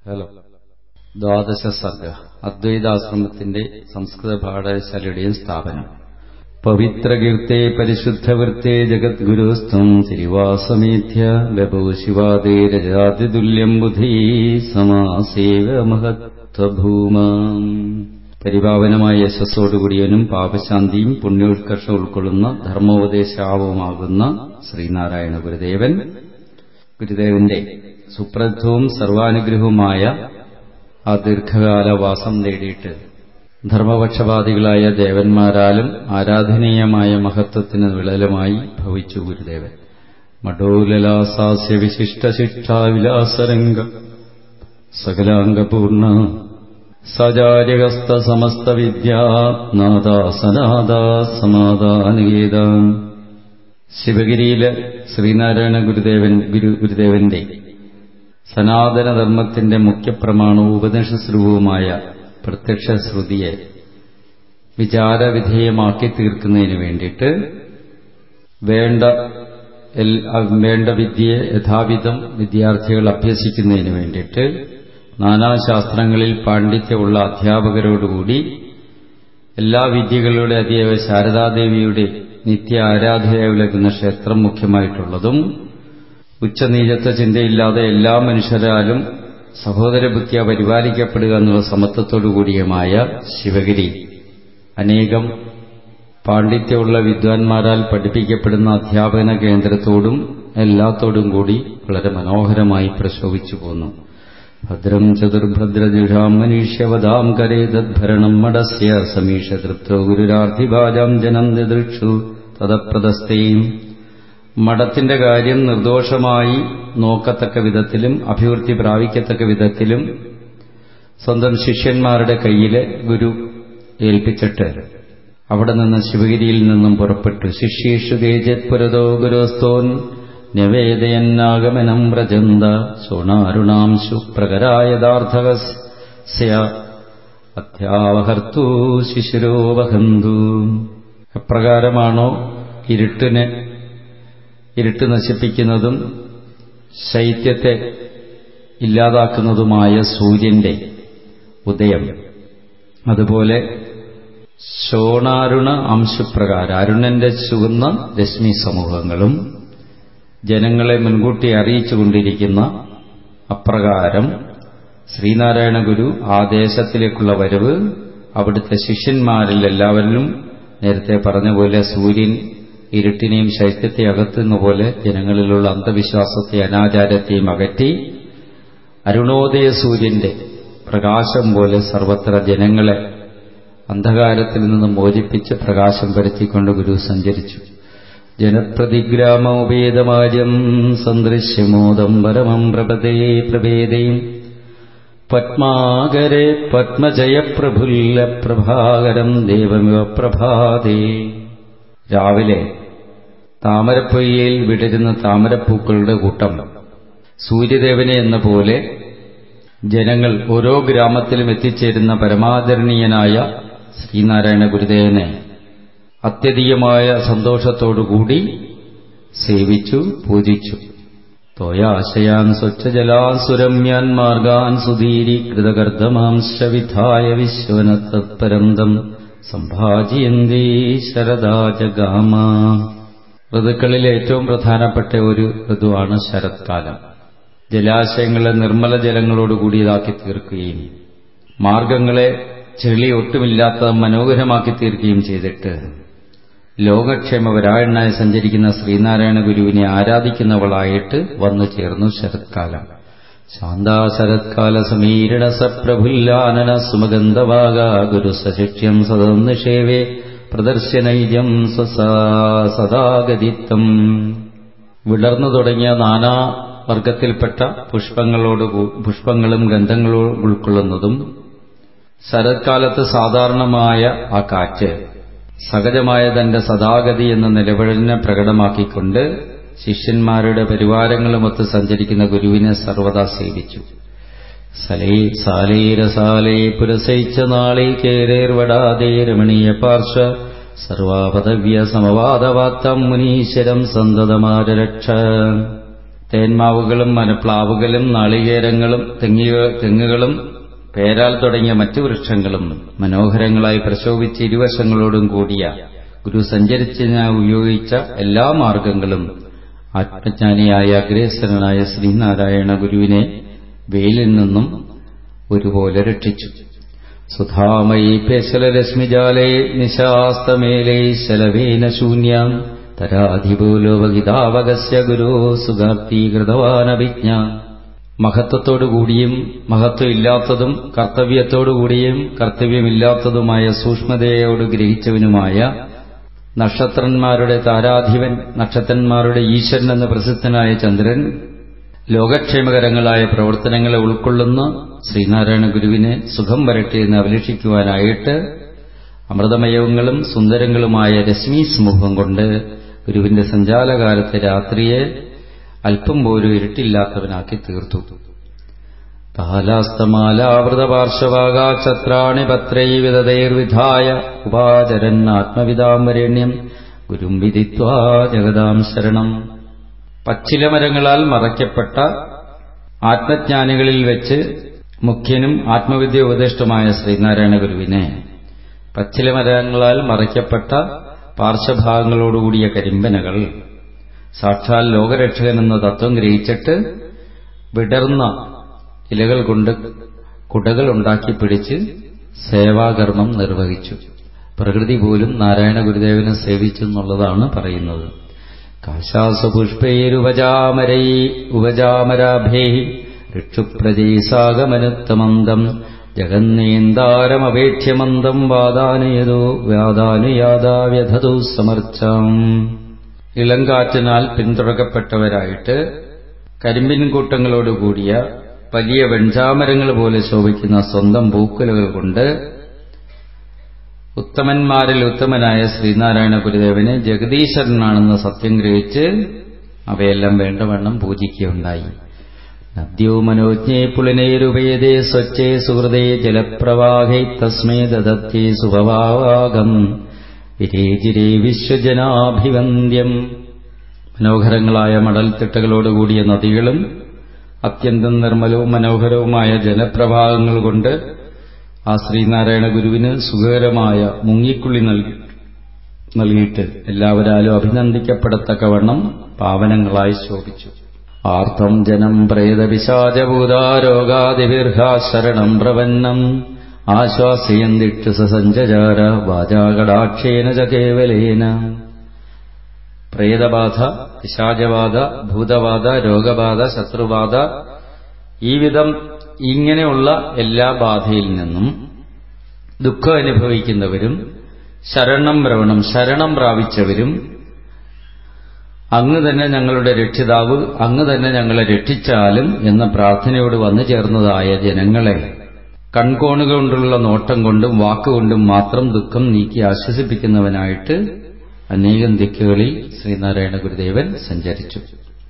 Hello ദ്വാദശ സർഗ അദ്വൈതാശ്രമത്തിന്റെ സംസ്കൃത പാഠശാലയുടെയും സ്ഥാപനം പവിത്രകീർത്തെ പരിശുദ്ധവൃത്തെ ജഗദ്ഗുരുസ്ത്വം തിരുവാസമേധ്യ ബഭൂ ശിവാദേ രജാതിതുല്യം ബുധീ സമാസേവ മഹത്വഭൂമാം പരിപാവനമായ യശസ്സോടുകൂടിയവനും പാപശാന്തിയും പുണ്യോത്കർഷം ഉൾക്കൊള്ളുന്ന ധർമ്മോപദേശാവുമാകുന്ന ശ്രീനാരായണ ഗുരുദേവൻ ഗുരുദേവന്റെ സുപ്രദ്ധവും സർവാനുഗ്രഹവുമായ ആ ദീർഘകാലവാസം നേടിയിട്ട് ധർമ്മപക്ഷപാതികളായ ദേവന്മാരാലും ആരാധനീയമായ മഹത്വത്തിന് വിളലമായി ഭവിച്ചു ഗുരുദേവൻ മഡോലലാസാസ്യ വിശിഷ്ടശിക്ഷാവിലാസരംഗ സകലാംഗപൂർണ സചാര്യഹസ്ത സമസ്ത വിദ്യാനാഥാസനാഥാ സമാധാനഗീത ശിവഗിരിയിലെ ശ്രീനാരായണ ഗുരുദേവൻ ഗുരു ഗുരുദേവന്റെ സനാതനധർമ്മത്തിന്റെ മുഖ്യപ്രമാണവും ഉപനിഷസ്രൂപവുമായ പ്രത്യക്ഷ ശ്രുതിയെ വിചാരവിധേയമാക്കി തീർക്കുന്നതിന് വേണ്ടിയിട്ട് വേണ്ട വേണ്ട വിദ്യയെ യഥാവിധം വിദ്യാർത്ഥികൾ അഭ്യസിക്കുന്നതിന് വേണ്ടിയിട്ട് നാനാശാസ്ത്രങ്ങളിൽ പാണ്ഡിത്യമുള്ള അധ്യാപകരോടുകൂടി എല്ലാ വിദ്യകളുടെ അതീവ ശാരദാദേവിയുടെ നിത്യ ആരാധനയായി വിളക്കുന്ന ക്ഷേത്രം മുഖ്യമായിട്ടുള്ളതും ഉച്ചനീചത്വ ചിന്തയില്ലാതെ എല്ലാ മനുഷ്യരാലും സഹോദരബുദ്ധിയ പരിപാലിക്കപ്പെടുക എന്നുള്ള സമത്വത്തോടുകൂടിയമായ ശിവഗിരി അനേകം പാണ്ഡിത്യമുള്ള വിദ്വാൻമാരാൽ പഠിപ്പിക്കപ്പെടുന്ന അധ്യാപന കേന്ദ്രത്തോടും എല്ലാത്തോടും കൂടി വളരെ മനോഹരമായി പ്രശോഭിച്ചു പോന്നു ഭദ്രം ചതുർഭദ്രജുഷാം മനീഷ്യവതാം കരേ തദ്ഭരണം മടസ്യ സമീഷ തൃപ്തോ ഗുരുരാർദ്ധിഭാജാം ജനം നിദൃക്ഷു തദപ്രദസ്തയും മഠത്തിന്റെ കാര്യം നിർദോഷമായി നോക്കത്തക്ക വിധത്തിലും അഭിവൃദ്ധി പ്രാപിക്കത്തക്ക വിധത്തിലും സ്വന്തം ശിഷ്യന്മാരുടെ കയ്യിലെ ഗുരു ഏൽപ്പിച്ചിട്ട് അവിടെ നിന്ന് ശിവഗിരിയിൽ നിന്നും പുറപ്പെട്ടു ശിഷ്യേഷു തേജത് പുരതോ ഗുരോസ്തോൻ നവേദയന്നാഗമനം വ്രജന്ത സോണാരുണാംശു പ്രകരായഥാർത്ഥകസ്യ അധ്യാവഹർത്തു ശിശുരോ വഹന്തു എപ്രകാരമാണോ ഇരുട്ടിനെ ഇരുട്ട് നശിപ്പിക്കുന്നതും ശൈത്യത്തെ ഇല്ലാതാക്കുന്നതുമായ സൂര്യന്റെ ഉദയം അതുപോലെ ശോണാരുണ അംശപ്രകാരം അരുണന്റെ ചുവന്ന രശ്മി സമൂഹങ്ങളും ജനങ്ങളെ മുൻകൂട്ടി അറിയിച്ചുകൊണ്ടിരിക്കുന്ന അപ്രകാരം ശ്രീനാരായണ ഗുരു ആ ദേശത്തിലേക്കുള്ള വരവ് അവിടുത്തെ ശിഷ്യന്മാരിൽ എല്ലാവരിലും നേരത്തെ പറഞ്ഞ പോലെ സൂര്യൻ ഇരുട്ടിനെയും ശൈത്യത്തെ അകത്തുന്ന പോലെ ജനങ്ങളിലുള്ള അന്ധവിശ്വാസത്തെ അനാചാരത്തെയും അകറ്റി അരുണോദയ സൂര്യന്റെ പ്രകാശം പോലെ സർവത്ര ജനങ്ങളെ അന്ധകാരത്തിൽ നിന്ന് മോചിപ്പിച്ച് പ്രകാശം പരത്തിക്കൊണ്ട് ഗുരു സഞ്ചരിച്ചു ജനപ്രതിഗ്രാമോപേതമാര്യം സന്ദൃശ്യമോദം പരമം പ്രപദേ പ്രഭേദയും പത്മാകരെ പത്മജയപ്രഫുല്ല പ്രഭാകരം ദേവമിവ പ്രഭാതേ രാവിലെ താമരപ്പൊയ്യയിൽ വിടരുന്ന താമരപ്പൂക്കളുടെ കൂട്ടം സൂര്യദേവനെ എന്ന പോലെ ജനങ്ങൾ ഓരോ ഗ്രാമത്തിലും എത്തിച്ചേരുന്ന പരമാദരണീയനായ ശ്രീനാരായണ ഗുരുദേവനെ അത്യധികമായ സന്തോഷത്തോടുകൂടി സേവിച്ചു പൂജിച്ചു തോയാശയാൻ സ്വച്ഛജലാൻ സുരമ്യാൻ മാർഗാൻ സുധീരീകൃതകർദ്ദമാംശ വിധായ വിശ്വന തത്പരന്തം സംഭാജിയന്തേ ശരദാജഗാമ ഋതുക്കളിൽ ഏറ്റവും പ്രധാനപ്പെട്ട ഒരു ഋതുവാണ് ശരത്കാലം ജലാശയങ്ങളെ നിർമ്മല ജലങ്ങളോടുകൂടിയതാക്കി തീർക്കുകയും മാർഗങ്ങളെ ചെളി ഒട്ടുമില്ലാത്ത മനോഹരമാക്കി തീർക്കുകയും ചെയ്തിട്ട് ലോകക്ഷേമപരായണനായി സഞ്ചരിക്കുന്ന ശ്രീനാരായണ ഗുരുവിനെ ആരാധിക്കുന്നവളായിട്ട് വന്നു ചേർന്നു ശരത്കാലം ശാന്താ ശരത്കാല സമീരണ സപ്രഫുല്ലാനന സുമഗന്ധവാഗ ഗുരു സശിക്ഷ്യം സദം നിഷേവേ പ്രദർശനൈജം സദാഗതിത്വം വിടർന്നു തുടങ്ങിയ നാനാ വർഗത്തിൽപ്പെട്ട പുഷ്പങ്ങളോട് പുഷ്പങ്ങളും ഗന്ധങ്ങളും ഉൾക്കൊള്ളുന്നതും ശരത്കാലത്ത് സാധാരണമായ ആ കാറ്റ് സഹജമായ തന്റെ സദാഗതി എന്ന നിലവിളിനെ പ്രകടമാക്കിക്കൊണ്ട് ശിഷ്യന്മാരുടെ പരിവാരങ്ങളുമൊത്ത് സഞ്ചരിക്കുന്ന ഗുരുവിനെ സർവദാ സേവിച്ചു സലേ സാലേരസാലേ പുരസയിച്ച നാളെ കേരേർവടാതേ രമണീയ പാർശ്വ സർവാപദവ്യ സമവാദവാത്തം മുനീശ്വരം സന്തതമാരരക്ഷ തേന്മാവുകളും മനപ്ലാവുകളും നാളികേരങ്ങളും തെങ്ങുകളും പേരാൽ തുടങ്ങിയ മറ്റു വൃക്ഷങ്ങളും മനോഹരങ്ങളായി പ്രശോഭിച്ച് ഇരുവശങ്ങളോടും കൂടിയ ഗുരു സഞ്ചരിച്ചതിനായി ഉപയോഗിച്ച എല്ലാ മാർഗങ്ങളും ആത്മജ്ഞാനിയായ അഗ്രേസരനായ ശ്രീനാരായണ ഗുരുവിനെ വെയിലിൽ നിന്നും ഒരുപോലെ രക്ഷിച്ചു സുധാമയി പേശലരശ്മിജാലേ നിശാസ്തമേലേ ശലവേന ശൂന്യാം തരാധിപോലോപഗിതാവകസ്യ ഗുരോ സുഖാർത്തീകൃതവാനഭിജ്ഞ മഹത്വത്തോടുകൂടിയും മഹത്വം ഇല്ലാത്തതും കർത്തവ്യത്തോടുകൂടിയും കർത്തവ്യമില്ലാത്തതുമായ സൂക്ഷ്മതയോട് ഗ്രഹിച്ചവനുമായ നക്ഷത്രന്മാരുടെ താരാധിപൻ നക്ഷത്രന്മാരുടെ ഈശ്വരൻ എന്ന പ്രസിദ്ധനായ ചന്ദ്രൻ ലോകക്ഷേമകരങ്ങളായ പ്രവർത്തനങ്ങളെ ഉൾക്കൊള്ളുന്ന ശ്രീനാരായണ ഗുരുവിനെ സുഖം വരട്ടെ എന്ന് അഭിലഷിക്കുവാനായിട്ട് അമൃതമയങ്ങളും സുന്ദരങ്ങളുമായ രശ്മി സമൂഹം കൊണ്ട് ഗുരുവിന്റെ സഞ്ചാലകാലത്തെ രാത്രിയെ അല്പം പോലും ഇരുട്ടില്ലാത്തവനാക്കി തീർത്തു താലാസ്തമാലാവൃതപാർശ്വഭാഗാക്ഷത്രാണി പത്രൈ വിതതൈർവിധായ ഉപാചരൻ ആത്മവിതാംവരേണ്യം ഗുരും വിദിത്വാ ജഗതാം ശരണം പച്ചിലമരങ്ങളാൽ മറയ്ക്കപ്പെട്ട ആത്മജ്ഞാനികളിൽ വെച്ച് മുഖ്യനും ആത്മവിദ്യ ഉപദേഷ്ടമായ ശ്രീനാരായണ ഗുരുവിനെ പച്ചിലമരങ്ങളാൽ മറയ്ക്കപ്പെട്ട പാർശ്വഭാഗങ്ങളോടുകൂടിയ കരിമ്പനകൾ സാക്ഷാൽ ലോകരക്ഷകൻ എന്ന തത്വം ഗ്രഹിച്ചിട്ട് വിടർന്ന ഇലകൾ കൊണ്ട് കുടകൾ ഉണ്ടാക്കി പിടിച്ച് സേവാകർമ്മം നിർവഹിച്ചു പ്രകൃതി പോലും നാരായണ ഗുരുദേവനെ സേവിച്ചു എന്നുള്ളതാണ് പറയുന്നത് കാശാസപുഷ്പൈരുപജാമരൈ ഉപജാമരാഭേ ഋക്ഷുപ്രജൈസാഗമനുത്തമന്ദം ജഗന്നേന്താരമപേക്ഷ്യമന്ദം വാദാനുയതോ വ്യാദാനുയാദാവ്യധതു സമർച്ചാം ഇളങ്കാറ്റിനാൽ പിന്തുടക്കപ്പെട്ടവരായിട്ട് കരിമ്പിൻ കൂട്ടങ്ങളോടുകൂടിയ വലിയ വെഞ്ചാമരങ്ങൾ പോലെ ശോഭിക്കുന്ന സ്വന്തം പൂക്കുലകൾ കൊണ്ട് ഉത്തമന്മാരിൽ ഉത്തമനായ ശ്രീനാരായണ ഗുരുദേവനെ ജഗദീശ്വരനാണെന്ന് സത്യം ഗ്രഹിച്ച് അവയെല്ലാം വേണ്ടവണ്ണം പൂജിക്കുകയുണ്ടായി നദ്യോ മനോജ്ഞേ പുളിനൈരുപയതേ സ്വച്ഛേ സുഹൃതേ ജലപ്രവാഹൈ തസ്മേ ദദത്തേ സുഭവാകം വിരേജിരേ വിശ്വജനാഭിവന്ദ്യം മനോഹരങ്ങളായ മടൽത്തിട്ടകളോടുകൂടിയ നദികളും അത്യന്തം നിർമ്മലവും മനോഹരവുമായ ജലപ്രവാഹങ്ങൾ കൊണ്ട് ആ ശ്രീനാരായണ ഗുരുവിന് സുഖകരമായ മുങ്ങിക്കുള്ളി നൽകി നൽകിയിട്ട് എല്ലാവരാലും അഭിനന്ദിക്കപ്പെടത്തക്കവണ്ണം പാവനങ്ങളായി ശോഭിച്ചു ആർത്തം ജനം പ്രേതപിശാചഭൂതാരോഗാദിവിർഹാ ശരണം പ്രപന്നം ആശ്വാസയന്തിട്ട് സസഞ്ചാര വാചാകടാക്ഷേന ച കേവലേന പ്രേതബാധ പിശാചബാധ ഭൂതബാധ രോഗബാധ ശത്രുബാധ ഈ വിധം ഇങ്ങനെയുള്ള എല്ലാ ബാധയിൽ നിന്നും ദുഃഖം അനുഭവിക്കുന്നവരും ശരണം പ്രവണം ശരണം പ്രാപിച്ചവരും അങ്ങ് തന്നെ ഞങ്ങളുടെ രക്ഷിതാവ് അങ്ങ് തന്നെ ഞങ്ങളെ രക്ഷിച്ചാലും എന്ന പ്രാർത്ഥനയോട് വന്നു ചേർന്നതായ ജനങ്ങളെ കൺകോണുകൊണ്ടുള്ള നോട്ടം കൊണ്ടും വാക്കുകൊണ്ടും മാത്രം ദുഃഖം നീക്കി ആശ്വസിപ്പിക്കുന്നവനായിട്ട് അനേകം ദിക്കുകളിൽ ശ്രീനാരായണ ഗുരുദേവൻ സഞ്ചരിച്ചു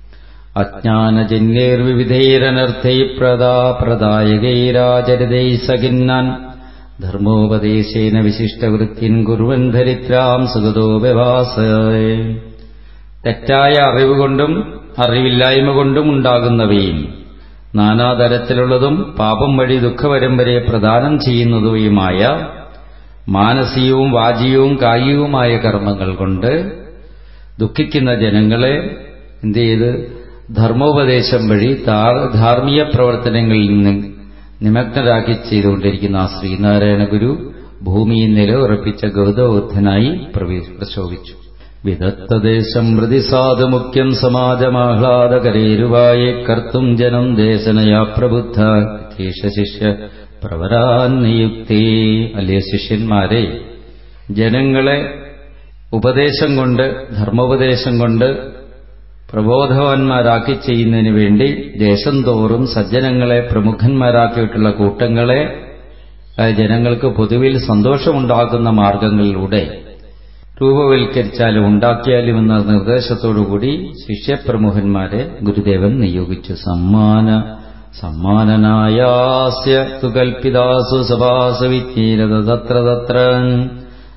അജ്ഞാനജന്യേർവിവിധൈരനർത്ഥൈ പ്രദാ പ്രദായകൈരാചരിതൈ സഖിന്നാൻ ധർമ്മോപദേശേന വിശിഷ്ടവൃത്തിൻ കുറുവൻ ധരിത്രാം സുഗതോ വ്യവാസേ തെറ്റായ അറിവുകൊണ്ടും അറിവില്ലായ്മ കൊണ്ടും ഉണ്ടാകുന്നവയും നാനാതരത്തിലുള്ളതും പാപം വഴി ദുഃഖപരമ്പരയെ പ്രദാനം ചെയ്യുന്നതുമായ മാനസികവും വാചികവും കായികവുമായ കർമ്മങ്ങൾ കൊണ്ട് ദുഃഖിക്കുന്ന ജനങ്ങളെ എന്ത് ചെയ്ത് ധർമ്മോപദേശം വഴി ധാർമ്മിക പ്രവർത്തനങ്ങളിൽ നിന്ന് നിമഗ്നരാക്കി ചെയ്തുകൊണ്ടിരിക്കുന്ന ആ ശ്രീനാരായണ ഗുരു ഭൂമിയിൽ നിലയുറപ്പിച്ച ഗൗതബുദ്ധനായി പ്രശോഭിച്ചു വിദത്തദേശം പ്രതിസാധു മുഖ്യം സമാജമാഹ്ലാദകരേരുവായെ കർത്തും ജനം ദേശനയാ പ്രബുദ്ധ ശിഷ്യ പ്രവരാൻ നിയുക്തി അല്ലേ ശിഷ്യന്മാരെ ജനങ്ങളെ ഉപദേശം കൊണ്ട് ധർമ്മോപദേശം കൊണ്ട് പ്രബോധവാന്മാരാക്കി ചെയ്യുന്നതിന് വേണ്ടി ദേശം തോറും സജ്ജനങ്ങളെ പ്രമുഖന്മാരാക്കിയിട്ടുള്ള കൂട്ടങ്ങളെ ജനങ്ങൾക്ക് പൊതുവിൽ സന്തോഷമുണ്ടാക്കുന്ന മാർഗങ്ങളിലൂടെ രൂപവൽക്കരിച്ചാലും ഉണ്ടാക്കിയാലും എന്ന നിർദ്ദേശത്തോടുകൂടി ശിഷ്യപ്രമുഖന്മാരെ ഗുരുദേവൻ നിയോഗിച്ചു സമ്മാന സമ്മാനനായാസ്യ തു കൽപ്പിതാസു സഭാസു വിജ്ഞീരത തത്ര തത്ര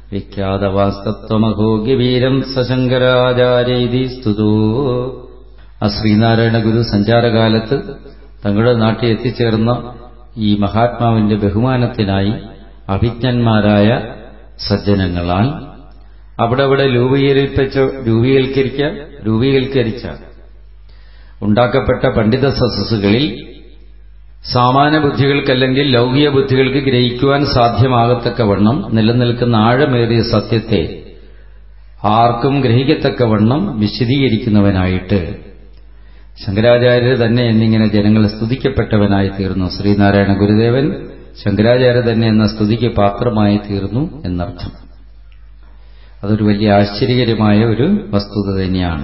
വിഖ്യാതവാസ്തത്വമഹോ ഗിവീരം സശങ്കരാചാര്യൈതി സ്തുതോ ആ ശ്രീനാരായണ ഗുരു സഞ്ചാരകാലത്ത് തങ്ങളുടെ നാട്ടിൽ എത്തിച്ചേർന്ന ഈ മഹാത്മാവിന്റെ ബഹുമാനത്തിനായി അഭിജ്ഞന്മാരായ സജ്ജനങ്ങളാൽ അവിടെ അവിടെ രൂപീകരിപ്പിച്ച രൂപീകരിക്ക രൂപീകരിച്ച ഉണ്ടാക്കപ്പെട്ട പണ്ഡിത സദസ്സുകളിൽ സാമാന്യ ബുദ്ധികൾക്കല്ലെങ്കിൽ ലൗകിക ബുദ്ധികൾക്ക് ഗ്രഹിക്കുവാൻ സാധ്യമാകത്തക്കവണ്ണം നിലനിൽക്കുന്ന ആഴമേറിയ സത്യത്തെ ആർക്കും ഗ്രഹിക്കത്തക്കവണ്ണം വിശദീകരിക്കുന്നവനായിട്ട് ശങ്കരാചാര്യർ തന്നെ എന്നിങ്ങനെ ജനങ്ങൾ സ്തുതിക്കപ്പെട്ടവനായി തീർന്നു ശ്രീനാരായണ ഗുരുദേവൻ ശങ്കരാചാര്യ തന്നെ എന്ന സ്തുതിക്ക് പാത്രമായി തീർന്നു എന്നർത്ഥം അതൊരു വലിയ ആശ്ചര്യകരമായ ഒരു വസ്തുത തന്നെയാണ്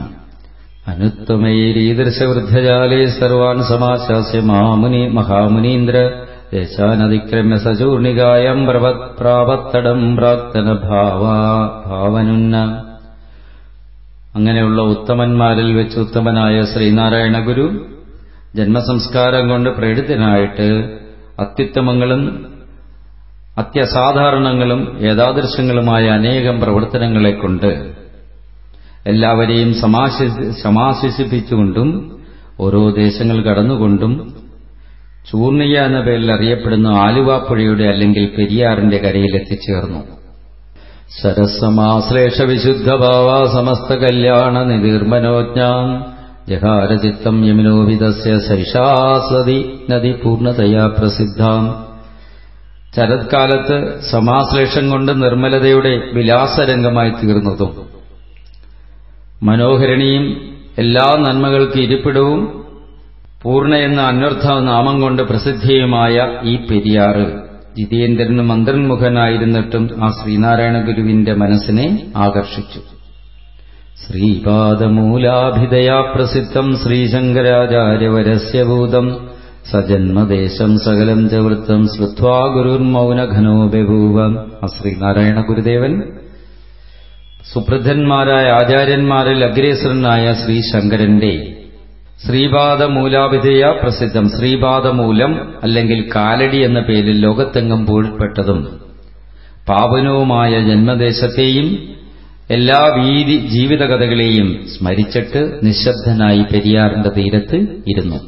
അനുത്തമൈരീദൃശവൃദ്ധജാലേ സർവാൻ സമാശാസ്യ മാമുനി മഹാമുനീന്ദ്ര ദേശാനതിക്രമ്യ സചൂർണികായം പ്രാവത്തടം പ്രാക്തന ഭാവനുന്ന അങ്ങനെയുള്ള ഉത്തമന്മാരിൽ വെച്ച് ഉത്തമനായ ശ്രീനാരായണ ഗുരു ജന്മസംസ്കാരം കൊണ്ട് പ്രേരിതനായിട്ട് അത്യുത്തമങ്ങളും അത്യസാധാരണങ്ങളും ഏതാദൃശങ്ങളുമായ അനേകം പ്രവർത്തനങ്ങളെ കൊണ്ട് എല്ലാവരെയും സമാശ്വസിപ്പിച്ചുകൊണ്ടും ഓരോ ദേശങ്ങൾ കടന്നുകൊണ്ടും ചൂർണിക എന്ന പേരിൽ അറിയപ്പെടുന്ന ആലുവാപ്പുഴയുടെ അല്ലെങ്കിൽ പെരിയാറിന്റെ കരയിൽ എത്തിച്ചേർന്നു സരസമാശ്ലേഷ വിശുദ്ധഭാവ സമസ്ത കല്യാണ നിതീർമനോജ്ഞാം ജഹാരചിത്തം യമിനോവിധസ്യ സൈഷാസതി നദി പൂർണ്ണതയാ പ്രസിദ്ധാം ശരത്കാലത്ത് സമാശ്ലേഷം കൊണ്ട് നിർമ്മലതയുടെ വിലാസരംഗമായി തീർന്നതും മനോഹരണിയും എല്ലാ നന്മകൾക്ക് ഇരിപ്പിടവും പൂർണ്ണ എന്ന അന്വർത്ഥ നാമം കൊണ്ട് പ്രസിദ്ധിയുമായ ഈ പെരിയാറ് ജിതേന്ദ്രനും മന്ത്രന്മുഖനായിരുന്നിട്ടും ആ ശ്രീനാരായണ ഗുരുവിന്റെ മനസ്സിനെ ആകർഷിച്ചു ശ്രീപാദമൂലാഭിതയാ പ്രസിദ്ധം ശ്രീശങ്കരാചാര്യവരസ്യഭൂതം സജന്മദേശം സകലം ച വൃത്തം ശ്രുത്വാ ഗുരുർമൗനഘനോ ബഭൂവം ആ ശ്രീനാരായണ ഗുരുദേവൻ സുപ്രദ്ധന്മാരായ ആചാര്യന്മാരിൽ അഗ്രേസരനായ ശ്രീ ശങ്കരന്റെ ശ്രീപാദമൂലാഭിധേയ പ്രസിദ്ധം ശ്രീപാദമൂലം അല്ലെങ്കിൽ കാലടി എന്ന പേരിൽ ലോകത്തെങ്ങും പൂഴ്പ്പെട്ടതും പാവനവുമായ ജന്മദേശത്തെയും എല്ലാ വീതി ജീവിതകഥകളെയും സ്മരിച്ചിട്ട് നിശബ്ദനായി പെരിയാറിന്റെ തീരത്ത് ഇരുന്നു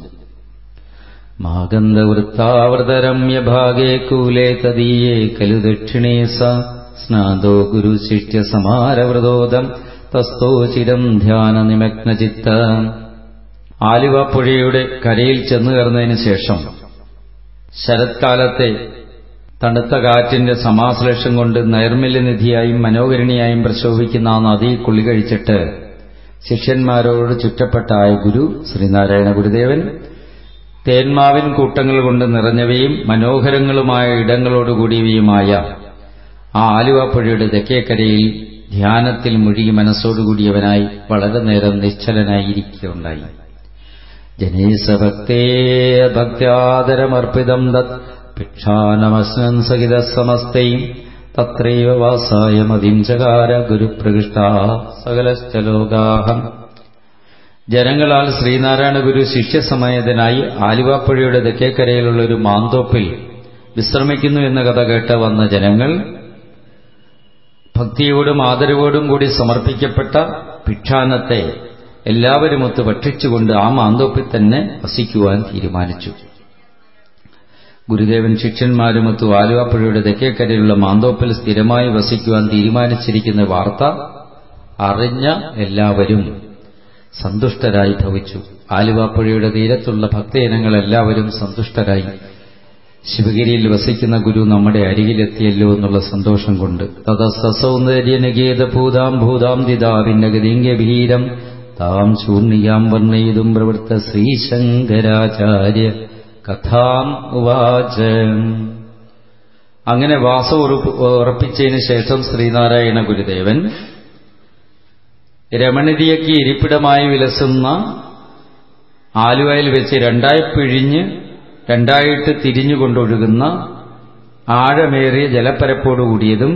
മാഗന്ധവൃത്താവൃതരമ്യഭാഗേ കൂലേ തദീയേ കലു ദക്ഷിണേ സ സ്നാദോ ഗുരുശിഷ്യ സമാരവൃതോദം തസ്തോ ചിരം ധ്യാന നിമഗ്നചിത്ത ആലുവപ്പുഴയുടെ കരയിൽ ചെന്നു കയറുന്നതിന് ശേഷം ശരത്കാലത്തെ തണുത്ത കാറ്റിന്റെ സമാശ്ലേഷം കൊണ്ട് നൈർമല്യനിധിയായും മനോഹരണിയായും പ്രശോഭിക്കുന്ന ആ നദി കുളി കഴിച്ചിട്ട് ശിഷ്യന്മാരോട് ചുറ്റപ്പെട്ടായ ഗുരു ശ്രീനാരായണ ഗുരുദേവൻ തേന്മാവിൻ കൂട്ടങ്ങൾ കൊണ്ട് നിറഞ്ഞവയും മനോഹരങ്ങളുമായ ഇടങ്ങളോടുകൂടിയവയുമായ ആ ആലുവപ്പുഴയുടെ തെക്കേക്കരയിൽ ധ്യാനത്തിൽ മുഴുകി മനസ്സോടുകൂടിയവനായി വളരെ നേരം നിശ്ചലനായിരിക്കുകയുണ്ടായി ജനേശഭക്തേ ഭക്ത്യാദരമർപ്പിതം തത് ഭിക്ഷാനമസ്നൻ സഹിത സമസ്തയും തത്രൈവ വാസായ മതിം ചകാര ഗുരുപ്രകൃഷ്ട സകലശ്ചലോകാഹം ജനങ്ങളാൽ ശ്രീനാരായണ ഗുരു ശിഷ്യസമേതനായി ആലുവാപ്പുഴയുടെ തെക്കേക്കരയിലുള്ള ഒരു മാന്തോപ്പിൽ വിശ്രമിക്കുന്നു എന്ന കഥ കേട്ട് വന്ന ജനങ്ങൾ ഭക്തിയോടും ആദരവോടും കൂടി സമർപ്പിക്കപ്പെട്ട ഭിക്ഷാന്നത്തെ എല്ലാവരുമൊത്ത് ഭക്ഷിച്ചുകൊണ്ട് ആ മാന്തോപ്പിൽ തന്നെ വസിക്കുവാൻ തീരുമാനിച്ചു ഗുരുദേവൻ ശിഷ്യന്മാരുമൊത്ത് ആലുവാപ്പുഴയുടെ തെക്കേക്കരയിലുള്ള മാന്തോപ്പിൽ സ്ഥിരമായി വസിക്കുവാൻ തീരുമാനിച്ചിരിക്കുന്ന വാർത്ത അറിഞ്ഞ എല്ലാവരും സന്തുഷ്ടരായി ഭവിച്ചു ആലുവാപ്പുഴയുടെ തീരത്തുള്ള ഭക്തജനങ്ങളെല്ലാവരും സന്തുഷ്ടരായി ശിവഗിരിയിൽ വസിക്കുന്ന ഗുരു നമ്മുടെ അരികിലെത്തിയല്ലോ എന്നുള്ള സന്തോഷം കൊണ്ട് തതസൗന്ദര്യനഗേത ഭൂതാം ഭൂതാം ദിതാവിന്നഗതിംഗഭീരം താം ചൂർണിയാം വർണ്ണയിതും പ്രവൃത്ത ശ്രീശങ്കരാചാര്യ കഥാം ഉവാച അങ്ങനെ വാസം ഉറപ്പിച്ചതിന് ശേഷം ശ്രീനാരായണ ഗുരുദേവൻ രമണിതിയക്ക് ഇരിപ്പിടമായി വിലസുന്ന ആലുവയിൽ വെച്ച് രണ്ടായി പിഴിഞ്ഞ് രണ്ടായിട്ട് തിരിഞ്ഞുകൊണ്ടൊഴുകുന്ന ആഴമേറിയ ജലപ്പരപ്പോടുകൂടിയതും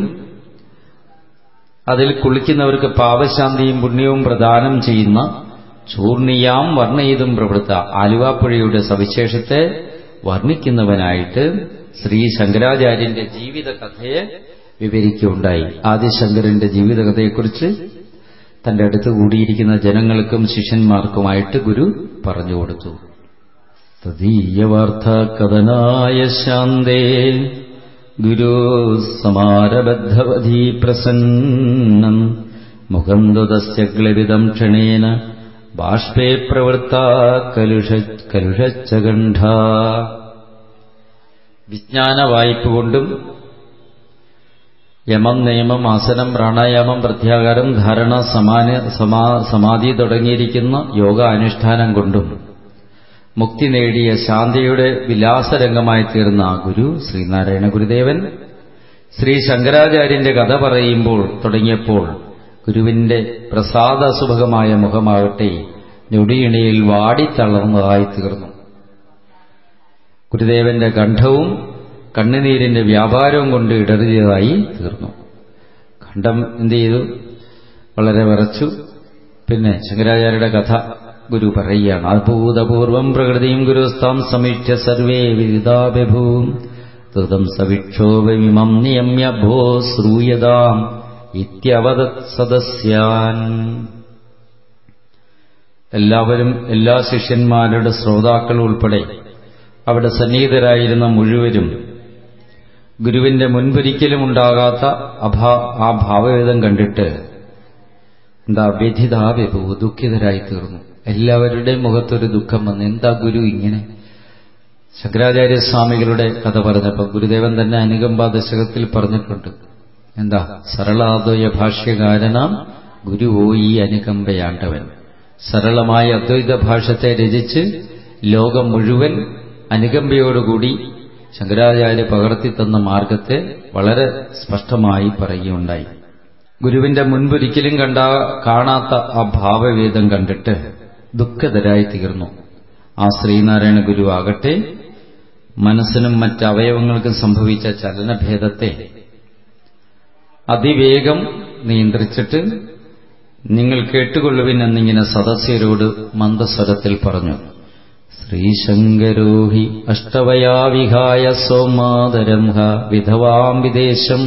അതിൽ കുളിക്കുന്നവർക്ക് പാപശാന്തിയും പുണ്യവും പ്രദാനം ചെയ്യുന്ന ചൂർണിയാം വർണ്ണയിതും പ്രവൃത്ത ആലുവാപ്പുഴയുടെ സവിശേഷത്തെ വർണ്ണിക്കുന്നവനായിട്ട് ശ്രീ ശങ്കരാചാര്യന്റെ ജീവിതകഥയെ വിവരിക്കുകയുണ്ടായി ആദിശങ്കരന്റെ ജീവിതകഥയെക്കുറിച്ച് തന്റെ അടുത്ത് കൂടിയിരിക്കുന്ന ജനങ്ങൾക്കും ശിഷ്യന്മാർക്കുമായിട്ട് ഗുരു പറഞ്ഞു കൊടുത്തു തദീയവാർത്ത കഥനായ ശാന്തേ ഗുരു സമാരബദ്ധവധി പ്രസന്നം മുഖം ദുതസ്യ ക്ലരിതം ക്ഷണേന ബാഷ്പേ പ്രവൃത്ത കലുഷ കലുഷച്ചകണ്ഠ വിജ്ഞാന വായ്പ കൊണ്ടും യമം നിയമം ആസനം പ്രാണായാമം പ്രത്യാകാരം ധാരണ സമാന സമാ സമാധി തുടങ്ങിയിരിക്കുന്ന യോഗ അനുഷ്ഠാനം കൊണ്ടും മുക്തി നേടിയ ശാന്തിയുടെ വിലാസരംഗമായി തീർന്ന ആ ഗുരു ശ്രീനാരായണ ഗുരുദേവൻ ശ്രീ ശങ്കരാചാര്യന്റെ കഥ പറയുമ്പോൾ തുടങ്ങിയപ്പോൾ ഗുരുവിന്റെ പ്രസാദസുഭകമായ മുഖമാകട്ടെ ഞൊടിയിണയിൽ വാടിത്തളർന്നതായി തീർന്നു ഗുരുദേവന്റെ കണ്ഠവും കണ്ണുനീരിന്റെ വ്യാപാരവും കൊണ്ട് ഇടറിയതായി തീർന്നു കണ്ഠം എന്ത് ചെയ്തു വളരെ വിറച്ചു പിന്നെ ശങ്കരാചാര്യയുടെ കഥ ഗുരു പറയുകയാണ് അഭൂതപൂർവം പ്രകൃതിയും ഗുരുസ്ഥാം സമീക്ഷ്യ സർവേ വിവിധാഭിഭൂം തൃതം സവിക്ഷോഭമിമം നിയമ്യ ഭോ ശ്രൂയതാം ഇത്യവതത് സദസ്യാൻ എല്ലാവരും എല്ലാ ശിഷ്യന്മാരുടെ ശ്രോതാക്കൾ ഉൾപ്പെടെ അവിടെ സന്നിഹിതരായിരുന്ന മുഴുവരും ഗുരുവിന്റെ മുൻപൊരിക്കലും ഉണ്ടാകാത്ത അഭാ ആ ഭാവവേദം കണ്ടിട്ട് എന്താ വ്യഥിതാവിഭൂ ദുഃഖിതരായി തീർന്നു എല്ലാവരുടെയും മുഖത്തൊരു ദുഃഖം വന്നു എന്താ ഗുരു ഇങ്ങനെ ശങ്കരാചാര്യസ്വാമികളുടെ കഥ പറഞ്ഞപ്പോൾ ഗുരുദേവൻ തന്നെ അനുകമ്പ ദശകത്തിൽ പറഞ്ഞിട്ടുണ്ട് എന്താ സരളാദ്വയ ഭാഷ്യകാരനാം ഗുരുവോ ഈ അനുകമ്പയാണ്ടവൻ സരളമായ അദ്വൈത ഭാഷത്തെ രചിച്ച് ലോകം മുഴുവൻ അനുകമ്പയോടുകൂടി ശങ്കരാചാര്യ പകർത്തിത്തന്ന മാർഗത്തെ വളരെ സ്പഷ്ടമായി പറയുകയുണ്ടായി ഗുരുവിന്റെ മുൻപൊരിക്കലും കണ്ട കാണാത്ത ആ ഭാവവേദം കണ്ടിട്ട് ദുഃഖിതരായി തീർന്നു ആ ശ്രീനാരായണ ഗുരു ആകട്ടെ മനസ്സിനും മറ്റ് അവയവങ്ങൾക്കും സംഭവിച്ച ചലനഭേദത്തെ അതിവേഗം നിയന്ത്രിച്ചിട്ട് നിങ്ങൾ കേട്ടുകൊള്ളുവിൻ എന്നിങ്ങനെ സദസ്യരോട് മന്ദസ്വരത്തിൽ പറഞ്ഞു ശ്രീശങ്കരോ ഹി അഷ്ടവയാ വിഹായ സോമാതരം ഹ വിധവാം വിദേശം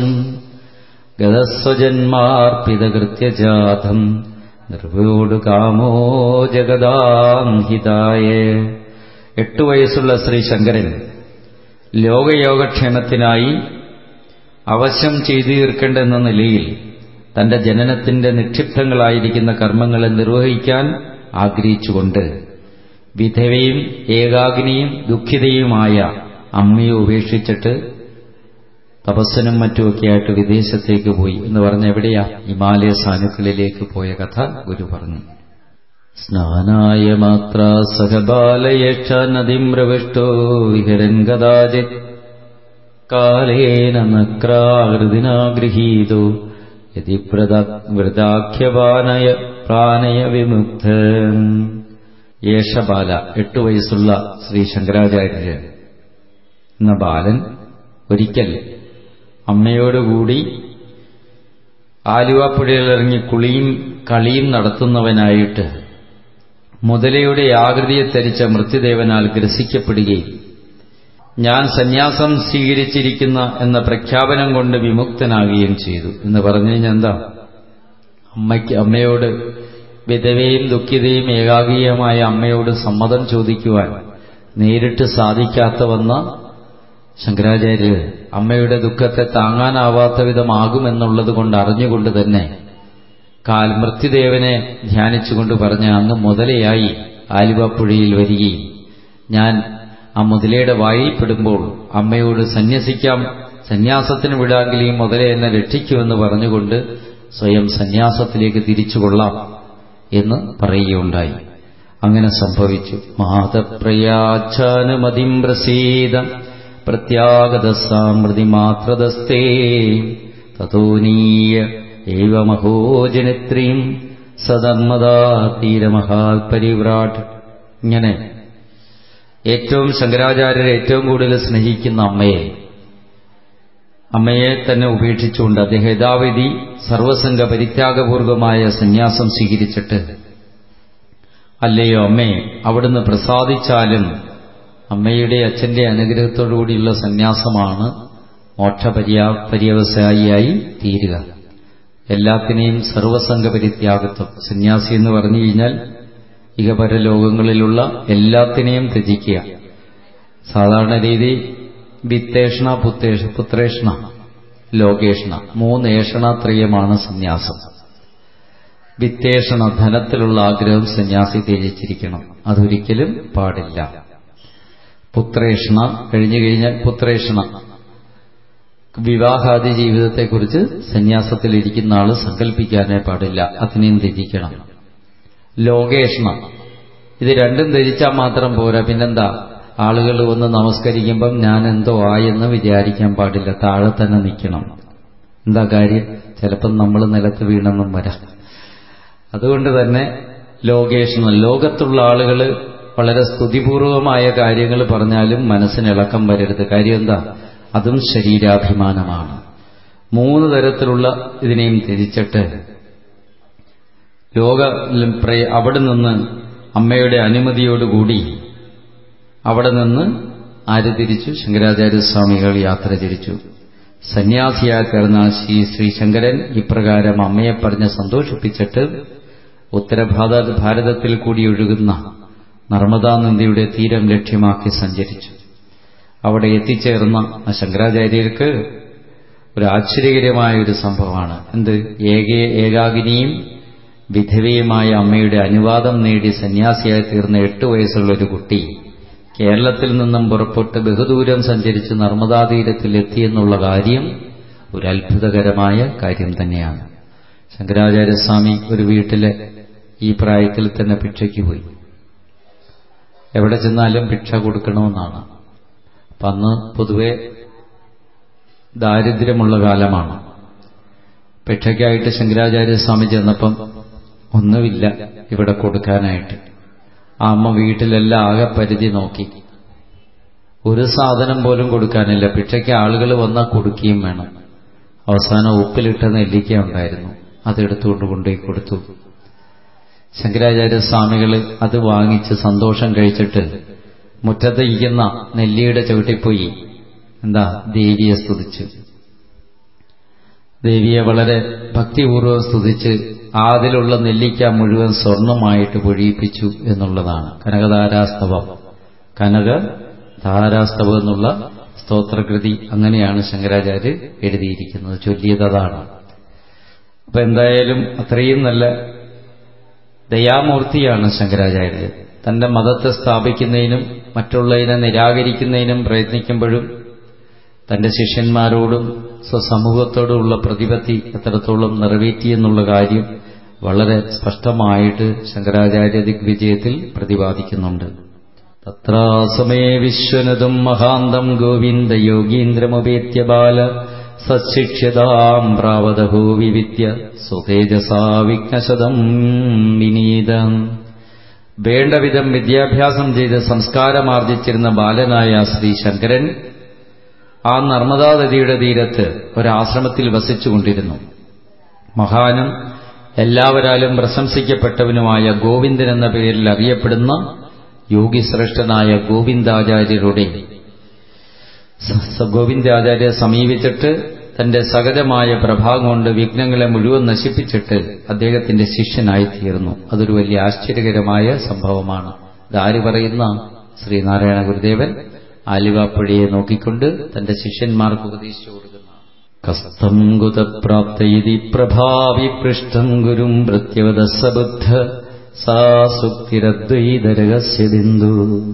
ഗതസ്വജന്മാർപ്പിതകൃത്യജാതം നിർവയോടു കാമോ ജഗദാം ഹിതായ എട്ടു വയസ്സുള്ള ശ്രീ ശങ്കരൻ ലോകയോഗക്ഷേമത്തിനായി അവശ്യം ചെയ്തു തീർക്കേണ്ടെന്ന നിലയിൽ തന്റെ ജനനത്തിന്റെ നിക്ഷിപ്തങ്ങളായിരിക്കുന്ന കർമ്മങ്ങളെ നിർവഹിക്കാൻ ആഗ്രഹിച്ചുകൊണ്ട് വിധവയും ഏകാഗ്നിയും ദുഃഖിതയുമായ അമ്മയെ ഉപേക്ഷിച്ചിട്ട് തപസ്സിനും മറ്റുമൊക്കെയായിട്ട് വിദേശത്തേക്ക് പോയി എന്ന് പറഞ്ഞ എവിടെയാ ഹിമാലയ സാനുക്കളിലേക്ക് പോയ കഥ ഗുരു പറഞ്ഞു സ്നാനായ മാത്ര സഹബാലയേക്ഷ നദിം പ്രവിഷ്ടോ വിഹരൻ കഥാചിത് കാലേന നക്രാകൃതിനാ ഗൃഹീതോ യതി വൃതാഖ്യപാനയ പ്രാണയ വിമുക്ത യേശബാല എട്ടു വയസ്സുള്ള ശ്രീ ശങ്കരാചാര്യര് എന്ന ബാലൻ ഒരിക്കൽ അമ്മയോടുകൂടി ആലുവാപ്പുഴയിലിറങ്ങി കുളിയും കളിയും നടത്തുന്നവനായിട്ട് മുതലയുടെ ആകൃതിയെ ധരിച്ച മൃത്യുദേവനാൽ ഗ്രസിക്കപ്പെടുകയും ഞാൻ സന്യാസം സ്വീകരിച്ചിരിക്കുന്ന എന്ന പ്രഖ്യാപനം കൊണ്ട് വിമുക്തനാകുകയും ചെയ്തു എന്ന് പറഞ്ഞു കഴിഞ്ഞാൽ എന്താ അമ്മയ്ക്ക് അമ്മയോട് വിധവയും ദുഃഖിതയും ഏകാഗീയമായ അമ്മയോട് സമ്മതം ചോദിക്കുവാൻ നേരിട്ട് സാധിക്കാത്ത വന്ന ശങ്കരാചാര്യർ അമ്മയുടെ ദുഃഖത്തെ താങ്ങാനാവാത്ത വിധമാകുമെന്നുള്ളത് കൊണ്ട് അറിഞ്ഞുകൊണ്ട് തന്നെ കാൽ മൃത്യുദേവനെ ധ്യാനിച്ചുകൊണ്ട് പറഞ്ഞ അങ്ങ് മുതലയായി ആലുവപ്പുഴയിൽ വരികയും ഞാൻ ആ മുതലയുടെ വായിൽപ്പെടുമ്പോൾ അമ്മയോട് സന്യസിക്കാം സന്യാസത്തിന് വിടാമെങ്കിൽ ഈ മുതല എന്നെ രക്ഷിക്കുമെന്ന് പറഞ്ഞുകൊണ്ട് സ്വയം സന്യാസത്തിലേക്ക് തിരിച്ചുകൊള്ളാം എന്ന് പറയുകയുണ്ടായി അങ്ങനെ സംഭവിച്ചു മാതപ്രയാച്ഛാനുമതിം പ്രസീതം പ്രത്യാഗത സാമൃതി മാത്രതസ്തേ തതോനീയ ഏവമഹോ ജനിത്രീം സദർമ്മദാ തീരമഹാൽപരിവ്രാട്ട് ഇങ്ങനെ ഏറ്റവും ശങ്കരാചാര്യരെ ഏറ്റവും കൂടുതൽ സ്നേഹിക്കുന്ന അമ്മയെ അമ്മയെ തന്നെ ഉപേക്ഷിച്ചുകൊണ്ട് അദ്ദേഹം യഥാവിധി സർവസംഘ പരിത്യാഗപൂർവമായ സന്യാസം സ്വീകരിച്ചിട്ട് അല്ലയോ അമ്മേ അവിടുന്ന് പ്രസാദിച്ചാലും അമ്മയുടെ അച്ഛന്റെ അനുഗ്രഹത്തോടുകൂടിയുള്ള സന്യാസമാണ് മോക്ഷപര്യാ പര്യവസായിയായി തീരുക എല്ലാത്തിനെയും സർവസംഘ പരിത്യാഗത്വം സന്യാസി എന്ന് പറഞ്ഞു കഴിഞ്ഞാൽ ഇഹപരലോകങ്ങളിലുള്ള എല്ലാത്തിനെയും ത്യജിക്കുക സാധാരണ രീതി വിത്തേഷണ പുത്തേഷ പുത്രേഷണ ലോകേഷണ മൂന്ന് ഏഷണാത്രയമാണ് സന്യാസം വിത്തേഷണ ധനത്തിലുള്ള ആഗ്രഹം സന്യാസി ത്യജിച്ചിരിക്കണം അതൊരിക്കലും പാടില്ല പുത്രേഷണ കഴിഞ്ഞു കഴിഞ്ഞാൽ പുത്രേഷണ വിവാഹാദി ജീവിതത്തെക്കുറിച്ച് സന്യാസത്തിലിരിക്കുന്ന ആള് സങ്കല്പിക്കാനേ പാടില്ല അതിനെയും ത്യജിക്കണം ലോകേഷണ ഇത് രണ്ടും ധരിച്ചാൽ മാത്രം പോരാ പിന്നെന്താ ആളുകൾ വന്ന് നമസ്കരിക്കുമ്പം ഞാൻ എന്തോ ആയെന്ന് വിചാരിക്കാൻ പാടില്ല താഴെ തന്നെ നിൽക്കണം എന്താ കാര്യം ചിലപ്പം നമ്മൾ നിലത്ത് വീണെന്നും വരാം അതുകൊണ്ട് തന്നെ ലോകേഷണം ലോകത്തുള്ള ആളുകൾ വളരെ സ്തുതിപൂർവമായ കാര്യങ്ങൾ പറഞ്ഞാലും മനസ്സിന് ഇളക്കം വരരുത് കാര്യം എന്താ അതും ശരീരാഭിമാനമാണ് മൂന്ന് തരത്തിലുള്ള ഇതിനെയും തിരിച്ചിട്ട് ലോക അവിടെ നിന്ന് അമ്മയുടെ അനുമതിയോടുകൂടി അവിടെ നിന്ന് ആര് തിരിച്ചു ശങ്കരാചാര്യസ്വാമികൾ യാത്ര തിരിച്ചു സന്യാസിയായി തീർന്ന ശ്രീ ശ്രീശങ്കരൻ ഇപ്രകാരം അമ്മയെ പറഞ്ഞ് സന്തോഷിപ്പിച്ചിട്ട് ഉത്തരഭാരത ഭാരതത്തിൽ കൂടി ഒഴുകുന്ന നർമ്മദാ നദിയുടെ തീരം ലക്ഷ്യമാക്കി സഞ്ചരിച്ചു അവിടെ എത്തിച്ചേർന്ന ആ ശങ്കരാചാര്യർക്ക് ഒരു ആശ്ചര്യകരമായ ഒരു സംഭവമാണ് എന്ത് ഏകേ ഏകാഗിനിയും വിധവയുമായ അമ്മയുടെ അനുവാദം നേടി സന്യാസിയായി തീർന്ന എട്ട് വയസ്സുള്ള ഒരു കുട്ടി കേരളത്തിൽ നിന്നും പുറപ്പെട്ട് ബഹുദൂരം സഞ്ചരിച്ച് നർമ്മദാതീരത്തിൽ എത്തിയെന്നുള്ള കാര്യം ഒരു അത്ഭുതകരമായ കാര്യം തന്നെയാണ് ശങ്കരാചാര്യസ്വാമി ഒരു വീട്ടിലെ ഈ പ്രായത്തിൽ തന്നെ ഭിക്ഷയ്ക്ക് പോയി എവിടെ ചെന്നാലും ഭിക്ഷ കൊടുക്കണമെന്നാണ് അപ്പം അന്ന് പൊതുവെ ദാരിദ്ര്യമുള്ള കാലമാണ് ഭിക്ഷയ്ക്കായിട്ട് ശങ്കരാചാര്യസ്വാമി ചെന്നപ്പം ഒന്നുമില്ല ഇവിടെ കൊടുക്കാനായിട്ട് ആ അമ്മ വീട്ടിലെല്ലാം ആകെ പരിധി നോക്കി ഒരു സാധനം പോലും കൊടുക്കാനില്ല ഭിക്ഷയ്ക്ക് ആളുകൾ വന്നാൽ കൊടുക്കുകയും വേണം അവസാനം ഉപ്പിലിട്ട നെല്ലിക്ക ഉണ്ടായിരുന്നു അതെടുത്തുകൊണ്ട് കൊണ്ടുപോയി കൊടുത്തു ശങ്കരാചാര്യസ്വാമികൾ അത് വാങ്ങിച്ച് സന്തോഷം കഴിച്ചിട്ട് മുറ്റത്ത് ഇരിക്കുന്ന നെല്ലിയുടെ ചവിട്ടിപ്പോയി എന്താ ദേവിയെ സ്തുതിച്ചു ദേവിയെ വളരെ ഭക്തിപൂർവ്വം സ്തുതിച്ച് അതിലുള്ള നെല്ലിക്ക മുഴുവൻ സ്വർണമായിട്ട് പൊഴിയിപ്പിച്ചു എന്നുള്ളതാണ് കനകധാരാസ്തവം കനക ധാരാസ്തവം എന്നുള്ള സ്തോത്രകൃതി അങ്ങനെയാണ് ശങ്കരാചാര്യ എഴുതിയിരിക്കുന്നത് ചൊല്ലിയത് അതാണ് അപ്പൊ എന്തായാലും അത്രയും നല്ല ദയാമൂർത്തിയാണ് ശങ്കരാചാര്യർ തന്റെ മതത്തെ സ്ഥാപിക്കുന്നതിനും മറ്റുള്ളതിനെ നിരാകരിക്കുന്നതിനും പ്രയത്നിക്കുമ്പോഴും തന്റെ ശിഷ്യന്മാരോടും സ്വസമൂഹത്തോടുമുള്ള പ്രതിപത്തി എത്രത്തോളം നിറവേറ്റിയെന്നുള്ള കാര്യം വളരെ സ്പഷ്ടമായിട്ട് ശങ്കരാചാര്യ ദിഗ്വിജയത്തിൽ പ്രതിപാദിക്കുന്നുണ്ട് തത്രാസമേ വിശ്വനതും മഹാന്തം ഗോവിന്ദ യോഗീന്ദ്രമുപേത്യ ബാല സശിക്ഷ്യതാം പ്രാവതഹോ വിവിദ്യ സ്വതേജസാ വിഘ്നശതം വിനീതം വേണ്ടവിധം വിദ്യാഭ്യാസം ചെയ്ത് സംസ്കാരമാർജിച്ചിരുന്ന ബാലനായ ശ്രീ ശങ്കരൻ ആ നർമ്മദാ നദിയുടെ തീരത്ത് ഒരാശ്രമത്തിൽ വസിച്ചുകൊണ്ടിരുന്നു മഹാനും എല്ലാവരാലും പ്രശംസിക്കപ്പെട്ടവനുമായ ഗോവിന്ദൻ എന്ന പേരിൽ അറിയപ്പെടുന്ന യോഗിശ്രേഷ്ഠനായ ഗോവിന്ദാചാര്യരുടെ ഗോവിന്ദാചാര്യെ സമീപിച്ചിട്ട് തന്റെ സഹജമായ പ്രഭാവം കൊണ്ട് വിഘ്നങ്ങളെ മുഴുവൻ നശിപ്പിച്ചിട്ട് അദ്ദേഹത്തിന്റെ ശിഷ്യനായിത്തീർന്നു അതൊരു വലിയ ആശ്ചര്യകരമായ സംഭവമാണ് ഇതാര് പറയുന്ന ശ്രീനാരായണ ഗുരുദേവൻ ആലുവാപ്പുഴയെ നോക്കിക്കൊണ്ട് തന്റെ ശിഷ്യന്മാർക്ക് ഉപദേശിച്ചു കൊടുക്കുന്ന കസ്തം കുതപ്രാപ്തയിതി പ്രഭാവി പൃഷ്ടം ഗുരും പ്രത്യവദസബുദ്ധ സാ സുക്തിരദ്വൈതരഹസ്യ ബിന്ദു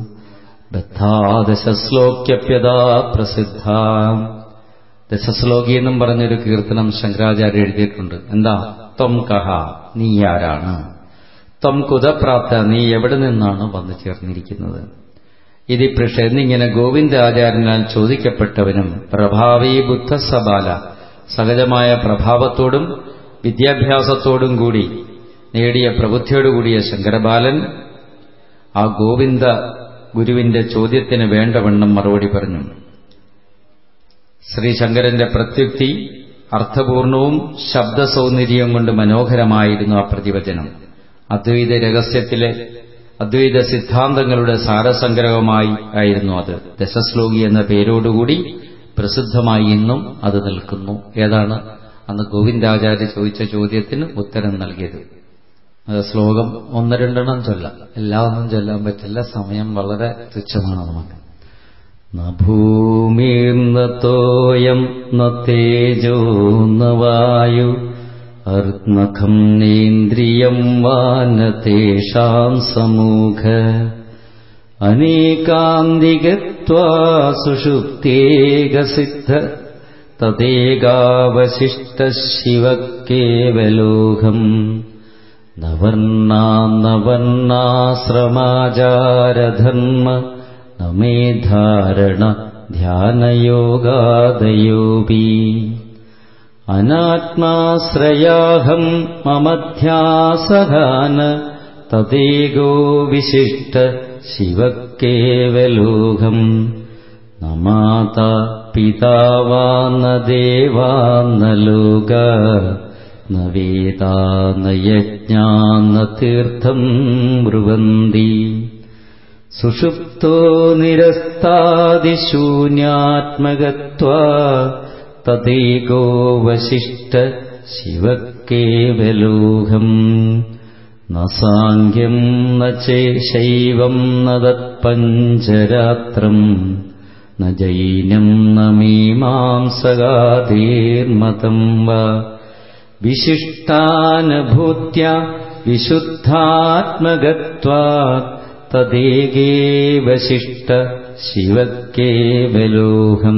ബദ്ധാദശശ്ലോക്യപ്യതാ പ്രസിദ്ധ ദശശ്ലോകി എന്നും പറഞ്ഞൊരു കീർത്തനം ശങ്കരാചാര്യ എഴുതിയിട്ടുണ്ട് എന്താ ത്വം കഹ നീ ആരാണ് ത്വം കുതപ്രാപ്ത നീ എവിടെ നിന്നാണ് വന്നു ചേർന്നിരിക്കുന്നത് ഇതി പൃഷ എന്നിങ്ങനെ ഗോവിന്ദാചാര്യനാൽ ചോദിക്കപ്പെട്ടവനും പ്രഭാവീ ബുദ്ധസബാല സഹജമായ പ്രഭാവത്തോടും വിദ്യാഭ്യാസത്തോടും കൂടി നേടിയ പ്രബുദ്ധിയോടുകൂടിയ ശങ്കരബാലൻ ആ ഗോവിന്ദ ഗുരുവിന്റെ ചോദ്യത്തിന് വേണ്ടവണ്ണം മറുപടി പറഞ്ഞു ശ്രീ ശങ്കരന്റെ പ്രത്യുക്തി അർത്ഥപൂർണവും ശബ്ദസൗന്ദര്യം കൊണ്ട് മനോഹരമായിരുന്നു ആ പ്രതിവചനം അദ്വൈത രഹസ്യത്തിലെ അദ്വൈത സിദ്ധാന്തങ്ങളുടെ സാരസംഗ്രഹമായി ആയിരുന്നു അത് ദശശ്ലോകി എന്ന പേരോടുകൂടി പ്രസിദ്ധമായി ഇന്നും അത് നിൽക്കുന്നു ഏതാണ് അന്ന് ഗോവിന്ദാചാര്യ ചോദിച്ച ചോദ്യത്തിന് ഉത്തരം നൽകിയത് അത് ശ്ലോകം ഒന്ന് രണ്ടെണ്ണം ചൊല്ലാം എല്ലാം ഒന്നും ചൊല്ലാൻ പറ്റില്ല സമയം വളരെ തുച്ഛമാണ് നമുക്ക് ന ഭൂമിർന്ന തോയം ന തേജോ ന വായു അർണഖം നേന്ദ്രിയം വാന തേഷാം സമൂഖ അനേകാന്തികത്വാ സുഷുപ്തേകസിദ്ധ തദേകാവശിഷ്ട ശിവ കേവലോഹം നവർണാന്നവർണാശ്രമാചാരധർമ്മ നമേ ധാരണ ധ്യാനയോഗാദയോപി അനാത്മാശ്രയാഹം മമധ്യാസഹാന തദേകോ വിശിഷ്ട ശിവക്കേവലോകം ന മാതാ പിതാവാ ന ദേവാ ന ലോക ന വേദാ ന യജ്ഞാ ന തീർത്ഥം ബ്രുവന്തി സുഷുപ്തോ നിരസ്താദിശൂന്യാത്മകത്വാ തദേകോ വശിഷ്ട ശിവക്കേവലോഹം ന സാഖ്യം ന ചേശൈവം ന തത്പഞ്ചരാത്രം ന ജൈനം ന മീമാംസകാതീർമതം വാ വിശിഷ്ടാനുഭൂത്യ വിശുദ്ധാത്മകത്വാ തദേകേ വശിഷ്ട ശിവക്കേവലോഹം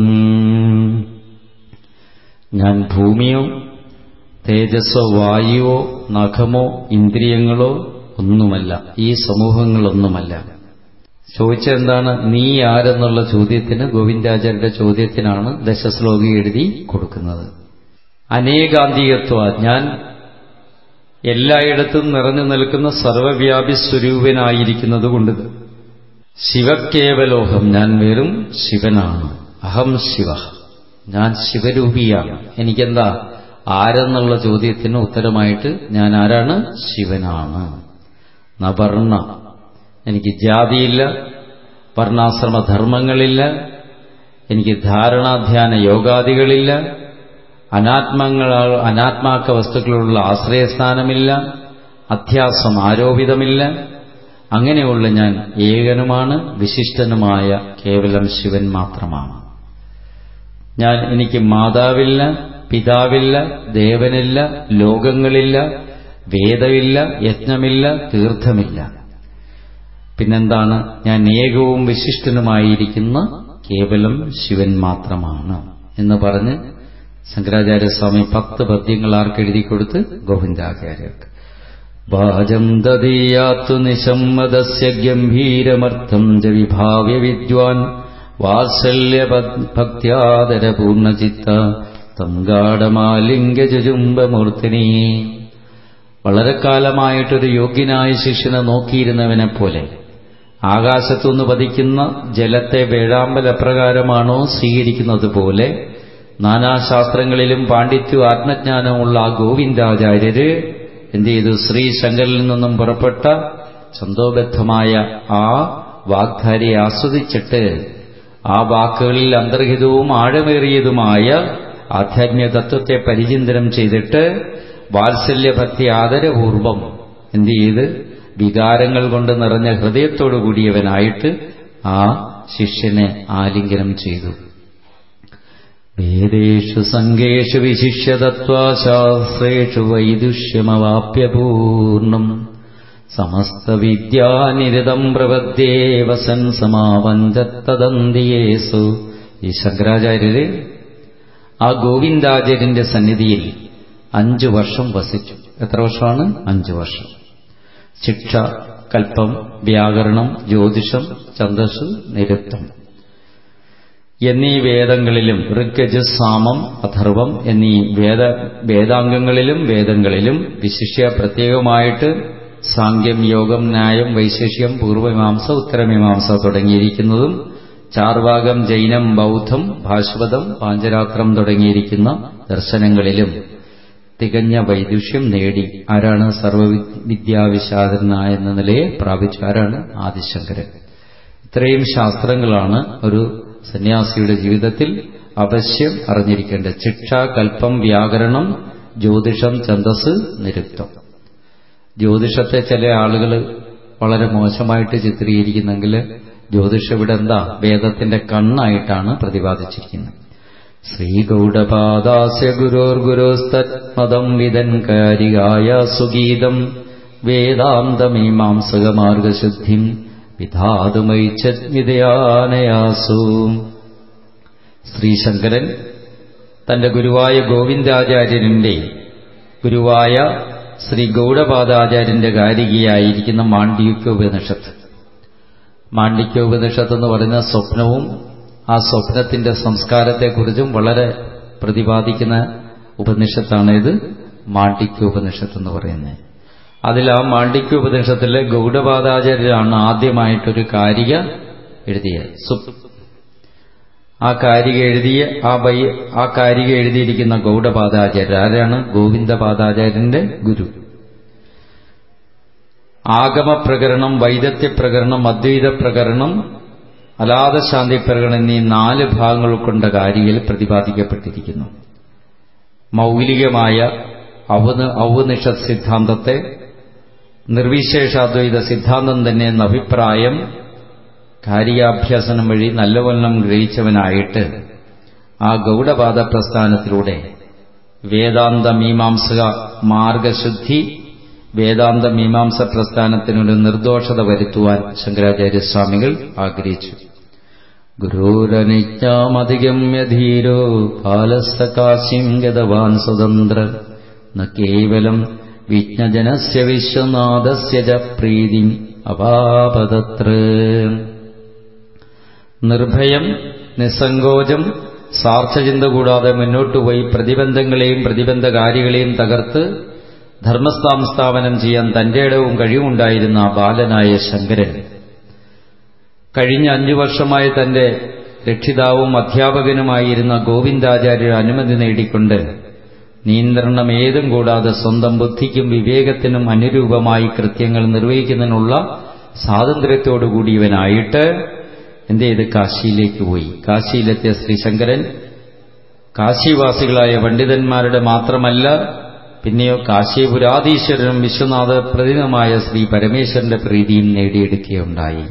ഞാൻ ഭൂമിയോ തേജസ്സോ വായുവോ നഖമോ ഇന്ദ്രിയങ്ങളോ ഒന്നുമല്ല ഈ സമൂഹങ്ങളൊന്നുമല്ല ചോദിച്ചെന്താണ് നീ ആരെന്നുള്ള ചോദ്യത്തിന് ഗോവിന്ദാചാര്യരുടെ ചോദ്യത്തിനാണ് ദശശ്ലോകി എഴുതി കൊടുക്കുന്നത് അനേകാന്തികത്വ ഞാൻ എല്ലായിടത്തും നിറഞ്ഞു നിൽക്കുന്ന സർവവ്യാപി സ്വരൂപനായിരിക്കുന്നത് കൊണ്ട് ശിവക്കേവലോഹം ഞാൻ വെറും ശിവനാണ് അഹം ശിവ ഞാൻ ശിവരൂപിയാണ് എനിക്കെന്താ ആരെന്നുള്ള ചോദ്യത്തിന് ഉത്തരമായിട്ട് ഞാൻ ആരാണ് ശിവനാണ് നവർണ എനിക്ക് ജാതിയില്ല വർണ്ണാശ്രമധർമ്മങ്ങളില്ല എനിക്ക് ധാരണാധ്യാന യോഗാദികളില്ല അനാത്മങ്ങൾ അനാത്മാക്ക വസ്തുക്കളുള്ള ആശ്രയസ്ഥാനമില്ല അധ്യാസം ആരോപിതമില്ല അങ്ങനെയുള്ള ഞാൻ ഏകനുമാണ് വിശിഷ്ടനുമായ കേവലം ശിവൻ മാത്രമാണ് ഞാൻ എനിക്ക് മാതാവില്ല പിതാവില്ല ദേവനില്ല ലോകങ്ങളില്ല വേദമില്ല യജ്ഞമില്ല തീർത്ഥമില്ല പിന്നെന്താണ് ഞാൻ ഏകവും വിശിഷ്ടനുമായിരിക്കുന്ന കേവലം ശിവൻ മാത്രമാണ് എന്ന് പറഞ്ഞ് ശങ്കരാചാര്യസ്വാമി പത്ത് പദ്യങ്ങൾ ആർക്കെഴുതി കൊടുത്ത് ഗോവിന്ദാചാര്യർക്ക് വാചം ദദീയാത്തു നിശമ്മദസ്യ ഗംഭീരമർത്ഥം ച വിഭാവ്യ വിദ്വാൻ വാത്സല്യഭക്ത്യാദരപൂർണചിത്ത തങ്കാടമാലിംഗജുംബമൂർത്തിനി വളരെ കാലമായിട്ടൊരു യോഗ്യനായ ശിഷ്യനെ നോക്കിയിരുന്നവനെ പോലെ ആകാശത്തുനിന്ന് പതിക്കുന്ന ജലത്തെ വേഴാമ്പൽ എപ്രകാരമാണോ സ്വീകരിക്കുന്നത് പോലെ നാനാശാസ്ത്രങ്ങളിലും പാണ്ഡിത്യവും ആത്മജ്ഞാനമുള്ള ആ ഗോവിന്ദാചാര്യര് എന്ത് ചെയ്തു ശ്രീശങ്കരിൽ നിന്നും പുറപ്പെട്ട ഛന്തോബദ്ധമായ ആ വാഗ്ധാരിയെ ആസ്വദിച്ചിട്ട് ആ വാക്കുകളിൽ അന്തർഹിതവും ആഴമേറിയതുമായ ആധ്യാത്മിക തത്വത്തെ പരിചിന്തനം ചെയ്തിട്ട് വാത്സല്യഭക്തി ആദരപൂർവം എന്ത് ചെയ്ത് വികാരങ്ങൾ കൊണ്ട് നിറഞ്ഞ ഹൃദയത്തോടു കൂടിയവനായിട്ട് ആ ശിഷ്യനെ ആലിംഗനം ചെയ്തു വേദേഷു സംഘേഷു വിശിഷ്യതത്വാശാസ്ത്രേഷു വൈദുഷ്യമവാപ്യ പൂർണ്ണം സമസ്തവിദ്യാനിരതം പ്രപദ്യേ വസൻ സമാവഞ്ചത്തദന്തിയേസു ഈ ശങ്കരാചാര്യര് ആ ഗോവിന്ദാചാര്യന്റെ സന്നിധിയിൽ അഞ്ചു വർഷം വസിച്ചു എത്ര വർഷമാണ് അഞ്ചു വർഷം ശിക്ഷ കൽപ്പം വ്യാകരണം ജ്യോതിഷം ഛന്ദസ് നിരുക്തം എന്നീ വേദങ്ങളിലും ഋഗ്യജ് സാമം അഥർവം എന്നീ വേദ വേദാംഗങ്ങളിലും വേദങ്ങളിലും വിശിഷ്യ പ്രത്യേകമായിട്ട് സാങ്ക്യം യോഗം ന്യായം വൈശേഷ്യം പൂർവമീമാംസ ഉത്തരമീമാംസ തുടങ്ങിയിരിക്കുന്നതും ചാർവാകം ജൈനം ബൗദ്ധം ഭാഷ്വതം പാഞ്ചരാത്രം തുടങ്ങിയിരിക്കുന്ന ദർശനങ്ങളിലും തികഞ്ഞ വൈദുഷ്യം നേടി ആരാണ് സർവവിദ്യാവിശാദനായ എന്ന നിലയെ പ്രാപിച്ചു ആരാണ് ആദിശങ്കരൻ ഇത്രയും ശാസ്ത്രങ്ങളാണ് ഒരു സന്യാസിയുടെ ജീവിതത്തിൽ അവശ്യം അറിഞ്ഞിരിക്കേണ്ട ശിക്ഷ കൽപ്പം വ്യാകരണം ജ്യോതിഷം ഛന്ദസ് നിരുക്തം ജ്യോതിഷത്തെ ചില ആളുകൾ വളരെ മോശമായിട്ട് ചിത്രീകരിക്കുന്നെങ്കിൽ ജ്യോതിഷം ഇവിടെ എന്താ വേദത്തിന്റെ കണ്ണായിട്ടാണ് പ്രതിപാദിച്ചിരിക്കുന്നത് ശ്രീഗൗഡപാദാസ്യ ഗുരോർഗുരോസ്തത്മതം വിദൻകാരികായ സുഗീതം വേദാന്തമീമാംസകമാർഗശുദ്ധിം വിധാതുമൈച്ഛദ്വിതയാനയാസു ശ്രീശങ്കരൻ തന്റെ ഗുരുവായ ഗോവിന്ദാചാര്യന്റെ ഗുരുവായ ശ്രീ ഗൗഡപാദാചാര്യന്റെ ഗാരികയായിരിക്കുന്ന മാണ്ഡ്യൂക്യോപനിഷത്ത് മാണ്ഡിക്യോപനിഷത്ത് എന്ന് പറയുന്ന സ്വപ്നവും ആ സ്വപ്നത്തിന്റെ സംസ്കാരത്തെക്കുറിച്ചും വളരെ പ്രതിപാദിക്കുന്ന ഉപനിഷത്താണ് ഇത് മാണ്ഡിക്യോപനിഷത്ത് എന്ന് പറയുന്നത് അതിൽ ആ മാണ്ഡിക്യോപനിഷത്തിലെ ഗൗഡപാദാചാര്യരാണ് ആദ്യമായിട്ടൊരു കാരിക എഴുതിയത് ആ കാരിക എഴുതിയ ആ ബൈ ആ കാരിക എഴുതിയിരിക്കുന്ന ഗൗഡപാദാചാര്യർ ആരാണ് ഗോവിന്ദപാദാചാര്യന്റെ ഗുരു ആഗമപ്രകരണം വൈദഗ്ധ്യപ്രകരണം അദ്വൈത പ്രകരണം അലാദശാന്തി പ്രകരണം എന്നീ നാല് ഭാഗങ്ങൾ കൊണ്ട കാരികയിൽ പ്രതിപാദിക്കപ്പെട്ടിരിക്കുന്നു മൗലികമായ ഔന് ഔനിഷത് സിദ്ധാന്തത്തെ നിർവിശേഷാദ്വൈത സിദ്ധാന്തം തന്നെ എന്ന അഭിപ്രായം കാരികാഭ്യാസനം വഴി നല്ലവണ്ണം ഗ്രഹിച്ചവനായിട്ട് ആ ഗൗഡപാദ പ്രസ്ഥാനത്തിലൂടെ വേദാന്ത മീമാംസക മാർഗശുദ്ധി വേദാന്ത മീമാംസ പ്രസ്ഥാനത്തിനൊരു നിർദോഷത വരുത്തുവാൻ ശങ്കരാചാര്യസ്വാമികൾ ആഗ്രഹിച്ചു ഗുരുരനിജ്ഞാമധിഗമ്യ ധീരോ ബാലസ്തകാശിം ഗതവാൻ സ്വതന്ത്ര ന കേവലം വിജ്ഞജനസ്യ വിശ്വനാഥസ്യ ച പ്രീതി അപാപതത്ര നിർഭയം നിസ്സങ്കോചം സ്വാർത്ഥചിന്ത കൂടാതെ മുന്നോട്ടുപോയി പ്രതിബന്ധങ്ങളെയും പ്രതിബന്ധകാരികളെയും തകർത്ത് ധർമ്മസ്ഥാംസ്ഥാപനം ചെയ്യാൻ തന്റെ ഇടവും കഴിവുണ്ടായിരുന്ന ആ ബാലനായ ശങ്കരൻ കഴിഞ്ഞ അഞ്ചു വർഷമായി തന്റെ രക്ഷിതാവും അധ്യാപകനുമായിരുന്ന ഗോവിന്ദാചാര്യർ അനുമതി നേടിക്കൊണ്ട് നിയന്ത്രണം ഏതും കൂടാതെ സ്വന്തം ബുദ്ധിക്കും വിവേകത്തിനും അനുരൂപമായി കൃത്യങ്ങൾ നിർവഹിക്കുന്നതിനുള്ള സ്വാതന്ത്ര്യത്തോടുകൂടിയവനായിട്ട് എന്ത് ചെയ്ത് കാശിയിലേക്ക് പോയി കാശിയിലെത്തിയ ശ്രീശങ്കരൻ കാശിവാസികളായ പണ്ഡിതന്മാരുടെ മാത്രമല്ല പിന്നെയോ കാശീപുരാധീശ്വരനും വിശ്വനാഥ പ്രതിമമായ ശ്രീ പരമേശ്വരന്റെ പ്രീതിയും നേടിയെടുക്കുകയുണ്ടായി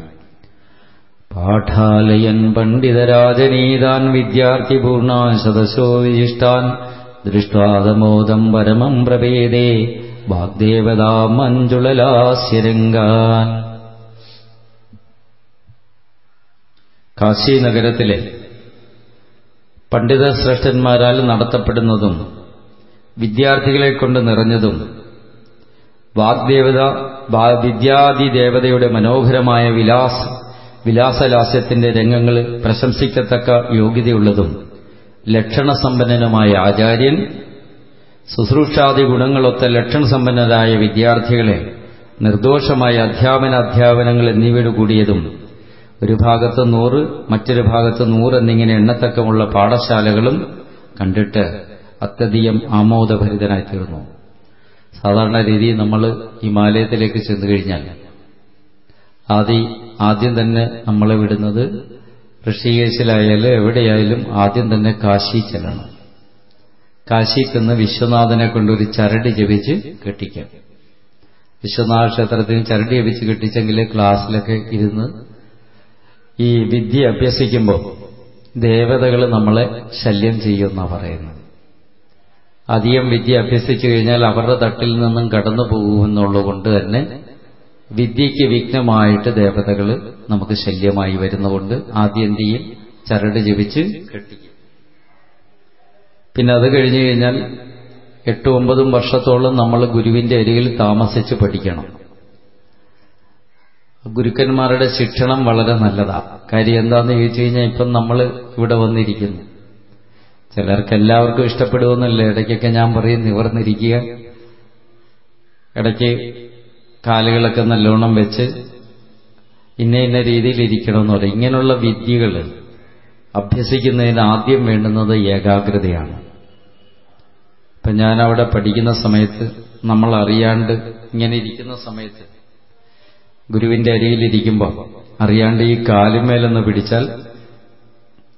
പാഠാലയൻ പണ്ഡിതരാജനീതാൻ വിദ്യാർത്ഥി പൂർണ്ണാൻ ശതശോ വിശിഷ്ടാൻ ദൃഷ്ടാതമോദം പരമം പ്രവേദേ വാഗ്ദേവതാ മഞ്ജുളലാസ്യരംഗാൻ കാശി നഗരത്തിലെ പണ്ഡിത ശ്രേഷ്ഠന്മാരാൽ നടത്തപ്പെടുന്നതും വിദ്യാർത്ഥികളെ കൊണ്ട് നിറഞ്ഞതും വാഗ്ദേവത വിദ്യാദിദേവതയുടെ മനോഹരമായ വിലാസ വിലാസലാസ്യത്തിന്റെ രംഗങ്ങൾ പ്രശംസിക്കത്തക്ക യോഗ്യതയുള്ളതും ലക്ഷണസമ്പന്നനുമായ ആചാര്യൻ ശുശ്രൂഷാദി ഗുണങ്ങളൊത്ത ലക്ഷണസമ്പന്നരായ വിദ്യാർത്ഥികളെ നിർദോഷമായ അധ്യാപന അധ്യാപനങ്ങൾ എന്നിവയോട് കൂടിയതും ഒരു ഭാഗത്ത് നൂറ് മറ്റൊരു ഭാഗത്ത് നൂറ് എന്നിങ്ങനെ എണ്ണത്തക്കമുള്ള പാഠശാലകളും കണ്ടിട്ട് അത്യധികം ആമോദഭരിതനായി തീർന്നു സാധാരണ രീതിയിൽ നമ്മൾ ഹിമാലയത്തിലേക്ക് ചെന്നു കഴിഞ്ഞാൽ ആദ്യ ആദ്യം തന്നെ നമ്മളെ വിടുന്നത് ഋഷികേശിലായാലും എവിടെയായാലും ആദ്യം തന്നെ കാശി ചെല്ലണം കാശി ചെന്ന് വിശ്വനാഥനെ കൊണ്ടൊരു ചരട് ജപിച്ച് കെട്ടിക്കാം വിശ്വനാഥ ക്ഷേത്രത്തിന് ചരട് ജപിച്ച് കെട്ടിച്ചെങ്കിൽ ക്ലാസ്സിലൊക്കെ ഇരുന്ന് ഈ വിദ്യ അഭ്യസിക്കുമ്പോൾ ദേവതകൾ നമ്മളെ ശല്യം ചെയ്യുമെന്നാണ് പറയുന്നത് അധികം വിദ്യ അഭ്യസിച്ചു കഴിഞ്ഞാൽ അവരുടെ തട്ടിൽ നിന്നും കടന്നു പോകുമെന്നുള്ളതുകൊണ്ട് തന്നെ വിദ്യയ്ക്ക് വിഘ്നമായിട്ട് ദേവതകൾ നമുക്ക് ശല്യമായി വരുന്നതുകൊണ്ട് ആദ്യം എന്ത് ചെയ്യും ചരട് ജപിച്ച് കെട്ടിക്കും പിന്നെ അത് കഴിഞ്ഞു കഴിഞ്ഞാൽ എട്ടും ഒമ്പതും വർഷത്തോളം നമ്മൾ ഗുരുവിന്റെ അരികിൽ താമസിച്ച് പഠിക്കണം ഗുരുക്കന്മാരുടെ ശിക്ഷണം വളരെ നല്ലതാണ് കാര്യം എന്താന്ന് ചോദിച്ചു കഴിഞ്ഞാൽ ഇപ്പം നമ്മൾ ഇവിടെ വന്നിരിക്കുന്നു ചിലർക്ക് എല്ലാവർക്കും ഇഷ്ടപ്പെടുമെന്നല്ല ഇടയ്ക്കൊക്കെ ഞാൻ പറയും നിവർന്നിരിക്കുക ഇടയ്ക്ക് കാലുകളൊക്കെ നല്ലോണം വെച്ച് ഇന്ന ഇന്ന രീതിയിൽ ഇരിക്കണമെന്ന് പറയും ഇങ്ങനെയുള്ള വിദ്യകൾ അഭ്യസിക്കുന്നതിന് ആദ്യം വേണ്ടുന്നത് ഏകാഗ്രതയാണ് ഇപ്പം ഞാൻ അവിടെ പഠിക്കുന്ന സമയത്ത് നമ്മൾ അറിയാണ്ട് ഇങ്ങനെ ഇരിക്കുന്ന സമയത്ത് ഗുരുവിന്റെ അരിയിലിരിക്കുമ്പോൾ അറിയാണ്ട് ഈ കാലുമേലൊന്ന് പിടിച്ചാൽ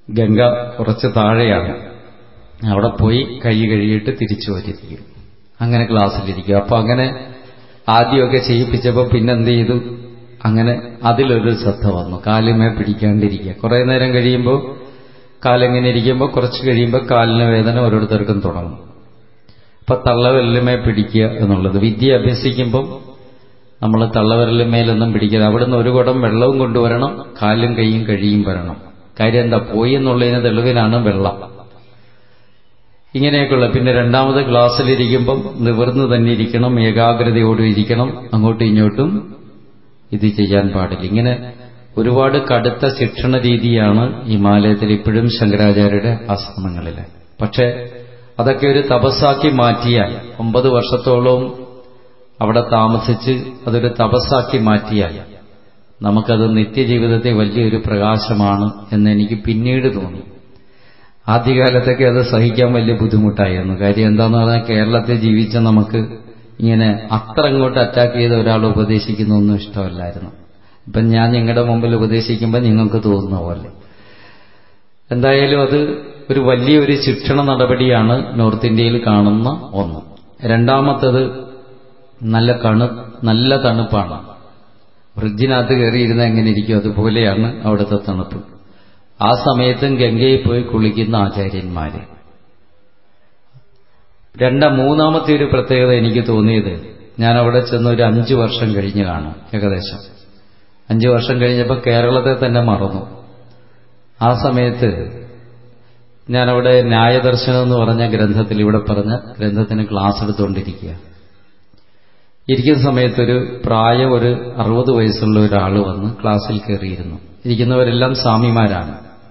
ഗംഗ കുറച്ച് താഴെയാണ് അവിടെ പോയി കൈ കഴുകിയിട്ട് തിരിച്ചു വരിയിരിക്കും അങ്ങനെ ക്ലാസ്സിലിരിക്കും അപ്പൊ അങ്ങനെ ആദ്യമൊക്കെ ചെയ്യിപ്പിച്ചപ്പോൾ പിന്നെന്ത് ചെയ്തു അങ്ങനെ അതിലൊരു ശ്രദ്ധ വന്നു കാലുമേ പിടിക്കാണ്ടിരിക്കുക കുറേ നേരം കഴിയുമ്പോൾ കാലെങ്ങനെ ഇരിക്കുമ്പോൾ കുറച്ച് കഴിയുമ്പോൾ കാലിന് വേദന ഓരോരുത്തർക്കും തുടങ്ങും അപ്പൊ തള്ളവിരലുമേ പിടിക്കുക എന്നുള്ളത് വിദ്യ അഭ്യസിക്കുമ്പം നമ്മൾ തള്ളവിരലുമേലൊന്നും പിടിക്കരുത് അവിടുന്ന് ഒരു കുടം വെള്ളവും കൊണ്ടുവരണം കാലും കൈയും കഴിയും വരണം കാര്യം എന്താ പോയി എന്നുള്ളതിന് തെളിവിലാണ് വെള്ളം ഇങ്ങനെയൊക്കെയുള്ള പിന്നെ രണ്ടാമത് ക്ലാസ്സിലിരിക്കുമ്പം നിവർന്ന് തന്നെ ഇരിക്കണം ഏകാഗ്രതയോടെ ഇരിക്കണം അങ്ങോട്ടും ഇങ്ങോട്ടും ഇത് ചെയ്യാൻ പാടില്ല ഇങ്ങനെ ഒരുപാട് കടുത്ത ശിക്ഷണ രീതിയാണ് ഹിമാലയത്തിൽ ഇപ്പോഴും ശങ്കരാചാര്യരുടെ ആശ്രമങ്ങളിൽ പക്ഷേ അതൊക്കെ ഒരു തപസ്സാക്കി മാറ്റിയാൽ ഒമ്പത് വർഷത്തോളവും അവിടെ താമസിച്ച് അതൊരു തപസ്സാക്കി മാറ്റിയാൽ നമുക്കത് നിത്യജീവിതത്തെ വലിയൊരു പ്രകാശമാണ് എന്ന് എനിക്ക് പിന്നീട് തോന്നി ആദ്യകാലത്തൊക്കെ അത് സഹിക്കാൻ വലിയ ബുദ്ധിമുട്ടായിരുന്നു കാര്യം എന്താന്ന് പറഞ്ഞാൽ കേരളത്തിൽ ജീവിച്ച നമുക്ക് ഇങ്ങനെ അത്ര അങ്ങോട്ട് അറ്റാക്ക് ചെയ്ത ഒരാൾ ഉപദേശിക്കുന്നൊന്നും ഇഷ്ടമല്ലായിരുന്നു ഇപ്പം ഞാൻ നിങ്ങളുടെ മുമ്പിൽ ഉപദേശിക്കുമ്പോൾ നിങ്ങൾക്ക് തോന്നുന്ന പോലെ എന്തായാലും അത് ഒരു വലിയൊരു ശിക്ഷണ നടപടിയാണ് നോർത്ത് ഇന്ത്യയിൽ കാണുന്ന ഒന്ന് രണ്ടാമത്തത് നല്ല കണു നല്ല തണുപ്പാണ് ഫ്രിഡ്ജിനകത്ത് കയറിയിരുന്ന എങ്ങനെ ഇരിക്കും അതുപോലെയാണ് അവിടുത്തെ തണുപ്പ് ആ സമയത്തും ഗംഗയിൽ പോയി കുളിക്കുന്ന ആചാര്യന്മാര് രണ്ട മൂന്നാമത്തെ ഒരു പ്രത്യേകത എനിക്ക് തോന്നിയത് ഞാൻ അവിടെ ചെന്ന് ഒരു അഞ്ചു വർഷം കഴിഞ്ഞ് കാണും ഏകദേശം അഞ്ചു വർഷം കഴിഞ്ഞപ്പോൾ കേരളത്തെ തന്നെ മറന്നു ആ സമയത്ത് ഞാനവിടെ ന്യായദർശനം എന്ന് പറഞ്ഞ ഗ്രന്ഥത്തിൽ ഇവിടെ പറഞ്ഞ ഗ്രന്ഥത്തിന് ക്ലാസ് എടുത്തുകൊണ്ടിരിക്കുക ഇരിക്കുന്ന സമയത്തൊരു പ്രായം ഒരു അറുപത് വയസ്സുള്ള ഒരാൾ വന്ന് ക്ലാസ്സിൽ കയറിയിരുന്നു ഇരിക്കുന്നവരെല്ലാം സ്വാമിമാരാണ്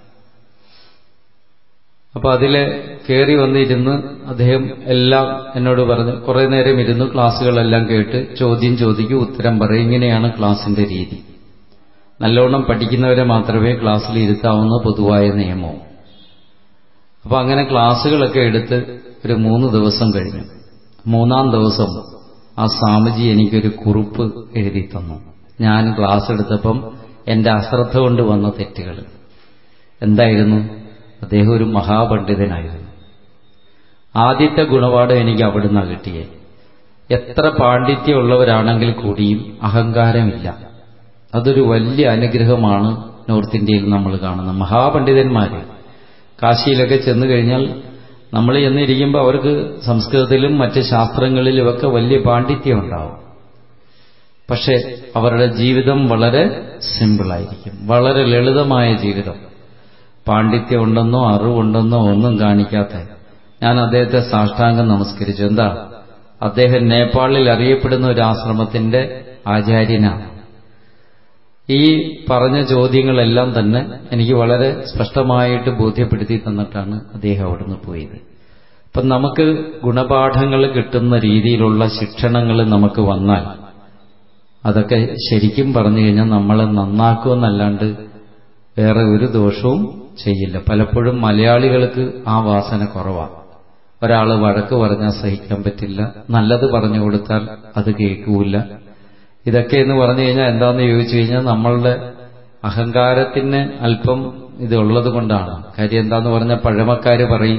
അപ്പൊ അതിലെ കയറി വന്നിരുന്ന് അദ്ദേഹം എല്ലാം എന്നോട് പറഞ്ഞു കുറെ നേരം ഇരുന്നു ക്ലാസ്സുകളെല്ലാം കേട്ട് ചോദ്യം ചോദിക്കും ഉത്തരം പറയും ഇങ്ങനെയാണ് ക്ലാസിന്റെ രീതി നല്ലോണം പഠിക്കുന്നവരെ മാത്രമേ ക്ലാസ്സിൽ ഇരുത്താവുന്ന പൊതുവായ നിയമവും അപ്പൊ അങ്ങനെ ക്ലാസ്സുകളൊക്കെ എടുത്ത് ഒരു മൂന്ന് ദിവസം കഴിഞ്ഞു മൂന്നാം ദിവസം ആ സ്വാമിജി എനിക്കൊരു കുറിപ്പ് എഴുതി തന്നു ഞാൻ ക്ലാസ് എടുത്തപ്പം എന്റെ അശ്രദ്ധ കൊണ്ട് വന്ന തെറ്റുകൾ എന്തായിരുന്നു അദ്ദേഹം ഒരു മഹാപണ്ഡിതനായിരുന്നു ആദ്യത്തെ ഗുണപാഠം എനിക്ക് അവിടുന്ന് കിട്ടിയേ എത്ര പാണ്ഡിത്യമുള്ളവരാണെങ്കിൽ കൂടിയും അഹങ്കാരമില്ല അതൊരു വലിയ അനുഗ്രഹമാണ് നോർത്ത് ഇന്ത്യയിൽ നമ്മൾ കാണുന്നത് മഹാപണ്ഡിതന്മാര് കാശിയിലൊക്കെ ചെന്നു കഴിഞ്ഞാൽ നമ്മൾ ചെന്നിരിക്കുമ്പോൾ അവർക്ക് സംസ്കൃതത്തിലും മറ്റ് ശാസ്ത്രങ്ങളിലുമൊക്കെ വലിയ പാണ്ഡിത്യം ഉണ്ടാവും പക്ഷെ അവരുടെ ജീവിതം വളരെ സിമ്പിളായിരിക്കും വളരെ ലളിതമായ ജീവിതം പാണ്ഡിത്യം ഉണ്ടെന്നോ അറിവുണ്ടെന്നോ ഒന്നും കാണിക്കാത്ത ഞാൻ അദ്ദേഹത്തെ സാഷ്ടാംഗം നമസ്കരിച്ചു എന്താ അദ്ദേഹം നേപ്പാളിൽ അറിയപ്പെടുന്ന ഒരു ആശ്രമത്തിന്റെ ആചാര്യനാണ് ഈ പറഞ്ഞ ചോദ്യങ്ങളെല്ലാം തന്നെ എനിക്ക് വളരെ സ്പഷ്ടമായിട്ട് ബോധ്യപ്പെടുത്തി തന്നിട്ടാണ് അദ്ദേഹം അവിടുന്ന് പോയത് അപ്പം നമുക്ക് ഗുണപാഠങ്ങൾ കിട്ടുന്ന രീതിയിലുള്ള ശിക്ഷണങ്ങൾ നമുക്ക് വന്നാൽ അതൊക്കെ ശരിക്കും പറഞ്ഞു കഴിഞ്ഞാൽ നമ്മളെ നന്നാക്കുമെന്നല്ലാണ്ട് വേറെ ഒരു ദോഷവും ചെയ്യില്ല പലപ്പോഴും മലയാളികൾക്ക് ആ വാസന കുറവാണ് ഒരാൾ വഴക്ക് പറഞ്ഞാൽ സഹിക്കാൻ പറ്റില്ല നല്ലത് പറഞ്ഞു കൊടുത്താൽ അത് കേൾക്കൂല ഇതൊക്കെ എന്ന് പറഞ്ഞു കഴിഞ്ഞാൽ എന്താന്ന് ചോദിച്ചു കഴിഞ്ഞാൽ നമ്മളുടെ അഹങ്കാരത്തിന് അല്പം ഇതുള്ളത് കൊണ്ടാണ് കാര്യം എന്താന്ന് പറഞ്ഞാൽ പഴമക്കാര് പറയും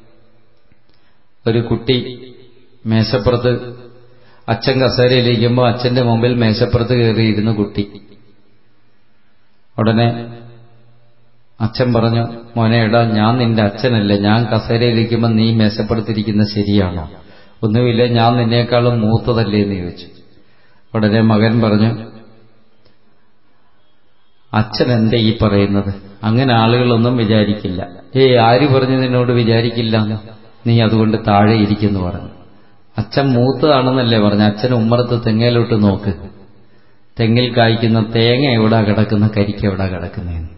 ഒരു കുട്ടി മേശപ്പുറത്ത് അച്ഛൻ കസേരയിലിരിക്കുമ്പോൾ അച്ഛന്റെ മുമ്പിൽ മേശപ്പുറത്ത് കയറിയിരുന്ന കുട്ടി ഉടനെ അച്ഛൻ പറഞ്ഞു മോനെ എടാ ഞാൻ നിന്റെ അച്ഛനല്ലേ ഞാൻ കസേരയിലിരിക്കുമ്പോൾ നീ മേശപ്പുറത്തിരിക്കുന്ന ശരിയാണോ ഒന്നുമില്ല ഞാൻ നിന്നേക്കാളും മൂത്തതല്ലേ എന്ന് ചോദിച്ചു ഉടനെ മകൻ പറഞ്ഞു അച്ഛൻ എന്താ ഈ പറയുന്നത് അങ്ങനെ ആളുകളൊന്നും വിചാരിക്കില്ല ഏയ് ആര് പറഞ്ഞു നിന്നോട് വിചാരിക്കില്ല നീ അതുകൊണ്ട് താഴെ ഇരിക്കുന്നു പറഞ്ഞു അച്ഛൻ മൂത്തതാണെന്നല്ലേ പറഞ്ഞു അച്ഛൻ ഉമ്മറത്ത് തെങ്ങയിലോട്ട് നോക്ക് തെങ്ങിൽ കായ്ക്കുന്ന തേങ്ങ എവിടാ കിടക്കുന്ന കരിക്ക് എവിടാ കിടക്കുന്നതെന്ന്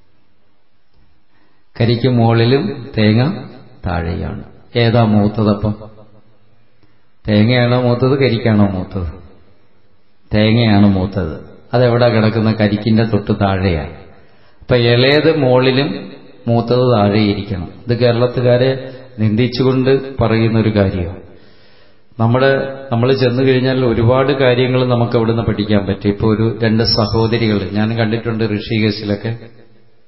കരിക്ക് മുകളിലും തേങ്ങ താഴെയാണ് ഏതാ മൂത്തതപ്പം തേങ്ങയാണോ മൂത്തത് കരിക്കാണോ മൂത്തത് തേങ്ങയാണ് മൂത്തത് അതെവിടെ കിടക്കുന്ന കരിക്കിന്റെ തൊട്ട് താഴെയാണ് അപ്പൊ ഇളയത് മുകളിലും മൂത്തത് താഴെയിരിക്കണം ഇത് കേരളത്തുകാരെ നിന്ദിച്ചുകൊണ്ട് പറയുന്ന ഒരു കാര്യമാണ് നമ്മുടെ നമ്മൾ ചെന്നു കഴിഞ്ഞാൽ ഒരുപാട് കാര്യങ്ങൾ നമുക്ക് അവിടുന്ന് പഠിക്കാൻ പറ്റും ഇപ്പോൾ ഒരു രണ്ട് സഹോദരികൾ ഞാൻ കണ്ടിട്ടുണ്ട് ഋഷികേശിലൊക്കെ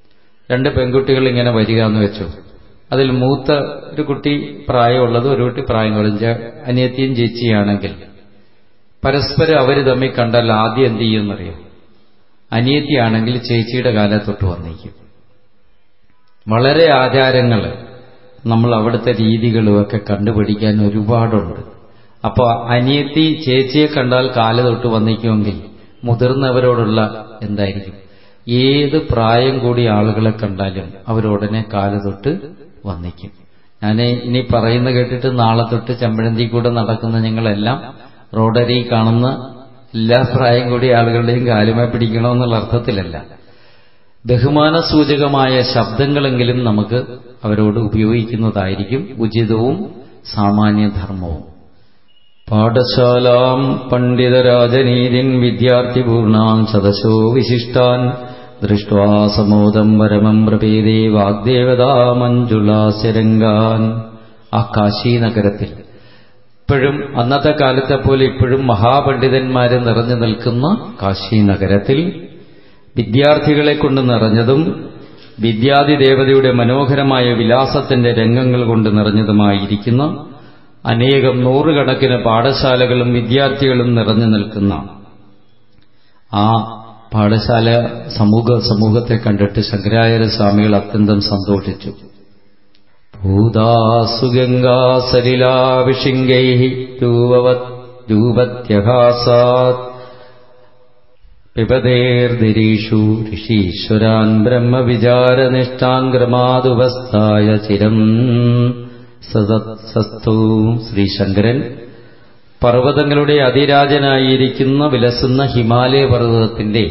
രണ്ട് പെൺകുട്ടികൾ ഇങ്ങനെ വരിക എന്ന് വെച്ചു അതിൽ മൂത്ത ഒരു കുട്ടി പ്രായമുള്ളത് ഒരു കുട്ടി പ്രായം കുറഞ്ഞ അനിയത്തിയും ചേച്ചിയാണെങ്കിൽ പരസ്പരം അവർ തമ്മിൽ കണ്ടാൽ ആദ്യം എന്ത് ചെയ്യുമെന്നറിയാം അനിയത്തിയാണെങ്കിൽ ചേച്ചിയുടെ കാലത്തൊട്ട് വന്നിരിക്കും വളരെ ആചാരങ്ങൾ നമ്മൾ അവിടുത്തെ രീതികളുമൊക്കെ കണ്ടുപിടിക്കാൻ ഒരുപാടുണ്ട് അപ്പോൾ അനിയത്തി ചേച്ചിയെ കണ്ടാൽ കാല് തൊട്ട് വന്നിക്കുമെങ്കിൽ മുതിർന്നവരോടുള്ള എന്തായിരിക്കും ഏത് പ്രായം കൂടി ആളുകളെ കണ്ടാലും അവരുടനെ കാല് തൊട്ട് വന്നിക്കും ഞാൻ ഇനി പറയുന്ന കേട്ടിട്ട് നാളെ തൊട്ട് ചെമ്പഴന്തി കൂടെ നടക്കുന്ന ഞങ്ങളെല്ലാം റോഡരി കാണുന്ന എല്ലാ പ്രായം കൂടി ആളുകളുടെയും കാലുമേ പിടിക്കണമെന്നുള്ള അർത്ഥത്തിലല്ല ബഹുമാന സൂചകമായ ശബ്ദങ്ങളെങ്കിലും നമുക്ക് അവരോട് ഉപയോഗിക്കുന്നതായിരിക്കും ഉചിതവും സാമാന്യധർമ്മവും പാഠശാലാം പണ്ഡിതരാജനീതിൻ വിദ്യാർത്ഥിപൂർണാം സദശോ വിശിഷ്ടാൻ ദൃഷ്ട്വാ സമോദം പരമം പ്രപേദേ വാഗ്ദേവതാ മഞ്ജുളാസ്യരംഗാൻ ആ കാശി നഗരത്തിൽ ഇപ്പോഴും അന്നത്തെ കാലത്തെ പോലെ ഇപ്പോഴും മഹാപണ്ഡിതന്മാര് നിറഞ്ഞു നിൽക്കുന്ന കാശി നഗരത്തിൽ വിദ്യാർത്ഥികളെ കൊണ്ട് നിറഞ്ഞതും വിദ്യാദിദേവതയുടെ മനോഹരമായ വിലാസത്തിന്റെ രംഗങ്ങൾ കൊണ്ട് നിറഞ്ഞതുമായിരിക്കുന്ന അനേകം നൂറുകണക്കിന് പാഠശാലകളും വിദ്യാർത്ഥികളും നിറഞ്ഞു നിൽക്കുന്ന ആ പാഠശാല സമൂഹ സമൂഹത്തെ കണ്ടിട്ട് ശങ്കരാചാര്യ സ്വാമികൾ അത്യന്തം സന്തോഷിച്ചു ഭൂതാസു ഗംഗാസലിലാവിഷിംഗൈ രൂപത്യഹാസാത് പിബതേർദിരീഷു ഋഷീശ്വരാൻ ബ്രഹ്മവിചാരനിഷ്ഠാൻ ക്രമാതുപസ്ഥായ ചിരം സസ്തു ശ്രീശങ്കരൻ പർവ്വതങ്ങളുടെ അതിരാജനായിരിക്കുന്ന വിലസുന്ന ഹിമാലയ പർവ്വതത്തിന്റെ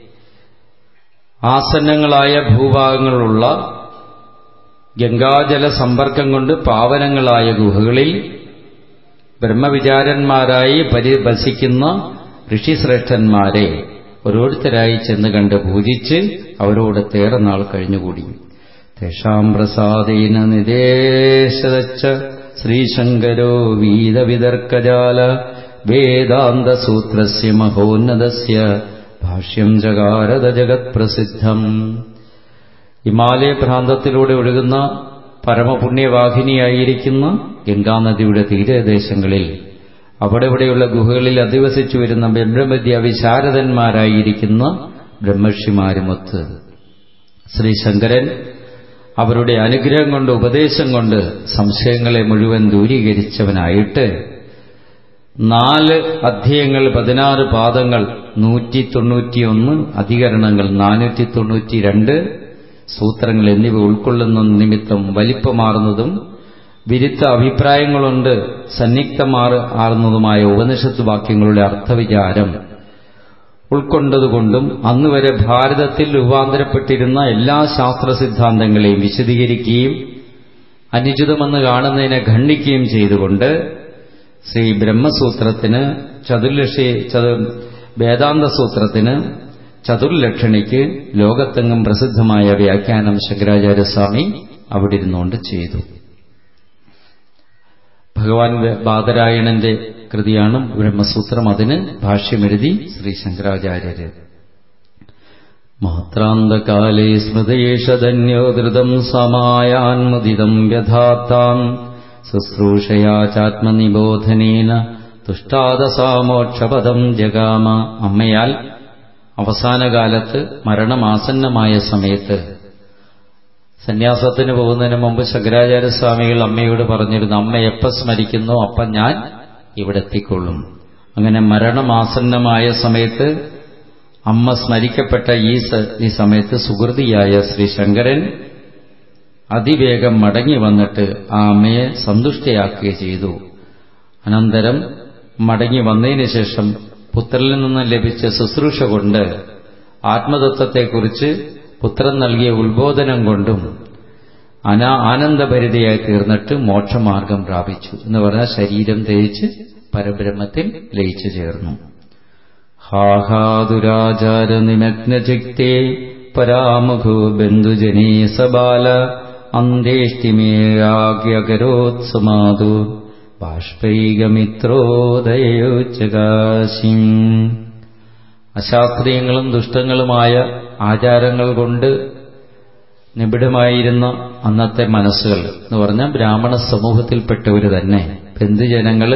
ആസന്നങ്ങളായ ഭൂഭാഗങ്ങളുള്ള ഗംഗാജല സമ്പർക്കം കൊണ്ട് പാവനങ്ങളായ ഗുഹകളിൽ ബ്രഹ്മവിചാരന്മാരായി പരിവസിക്കുന്ന ഋഷിശ്രേഷ്ഠന്മാരെ ഓരോരുത്തരായി ചെന്ന് കണ്ട് പൂജിച്ച് അവരോട് തേറെ നാൾ കഴിഞ്ഞുകൂടി തേഷാം പ്രസാദേന നിദേശച്ച ശ്രീശങ്കരോ വീതവിതർക്കജാല വേദാന്തസൂത്രസ്യ മഹോന്നതസ്യ ഭാഷ്യം ജകാരത ജഗത്പ്രസിദ്ധം ഹിമാലയ പ്രാന്തത്തിലൂടെ ഒഴുകുന്ന പരമപുണ്യവാഹിനിയായിരിക്കുന്ന ഗംഗാനദിയുടെ തീരദേശങ്ങളിൽ അവിടെ ഇവിടെയുള്ള ഗുഹകളിൽ അധിവസിച്ചു വരുന്ന ബ്രഹ്മവിദ്യ വിശാരദന്മാരായിരിക്കുന്ന ബ്രഹ്മർഷിമാരുമൊത്ത് ശ്രീ ശങ്കരൻ അവരുടെ അനുഗ്രഹം കൊണ്ട് ഉപദേശം കൊണ്ട് സംശയങ്ങളെ മുഴുവൻ ദൂരീകരിച്ചവനായിട്ട് നാല് അധ്യയങ്ങൾ പതിനാറ് പാദങ്ങൾ നൂറ്റി തൊണ്ണൂറ്റിയൊന്ന് അധികരണങ്ങൾ നാനൂറ്റി തൊണ്ണൂറ്റിരണ്ട് സൂത്രങ്ങൾ എന്നിവ ഉൾക്കൊള്ളുന്ന നിമിത്തം വലിപ്പമാർന്നതും വിരുദ്ധ അഭിപ്രായങ്ങളുണ്ട് സന്നിഗ്ധമാറുന്നതുമായ ഉപനിഷത്ത് വാക്യങ്ങളുടെ അർത്ഥവിചാരം ഉൾക്കൊണ്ടതുകൊണ്ടും അന്നുവരെ ഭാരതത്തിൽ രൂപാന്തരപ്പെട്ടിരുന്ന എല്ലാ ശാസ്ത്ര സിദ്ധാന്തങ്ങളെയും വിശദീകരിക്കുകയും അനുചിതമെന്ന് കാണുന്നതിനെ ഖണ്ഡിക്കുകയും ചെയ്തുകൊണ്ട് ശ്രീ ബ്രഹ്മസൂത്രത്തിന് ചതുർലക്ഷി വേദാന്ത സൂത്രത്തിന് ചതുർലക്ഷണിക്ക് ലോകത്തെങ്ങും പ്രസിദ്ധമായ വ്യാഖ്യാനം ശങ്കരാചാര്യസ്വാമി അവിടെ ഇരുന്നുകൊണ്ട് ചെയ്തു ഭഗവാൻ ബാദരായണന്റെ കൃതിയാണ് ബ്രഹ്മസൂത്രം അതിന് ഭാഷ്യമെഴുതി ശ്രീ ശങ്കരാചാര്യര് മാത്രാന്തകാലേ സ്മൃതയേഷധന്യോ ധൃതം സമായാൻമുദിതം വ്യഥാത്താം ശുശ്രൂഷയാ ചാത്മനിബോധനേന തുഷ്ടാദസാമോക്ഷപദം ജഗാമ അമ്മയാൽ അവസാനകാലത്ത് മരണമാസന്നമായ സമയത്ത് സന്യാസത്തിന് പോകുന്നതിന് മുമ്പ് ശങ്കരാചാര്യസ്വാമികൾ അമ്മയോട് പറഞ്ഞിരുന്നു അമ്മ എപ്പോൾ സ്മരിക്കുന്നോ അപ്പം ഞാൻ ഇവിടെ എത്തിക്കൊള്ളും അങ്ങനെ മരണമാസന്നമായ സമയത്ത് അമ്മ സ്മരിക്കപ്പെട്ട ഈ ഈ സമയത്ത് സുഹൃതിയായ ശ്രീ ശങ്കരൻ അതിവേഗം മടങ്ങി വന്നിട്ട് ആ അമ്മയെ സന്തുഷ്ടയാക്കുകയും ചെയ്തു അനന്തരം മടങ്ങി വന്നതിന് ശേഷം പുത്രനിൽ നിന്ന് ലഭിച്ച ശുശ്രൂഷ കൊണ്ട് ആത്മതത്വത്തെക്കുറിച്ച് പുത്രൻ നൽകിയ ഉത്ബോധനം കൊണ്ടും അനാ ആനന്ദഭരിതയായി തീർന്നിട്ട് മോക്ഷമാർഗം പ്രാപിച്ചു എന്ന് പറഞ്ഞാൽ ശരീരം തേച്ച് പരബ്രഹ്മത്തിൽ ലയിച്ചു ചേർന്നു ഹാഹാദുരാചാര നിമഗ്നചിക്തേ പരാമുഖോ ബന്ധുജനീ സബാല അന്തേഷ്ടിമേയാഗ്യകരോത്സമാതു ബാഷ്പൈകമിത്രോദയോച്ചകാശിം അശാസ്ത്രീയങ്ങളും ദുഷ്ടങ്ങളുമായ ആചാരങ്ങൾ കൊണ്ട് നിബിഡമായിരുന്ന അന്നത്തെ മനസ്സുകൾ എന്ന് പറഞ്ഞാൽ ബ്രാഹ്മണ സമൂഹത്തിൽപ്പെട്ടവർ തന്നെ ബന്ധുജനങ്ങള്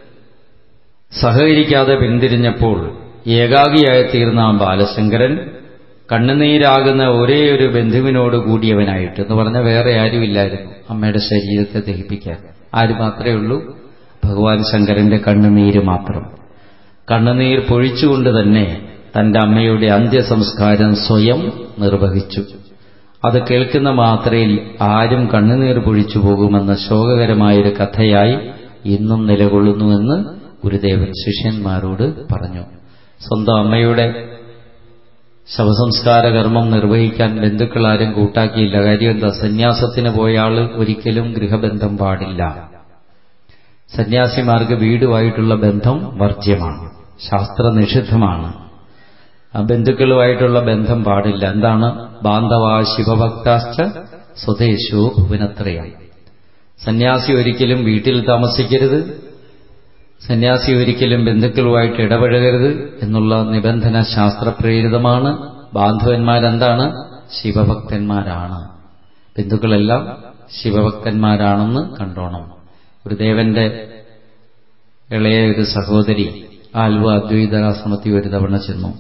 സഹകരിക്കാതെ പിന്തിരിഞ്ഞപ്പോൾ ഏകാഗിയായി തീർന്ന ആ ബാലശങ്കരൻ കണ്ണുനീരാകുന്ന ഒരേ ഒരു ബന്ധുവിനോട് കൂടിയവനായിട്ട് എന്ന് പറഞ്ഞാൽ വേറെ ആരുമില്ലായിരുന്നു അമ്മയുടെ ശരീരത്തെ ദഹിപ്പിക്കാൻ ആര് മാത്രമേ ഉള്ളൂ ഭഗവാൻ ശങ്കരന്റെ കണ്ണുനീര് മാത്രം കണ്ണുനീർ പൊഴിച്ചുകൊണ്ട് തന്നെ തന്റെ അമ്മയുടെ അന്ത്യസംസ്കാരം സ്വയം നിർവഹിച്ചു അത് കേൾക്കുന്ന മാത്രയിൽ ആരും കണ്ണുനീർ പൊഴിച്ചു പോകുമെന്ന ശോകകരമായൊരു കഥയായി ഇന്നും നിലകൊള്ളുന്നുവെന്ന് ഗുരുദേവൻ ശിഷ്യന്മാരോട് പറഞ്ഞു സ്വന്തം അമ്മയുടെ ശവസംസ്കാര കർമ്മം നിർവഹിക്കാൻ ബന്ധുക്കളാരും കൂട്ടാക്കിയില്ല കാര്യം എന്താ സന്യാസത്തിന് പോയ ആള് ഒരിക്കലും ഗൃഹബന്ധം പാടില്ല സന്യാസിമാർക്ക് വീടുമായിട്ടുള്ള ബന്ധം വർജ്യമാണ് ശാസ്ത്രനിഷിദ്ധമാണ് ആ ബന്ധുക്കളുമായിട്ടുള്ള ബന്ധം പാടില്ല എന്താണ് ബാന്ധവാ ശിവഭക്താശ്ച സ്വദേശോ ഭുവനത്രയം സന്യാസി ഒരിക്കലും വീട്ടിൽ താമസിക്കരുത് സന്യാസി ഒരിക്കലും ബന്ധുക്കളുമായിട്ട് ഇടപഴകരുത് എന്നുള്ള നിബന്ധന ശാസ്ത്രപ്രേരിതമാണ് ബാന്ധവന്മാരെന്താണ് ശിവഭക്തന്മാരാണ് ബന്ധുക്കളെല്ലാം ശിവഭക്തന്മാരാണെന്ന് കണ്ടോണം ഗുരുദേവന്റെ ഇളയ ഒരു സഹോദരി ആൽവ അദ്വൈതാശ്രമത്തിൽ ഒരു തവണ ചെന്നു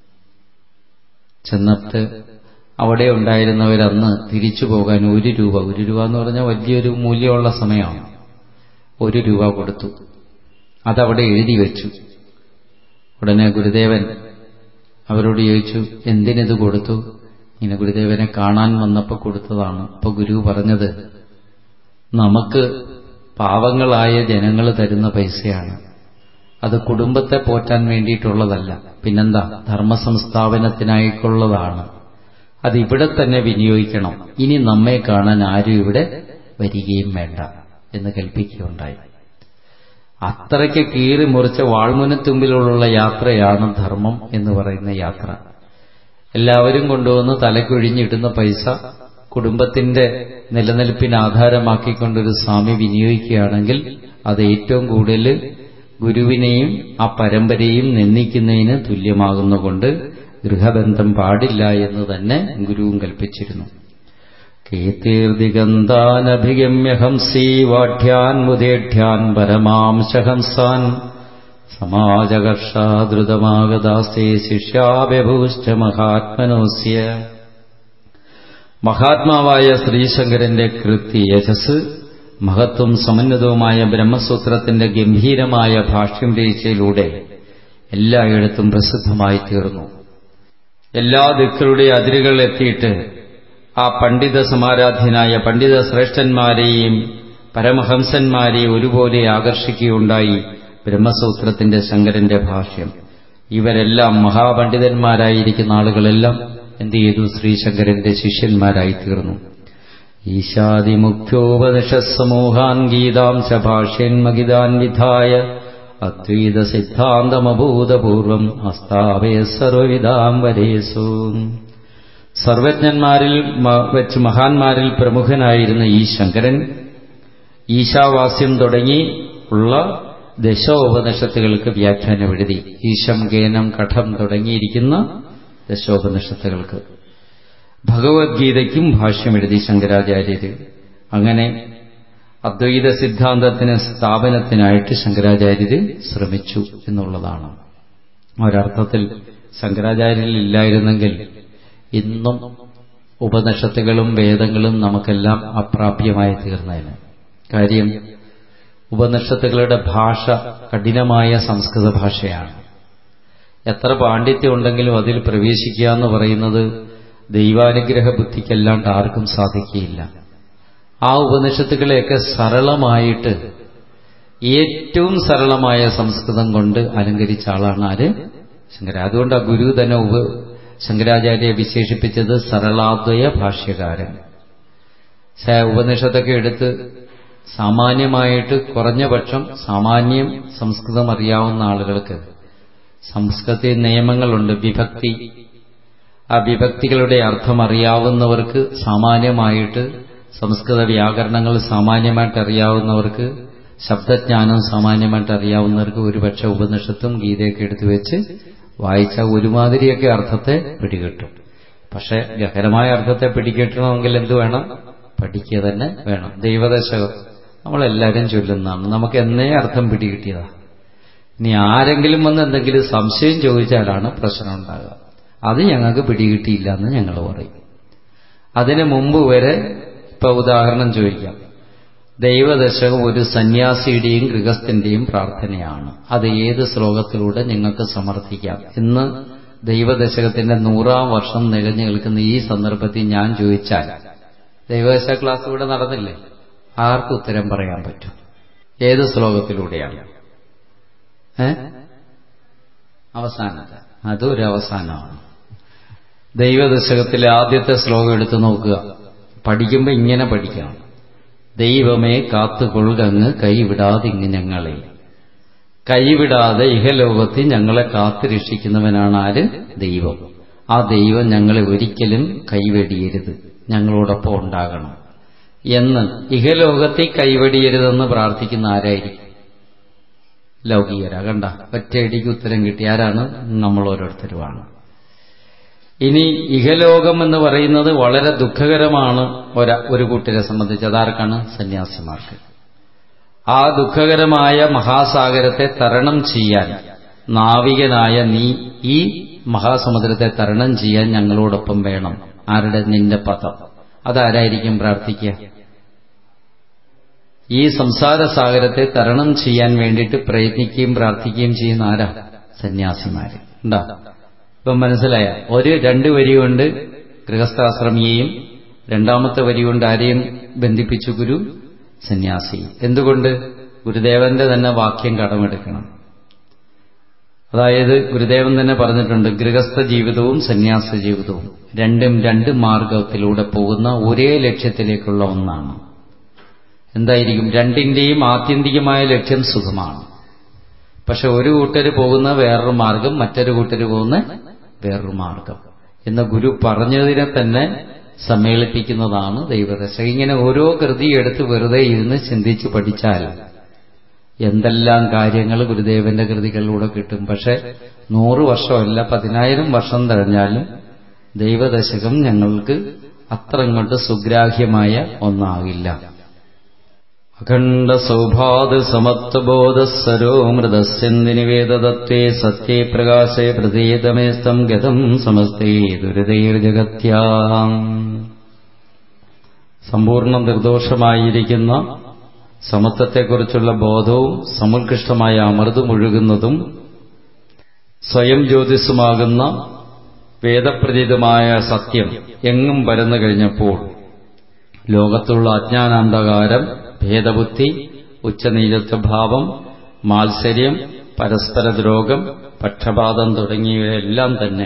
ചെന്നിട്ട് അവിടെ ഉണ്ടായിരുന്നവരന്ന് തിരിച്ചു പോകാൻ ഒരു രൂപ ഒരു രൂപ എന്ന് പറഞ്ഞാൽ വലിയൊരു മൂല്യമുള്ള സമയമാണ് ഒരു രൂപ കൊടുത്തു അതവിടെ എഴുതി വെച്ചു ഉടനെ ഗുരുദേവൻ അവരോട് ചോദിച്ചു എന്തിനിത് കൊടുത്തു ഇങ്ങനെ ഗുരുദേവനെ കാണാൻ വന്നപ്പോൾ കൊടുത്തതാണ് അപ്പൊ ഗുരു പറഞ്ഞത് നമുക്ക് പാവങ്ങളായ ജനങ്ങൾ തരുന്ന പൈസയാണ് അത് കുടുംബത്തെ പോറ്റാൻ വേണ്ടിയിട്ടുള്ളതല്ല പിന്നെന്താ ധർമ്മസംസ്ഥാപനത്തിനായിട്ടുള്ളതാണ് അത് ഇവിടെ തന്നെ വിനിയോഗിക്കണം ഇനി നമ്മെ കാണാൻ ആരും ഇവിടെ വരികയും വേണ്ട എന്ന് കൽപ്പിക്കുകയുണ്ടായി അത്രയ്ക്ക് കീറി മുറിച്ച വാൾമുനത്തുമ്പിലുള്ള യാത്രയാണ് ധർമ്മം എന്ന് പറയുന്ന യാത്ര എല്ലാവരും കൊണ്ടുവന്ന് തലക്കൊഴിഞ്ഞിടുന്ന പൈസ കുടുംബത്തിന്റെ നിലനിൽപ്പിന് ആധാരമാക്കിക്കൊണ്ടൊരു സ്വാമി വിനിയോഗിക്കുകയാണെങ്കിൽ അത് ഏറ്റവും കൂടുതൽ ഗുരുവിനെയും ആ പരമ്പരയും നിന്ദിക്കുന്നതിന് തുല്യമാകുന്നുകൊണ്ട് ഗൃഹബന്ധം പാടില്ല എന്ന് തന്നെ ഗുരുവും കൽപ്പിച്ചിരുന്നു കേതീർദിഗന്താനഭിഗമ്യഹംസീ വാഢ്യാൻ മുദേഢ്യാൻ പരമാംശഹംസാൻ സമാജകർഷാദ്രുതമാഗദാസ്തേ ശിഷ്യാഭ്യഭൂശ്ച മഹാത്മനോസ്യ മഹാത്മാവായ ശ്രീശങ്കരന്റെ കൃത്യ യശസ് മഹത്വം സമന്വിതവുമായ ബ്രഹ്മസൂത്രത്തിന്റെ ഗംഭീരമായ ഭാഷ്യം രചിച്ചയിലൂടെ എല്ലായിടത്തും പ്രസിദ്ധമായി തീർന്നു എല്ലാ ദിക്കുകളുടെ അതിരുകൾ എത്തിയിട്ട് ആ പണ്ഡിത സമാരാധ്യനായ പണ്ഡിത ശ്രേഷ്ഠന്മാരെയും പരമഹംസന്മാരെയും ഒരുപോലെ ആകർഷിക്കുകയുണ്ടായി ബ്രഹ്മസൂത്രത്തിന്റെ ശങ്കരന്റെ ഭാഷ്യം ഇവരെല്ലാം മഹാപണ്ഡിതന്മാരായിരിക്കുന്ന ആളുകളെല്ലാം എന്ത് ചെയ്തു ശ്രീശങ്കരന്റെ ശിഷ്യന്മാരായി തീർന്നു ഈശാദിമുഖ്യോപനിഷത്സമൂഹാൻ ഗീതാംശ ഭാഷ്യന്മഗിതാൻ വിധായ അദ്വൈത സിദ്ധാന്തമഭൂതപൂർവം അസ്ഥാപയ സർവവിധാം വരേസു സർവജ്ഞന്മാരിൽ വെച്ച് മഹാന്മാരിൽ പ്രമുഖനായിരുന്ന ഈ ശങ്കരൻ ഈശാവാസ്യം തുടങ്ങി ഉള്ള ദശോപനിഷത്തുകൾക്ക് വ്യാഖ്യാനം എഴുതി ഈശം ഗേനം കഠം തുടങ്ങിയിരിക്കുന്ന ദശോപനിഷത്തുകൾക്ക് ഭഗവത്ഗീതയ്ക്കും ഭാഷ്യം എഴുതി ശങ്കരാചാര്യര് അങ്ങനെ അദ്വൈത സിദ്ധാന്തത്തിന് സ്ഥാപനത്തിനായിട്ട് ശങ്കരാചാര്യര് ശ്രമിച്ചു എന്നുള്ളതാണ് ഒരർത്ഥത്തിൽ ശങ്കരാചാര്യരിൽ ഇല്ലായിരുന്നെങ്കിൽ ഇന്നും ഉപനിഷത്തുകളും വേദങ്ങളും നമുക്കെല്ലാം അപ്രാപ്യമായി തീർന്നതിന് കാര്യം ഉപനിഷത്തുകളുടെ ഭാഷ കഠിനമായ സംസ്കൃത ഭാഷയാണ് എത്ര പാണ്ഡിത്യം ഉണ്ടെങ്കിലും അതിൽ പ്രവേശിക്കുക എന്ന് പറയുന്നത് ദൈവാനുഗ്രഹ ബുദ്ധിക്കല്ലാണ്ട് ആർക്കും സാധിക്കുകയില്ല ആ ഉപനിഷത്തുകളെയൊക്കെ സരളമായിട്ട് ഏറ്റവും സരളമായ സംസ്കൃതം കൊണ്ട് അലങ്കരിച്ച ആളാണ് ആര് ശങ്കര അതുകൊണ്ട് ആ ഗുരു തന്നെ ഉപ ശങ്കരാചാര്യയെ വിശേഷിപ്പിച്ചത് സരളാദ്വയ ഭാഷ്യകാരൻ ഉപനിഷത്തൊക്കെ എടുത്ത് സാമാന്യമായിട്ട് കുറഞ്ഞ പക്ഷം സാമാന്യം സംസ്കൃതം അറിയാവുന്ന ആളുകൾക്ക് സംസ്കൃത നിയമങ്ങളുണ്ട് വിഭക്തി ആ വിഭക്തികളുടെ അർത്ഥം അറിയാവുന്നവർക്ക് സാമാന്യമായിട്ട് സംസ്കൃത വ്യാകരണങ്ങൾ സാമാന്യമായിട്ട് അറിയാവുന്നവർക്ക് ശബ്ദജ്ഞാനം സാമാന്യമായിട്ട് അറിയാവുന്നവർക്ക് ഒരുപക്ഷെ ഉപനിഷത്തും ഗീതയൊക്കെ എടുത്തു വെച്ച് വായിച്ച ഒരുമാതിരിയൊക്കെ അർത്ഥത്തെ പിടികിട്ടും പക്ഷെ ഗഹനമായ അർത്ഥത്തെ പിടികിട്ടണമെങ്കിൽ എന്ത് വേണം പഠിക്കുക തന്നെ വേണം ദൈവദശകം നമ്മളെല്ലാവരും ചൊല്ലുന്നതാണ് നമുക്ക് എന്നേ അർത്ഥം പിടികിട്ടിയതാ ഇനി ആരെങ്കിലും വന്ന് എന്തെങ്കിലും സംശയം ചോദിച്ചാലാണ് പ്രശ്നം ഉണ്ടാകുക അത് ഞങ്ങൾക്ക് പിടികിട്ടിയില്ല എന്ന് ഞങ്ങൾ പറയും അതിനു മുമ്പ് വരെ ഇപ്പൊ ഉദാഹരണം ചോദിക്കാം ദൈവദശകം ഒരു സന്യാസിയുടെയും ഗൃഹസ്ഥന്റെയും പ്രാർത്ഥനയാണ് അത് ഏത് ശ്ലോകത്തിലൂടെ നിങ്ങൾക്ക് സമർത്ഥിക്കാം ഇന്ന് ദൈവദശകത്തിന്റെ നൂറാം വർഷം നികഞ്ഞു നിൽക്കുന്ന ഈ സന്ദർഭത്തിൽ ഞാൻ ചോദിച്ചാൽ ദൈവദശ ക്ലാസ് ഇവിടെ നടന്നില്ലേ ആർക്ക് ഉത്തരം പറയാൻ പറ്റും ഏത് ശ്ലോകത്തിലൂടെയാണ് ഏ അവസാനത്തെ അതൊരു അവസാനമാണ് ദൈവദശകത്തിലെ ആദ്യത്തെ ശ്ലോകം എടുത്തു നോക്കുക പഠിക്കുമ്പോൾ ഇങ്ങനെ പഠിക്കണം ദൈവമേ കാത്തുകൊള്ളുകങ്ങ് കൈവിടാതിങ്ങ് ഞങ്ങളെ കൈവിടാതെ ഇഹലോകത്തിൽ ഞങ്ങളെ കാത്തുരക്ഷിക്കുന്നവനാണ് ആര് ദൈവം ആ ദൈവം ഞങ്ങളെ ഒരിക്കലും കൈവെടിയരുത് ഞങ്ങളോടൊപ്പം ഉണ്ടാകണം എന്ന് ഇഹലോകത്തിൽ കൈവെടിയരുതെന്ന് പ്രാർത്ഥിക്കുന്ന ആരായിരിക്കും ലൗകികര കണ്ട ഒറ്റയടിക്ക് ഉത്തരം കിട്ടി ആരാണ് നമ്മൾ ഓരോരുത്തരുമാണ് ഇനി ഇഹലോകം എന്ന് പറയുന്നത് വളരെ ദുഃഖകരമാണ് ഒര ഒരു കൂട്ടരെ സംബന്ധിച്ച് അതാർക്കാണ് സന്യാസിമാർക്ക് ആ ദുഃഖകരമായ മഹാസാഗരത്തെ തരണം ചെയ്യാൻ നാവികനായ നീ ഈ മഹാസമുദ്രത്തെ തരണം ചെയ്യാൻ ഞങ്ങളോടൊപ്പം വേണം ആരുടെ നിന്റെ പദം അതാരായിരിക്കും പ്രാർത്ഥിക്കുക ഈ സംസാര സാഗരത്തെ തരണം ചെയ്യാൻ വേണ്ടിയിട്ട് പ്രയത്നിക്കുകയും പ്രാർത്ഥിക്കുകയും ചെയ്യുന്ന ആരാ സന്യാസിമാര് ഉണ്ടാ ഇപ്പം മനസ്സിലായ ഒരു രണ്ട് വരി കൊണ്ട് ഗൃഹസ്ഥാശ്രമിയെയും രണ്ടാമത്തെ വരി കൊണ്ട് ആരെയും ബന്ധിപ്പിച്ചു ഗുരു സന്യാസി എന്തുകൊണ്ട് ഗുരുദേവന്റെ തന്നെ വാക്യം കടമെടുക്കണം അതായത് ഗുരുദേവൻ തന്നെ പറഞ്ഞിട്ടുണ്ട് ഗൃഹസ്ഥ ജീവിതവും സന്യാസ ജീവിതവും രണ്ടും രണ്ട് മാർഗത്തിലൂടെ പോകുന്ന ഒരേ ലക്ഷ്യത്തിലേക്കുള്ള ഒന്നാണ് എന്തായിരിക്കും രണ്ടിന്റെയും ആത്യന്തികമായ ലക്ഷ്യം സുഖമാണ് പക്ഷെ ഒരു കൂട്ടര് പോകുന്ന വേറൊരു മാർഗം മറ്റൊരു കൂട്ടര് പോകുന്ന വേറൊരു മാർഗം എന്ന് ഗുരു പറഞ്ഞതിനെ തന്നെ സമ്മേളിപ്പിക്കുന്നതാണ് ദൈവദശ ഇങ്ങനെ ഓരോ കൃതി എടുത്ത് വെറുതെ ഇരുന്ന് ചിന്തിച്ച് പഠിച്ചാൽ എന്തെല്ലാം കാര്യങ്ങൾ ഗുരുദേവന്റെ കൃതികളിലൂടെ കിട്ടും പക്ഷെ നൂറ് വർഷമല്ല പതിനായിരം വർഷം തഴഞ്ഞാലും ദൈവദശകം ഞങ്ങൾക്ക് അത്ര ഇങ്ങോട്ട് സുഗ്രാഹ്യമായ ഒന്നാകില്ല അഖണ്ഡ സൗഭാത് സമത്വബോധ സരോ മൃതസ്യന്തിനിവേദതത്വേ സത്യേ പ്രകാശേ പ്രതീതമേസ്തം ഗതം സമസ്തേ ദുരിതൈർജഗത്യാം സമ്പൂർണ്ണ നിർദോഷമായിരിക്കുന്ന സമത്വത്തെക്കുറിച്ചുള്ള ബോധവും സമുത്കൃഷ്ടമായ അമൃതമൊഴുകുന്നതും സ്വയം ജ്യോതിസുമാകുന്ന വേദപ്രതീതമായ സത്യം എങ്ങും പരന്നു കഴിഞ്ഞപ്പോൾ ലോകത്തുള്ള അജ്ഞാനാന്ധകാരം ഭേദബുദ്ധി ഉച്ചനീചത്വഭാവം മാത്സര്യം പരസ്പര ദ്രോഗം പക്ഷപാതം തുടങ്ങിയവയെല്ലാം തന്നെ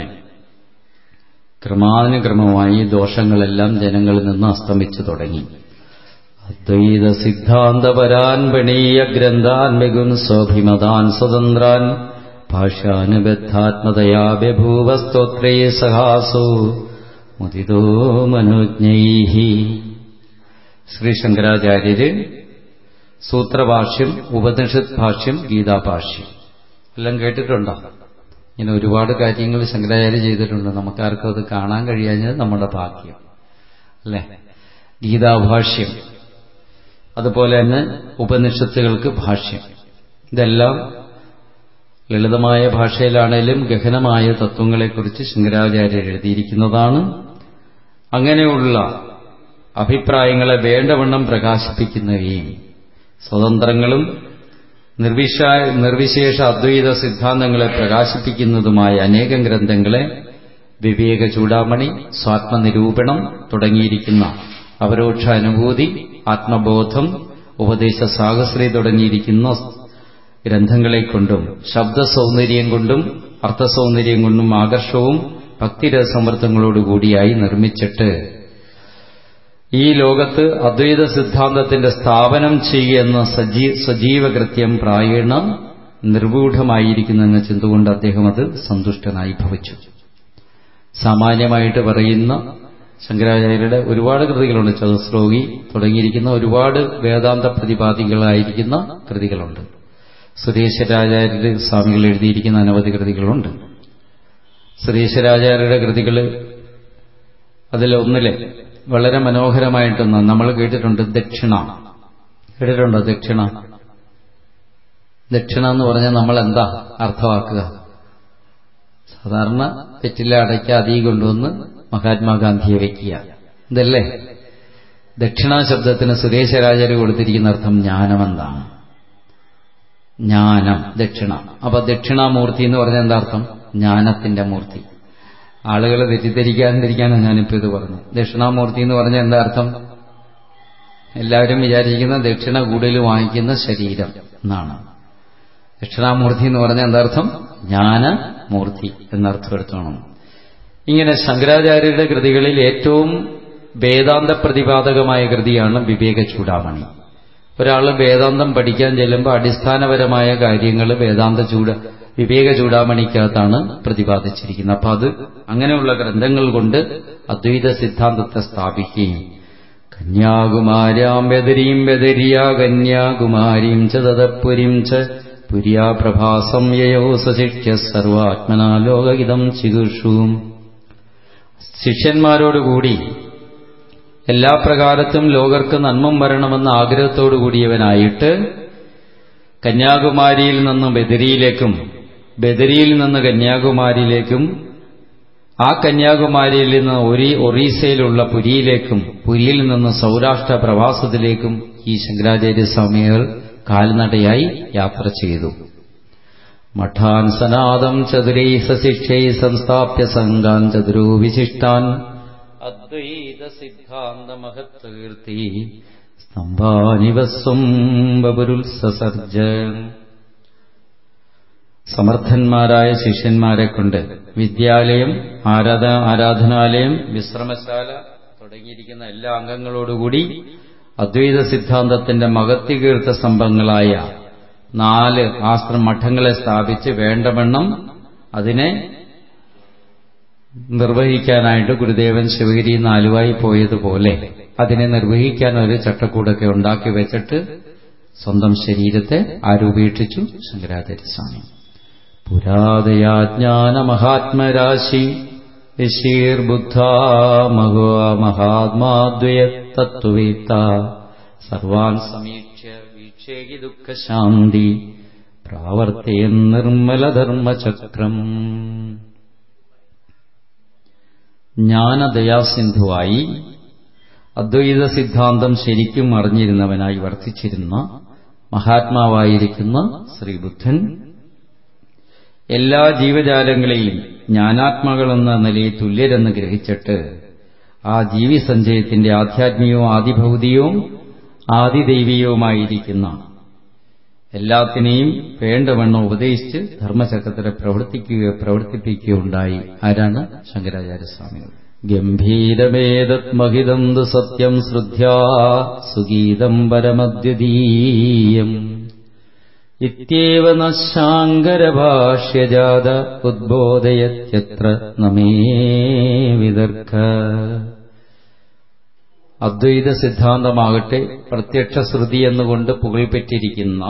ക്രമാനുക്രമമായി ദോഷങ്ങളെല്ലാം ജനങ്ങളിൽ നിന്ന് അസ്തമിച്ചു തുടങ്ങി അദ്വൈത സിദ്ധാന്തപരാൻ പണീയ ഗ്രന്ഥാൻ മികുൻ സ്വഭിമതാൻ സ്വതന്ത്രാൻ ഭാഷ്യാനുബദ്ധാത്മതയാ ബഭൂവ സ്തോത്രേ സഹാസോ മുദിതോ മനോജ്ഞൈഹി ശ്രീ ശങ്കരാചാര്യര് സൂത്രഭാഷ്യം ഉപനിഷത്ത് ഭാഷ്യം ഗീതാഭാഷ്യം എല്ലാം കേട്ടിട്ടുണ്ടോ ഇങ്ങനെ ഒരുപാട് കാര്യങ്ങൾ ശങ്കരാചാര്യ ചെയ്തിട്ടുണ്ട് നമുക്കാർക്കും അത് കാണാൻ കഴിയാഞ്ഞത് നമ്മുടെ ഭാഗ്യം അല്ലേ ഗീതാഭാഷ്യം അതുപോലെ തന്നെ ഉപനിഷത്തുകൾക്ക് ഭാഷ്യം ഇതെല്ലാം ലളിതമായ ഭാഷയിലാണേലും ഗഹനമായ തത്വങ്ങളെക്കുറിച്ച് ശങ്കരാചാര്യർ എഴുതിയിരിക്കുന്നതാണ് അങ്ങനെയുള്ള അഭിപ്രായങ്ങളെ വേണ്ടവണ്ണം പ്രകാശിപ്പിക്കുന്നവയും സ്വതന്ത്രങ്ങളും നിർവിശ നിർവിശേഷ അദ്വൈത സിദ്ധാന്തങ്ങളെ പ്രകാശിപ്പിക്കുന്നതുമായ അനേകം ഗ്രന്ഥങ്ങളെ വിവേക ചൂടാമണി സ്വാത്മനിരൂപണം തുടങ്ങിയിരിക്കുന്ന അപരോക്ഷ അനുഭൂതി ആത്മബോധം ഉപദേശ സാഹസ്രി തുടങ്ങിയിരിക്കുന്ന ഗ്രന്ഥങ്ങളെ കൊണ്ടും ശബ്ദസൗന്ദര്യം കൊണ്ടും അർത്ഥസൗന്ദര്യം കൊണ്ടും ആകർഷവും ഭക്തിരസമൃദ്ധങ്ങളോടുകൂടിയായി നിർമ്മിച്ചിട്ട് ഈ ലോകത്ത് അദ്വൈത സിദ്ധാന്തത്തിന്റെ സ്ഥാപനം ചെയ്യുന്ന സജീ സജീവകൃത്യം പ്രായേണ നിർവൂഢമായിരിക്കുന്നെന്ന ചിന്തകൊണ്ട് അദ്ദേഹം അത് സന്തുഷ്ടനായി ഭവിച്ചു സാമാന്യമായിട്ട് പറയുന്ന ശങ്കരാചാര്യരുടെ ഒരുപാട് കൃതികളുണ്ട് ചതുശ്ലോകി തുടങ്ങിയിരിക്കുന്ന ഒരുപാട് വേദാന്ത പ്രതിപാദികളായിരിക്കുന്ന കൃതികളുണ്ട് സുരേശ്വരാചാര്യര് സ്വാമികൾ എഴുതിയിരിക്കുന്ന അനവധി കൃതികളുണ്ട് സുരേശ്വരാചാര്യരുടെ കൃതികൾ അതിലൊന്നില് വളരെ മനോഹരമായിട്ടൊന്ന് നമ്മൾ കേട്ടിട്ടുണ്ട് ദക്ഷിണ കേട്ടിട്ടുണ്ടോ ദക്ഷിണ ദക്ഷിണ എന്ന് പറഞ്ഞാൽ നമ്മൾ എന്താ അർത്ഥമാക്കുക സാധാരണ തെറ്റില്ല അടയ്ക്ക അതി കൊണ്ടുവന്ന് മഹാത്മാഗാന്ധിയെ വയ്ക്കുക ഇതല്ലേ ദക്ഷിണ ശബ്ദത്തിന് സുരേശരാചാര്യ കൊടുത്തിരിക്കുന്ന അർത്ഥം ജ്ഞാനമെന്താണ് ജ്ഞാനം ദക്ഷിണ അപ്പൊ ദക്ഷിണാമൂർത്തി എന്ന് പറഞ്ഞാൽ എന്താ അർത്ഥം ജ്ഞാനത്തിന്റെ മൂർത്തി ആളുകൾ തെറ്റിദ്ധരിക്കാതിരിക്കാനാണ് ഞാനിപ്പോ ഇത് പറഞ്ഞു ദക്ഷിണാമൂർത്തി എന്ന് പറഞ്ഞാൽ എന്താ അർത്ഥം എല്ലാവരും വിചാരിക്കുന്ന ദക്ഷിണ കൂടുതൽ വാങ്ങിക്കുന്ന ശരീരം എന്നാണ് ദക്ഷിണാമൂർത്തി എന്ന് പറഞ്ഞാൽ എന്താർത്ഥം ജ്ഞാനമൂർത്തി എന്നർത്ഥം എടുത്തോണം ഇങ്ങനെ ശങ്കരാചാര്യരുടെ കൃതികളിൽ ഏറ്റവും വേദാന്ത പ്രതിപാദകമായ കൃതിയാണ് വിവേക ചൂടാമണി ഒരാൾ വേദാന്തം പഠിക്കാൻ ചെല്ലുമ്പോൾ അടിസ്ഥാനപരമായ കാര്യങ്ങൾ വേദാന്ത ചൂട വിവേക ചൂടാമണിക്കകത്താണ് പ്രതിപാദിച്ചിരിക്കുന്നത് അപ്പൊ അത് അങ്ങനെയുള്ള ഗ്രന്ഥങ്ങൾ കൊണ്ട് അദ്വൈത സിദ്ധാന്തത്തെ സ്ഥാപിക്കുകയും കന്യാകുമാരാം ബദരീം ബദരിയ കന്യാകുമാരീം ച തതപുരീം ച പുര്യാ പ്രഭാസം യയോ സശിഷ്യ സർവാത്മനാ ലോകഹിതം ചികുഷും ശിഷ്യന്മാരോടുകൂടി എല്ലാ പ്രകാരത്തും ലോകർക്ക് നന്മം വരണമെന്ന ആഗ്രഹത്തോടു കൂടിയവനായിട്ട് കന്യാകുമാരിയിൽ നിന്ന് ബദരിയിലേക്കും ബദരിയിൽ നിന്ന് കന്യാകുമാരിയിലേക്കും ആ കന്യാകുമാരിയിൽ നിന്ന് ഒരി ഒറീസയിലുള്ള പുരിയിലേക്കും പുരിയിൽ നിന്ന് സൗരാഷ്ട്ര പ്രവാസത്തിലേക്കും ഈ ശങ്കരാചാര്യ സ്വാമികൾ കാൽനടയായി യാത്ര ചെയ്തു മഠാൻ സനാദം ചതുരൈ സശിക്ഷൈ സംസ്ഥാപ്യ സംഘാൻ ചതുരോ വിശിഷ്ടാൻ അദ്വൈത സിദ്ധാന്ത മഹത്കീർത്തി സ്തംഭാനിവസ്വം ബബുരുത്സസർജ സമർത്ഥന്മാരായ ശിഷ്യന്മാരെ കൊണ്ട് വിദ്യാലയം ആരാധ ആരാധനാലയം വിശ്രമശാല തുടങ്ങിയിരിക്കുന്ന എല്ലാ അംഗങ്ങളോടുകൂടി അദ്വൈത സിദ്ധാന്തത്തിന്റെ മഹത്യകീർത്ത സ്തംഭങ്ങളായ നാല് ആശ്രമ മഠങ്ങളെ സ്ഥാപിച്ച് വേണ്ടവണ്ണം അതിനെ നിർവഹിക്കാനായിട്ട് ഗുരുദേവൻ ശിവഗിരി നാലുവായി പോയതുപോലെ അതിനെ നിർവഹിക്കാൻ ഒരു ചട്ടക്കൂടൊക്കെ ഉണ്ടാക്കി വെച്ചിട്ട് സ്വന്തം ശരീരത്തെ ആരൂപേക്ഷിച്ചു ശങ്കരാചാര്യസ്വാമി പുരാതയാജ്ഞാന മഹാത്മരാശി ഋഷീർബുദ്ധ മഹോ മഹാത്മാദ്വയ തത്വവേത്ത സർവാൻ സമീക്ഷ്യ വീക്ഷേകി ദുഃഖശാന്തി പ്രാവർത്തേൻ നിർമ്മലധർമ്മചക്രം ജ്ഞാനദയാസിന്ധുവായി അദ്വൈത സിദ്ധാന്തം ശരിക്കും അറിഞ്ഞിരുന്നവനായി വർത്തിച്ചിരുന്ന മഹാത്മാവായിരിക്കുന്ന ശ്രീബുദ്ധൻ എല്ലാ ജീവജാലങ്ങളെയും ജ്ഞാനാത്മകളെന്ന നിലയിൽ തുല്യരെന്ന് ഗ്രഹിച്ചിട്ട് ആ ജീവിസഞ്ചയത്തിന്റെ ആധ്യാത്മികവും ആദിഭൗതികവും ആദിദൈവീയവുമായിരിക്കുന്ന എല്ലാത്തിനെയും വേണ്ടവണ്ണം ഉപദേശിച്ച് ധർമ്മചക്രത്തിലെ പ്രവർത്തിക്കുക പ്രവർത്തിപ്പിക്കുകയുണ്ടായി ആരാണ് ശങ്കരാചാര്യസ്വാമികൾ ഗംഭീരമേതത് മഹിതം തു സത്യം ശ്രുധ്യാ സുഗീതം പരമദ്വിതീയം ഇത്യേവ നശാങ്കരഭാഷ്യജാത ഉദ്ബോധയത്യത്ര നമേ വിദർഘ അദ്വൈത സിദ്ധാന്തമാകട്ടെ പ്രത്യക്ഷ ശ്രുതി എന്നുകൊണ്ട് പുകൾപ്പെറ്റിരിക്കുന്ന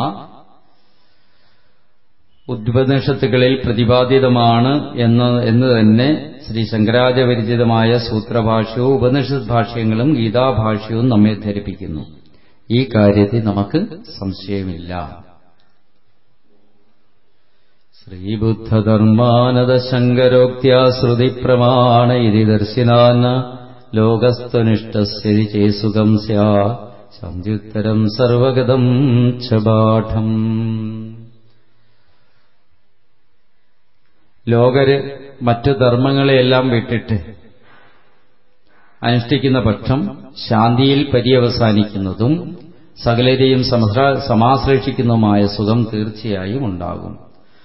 ഉദ്പനിഷത്തുകളിൽ പ്രതിപാദിതമാണ് എന്ന് എന്ന് തന്നെ ശ്രീ ശങ്കരാചാര്യവിരചിതമായ സൂത്രഭാഷ്യവും ഉപനിഷത്ത് ഭാഷ്യങ്ങളും ഗീതാഭാഷ്യവും നമ്മെ ധരിപ്പിക്കുന്നു ഈ കാര്യത്തിൽ നമുക്ക് സംശയമില്ല ശ്രീബുദ്ധധർമാനദശങ്കരോക്ത്യാ ശ്രുതിപ്രമാണ ഇതി ദർശിനാന ലോകസ്ത്വനിഷ്ടസ്ഥിതി ചേസുഖം സ്യാ സംയുത്തരം സർവഗതം ച പാഠം ലോകര് മറ്റു ധർമ്മങ്ങളെയെല്ലാം വിട്ടിട്ട് അനുഷ്ഠിക്കുന്ന പക്ഷം ശാന്തിയിൽ പര്യവസാനിക്കുന്നതും സകലരെയും സമാശ്ലേഷിക്കുന്നതുമായ സുഖം തീർച്ചയായും ഉണ്ടാകും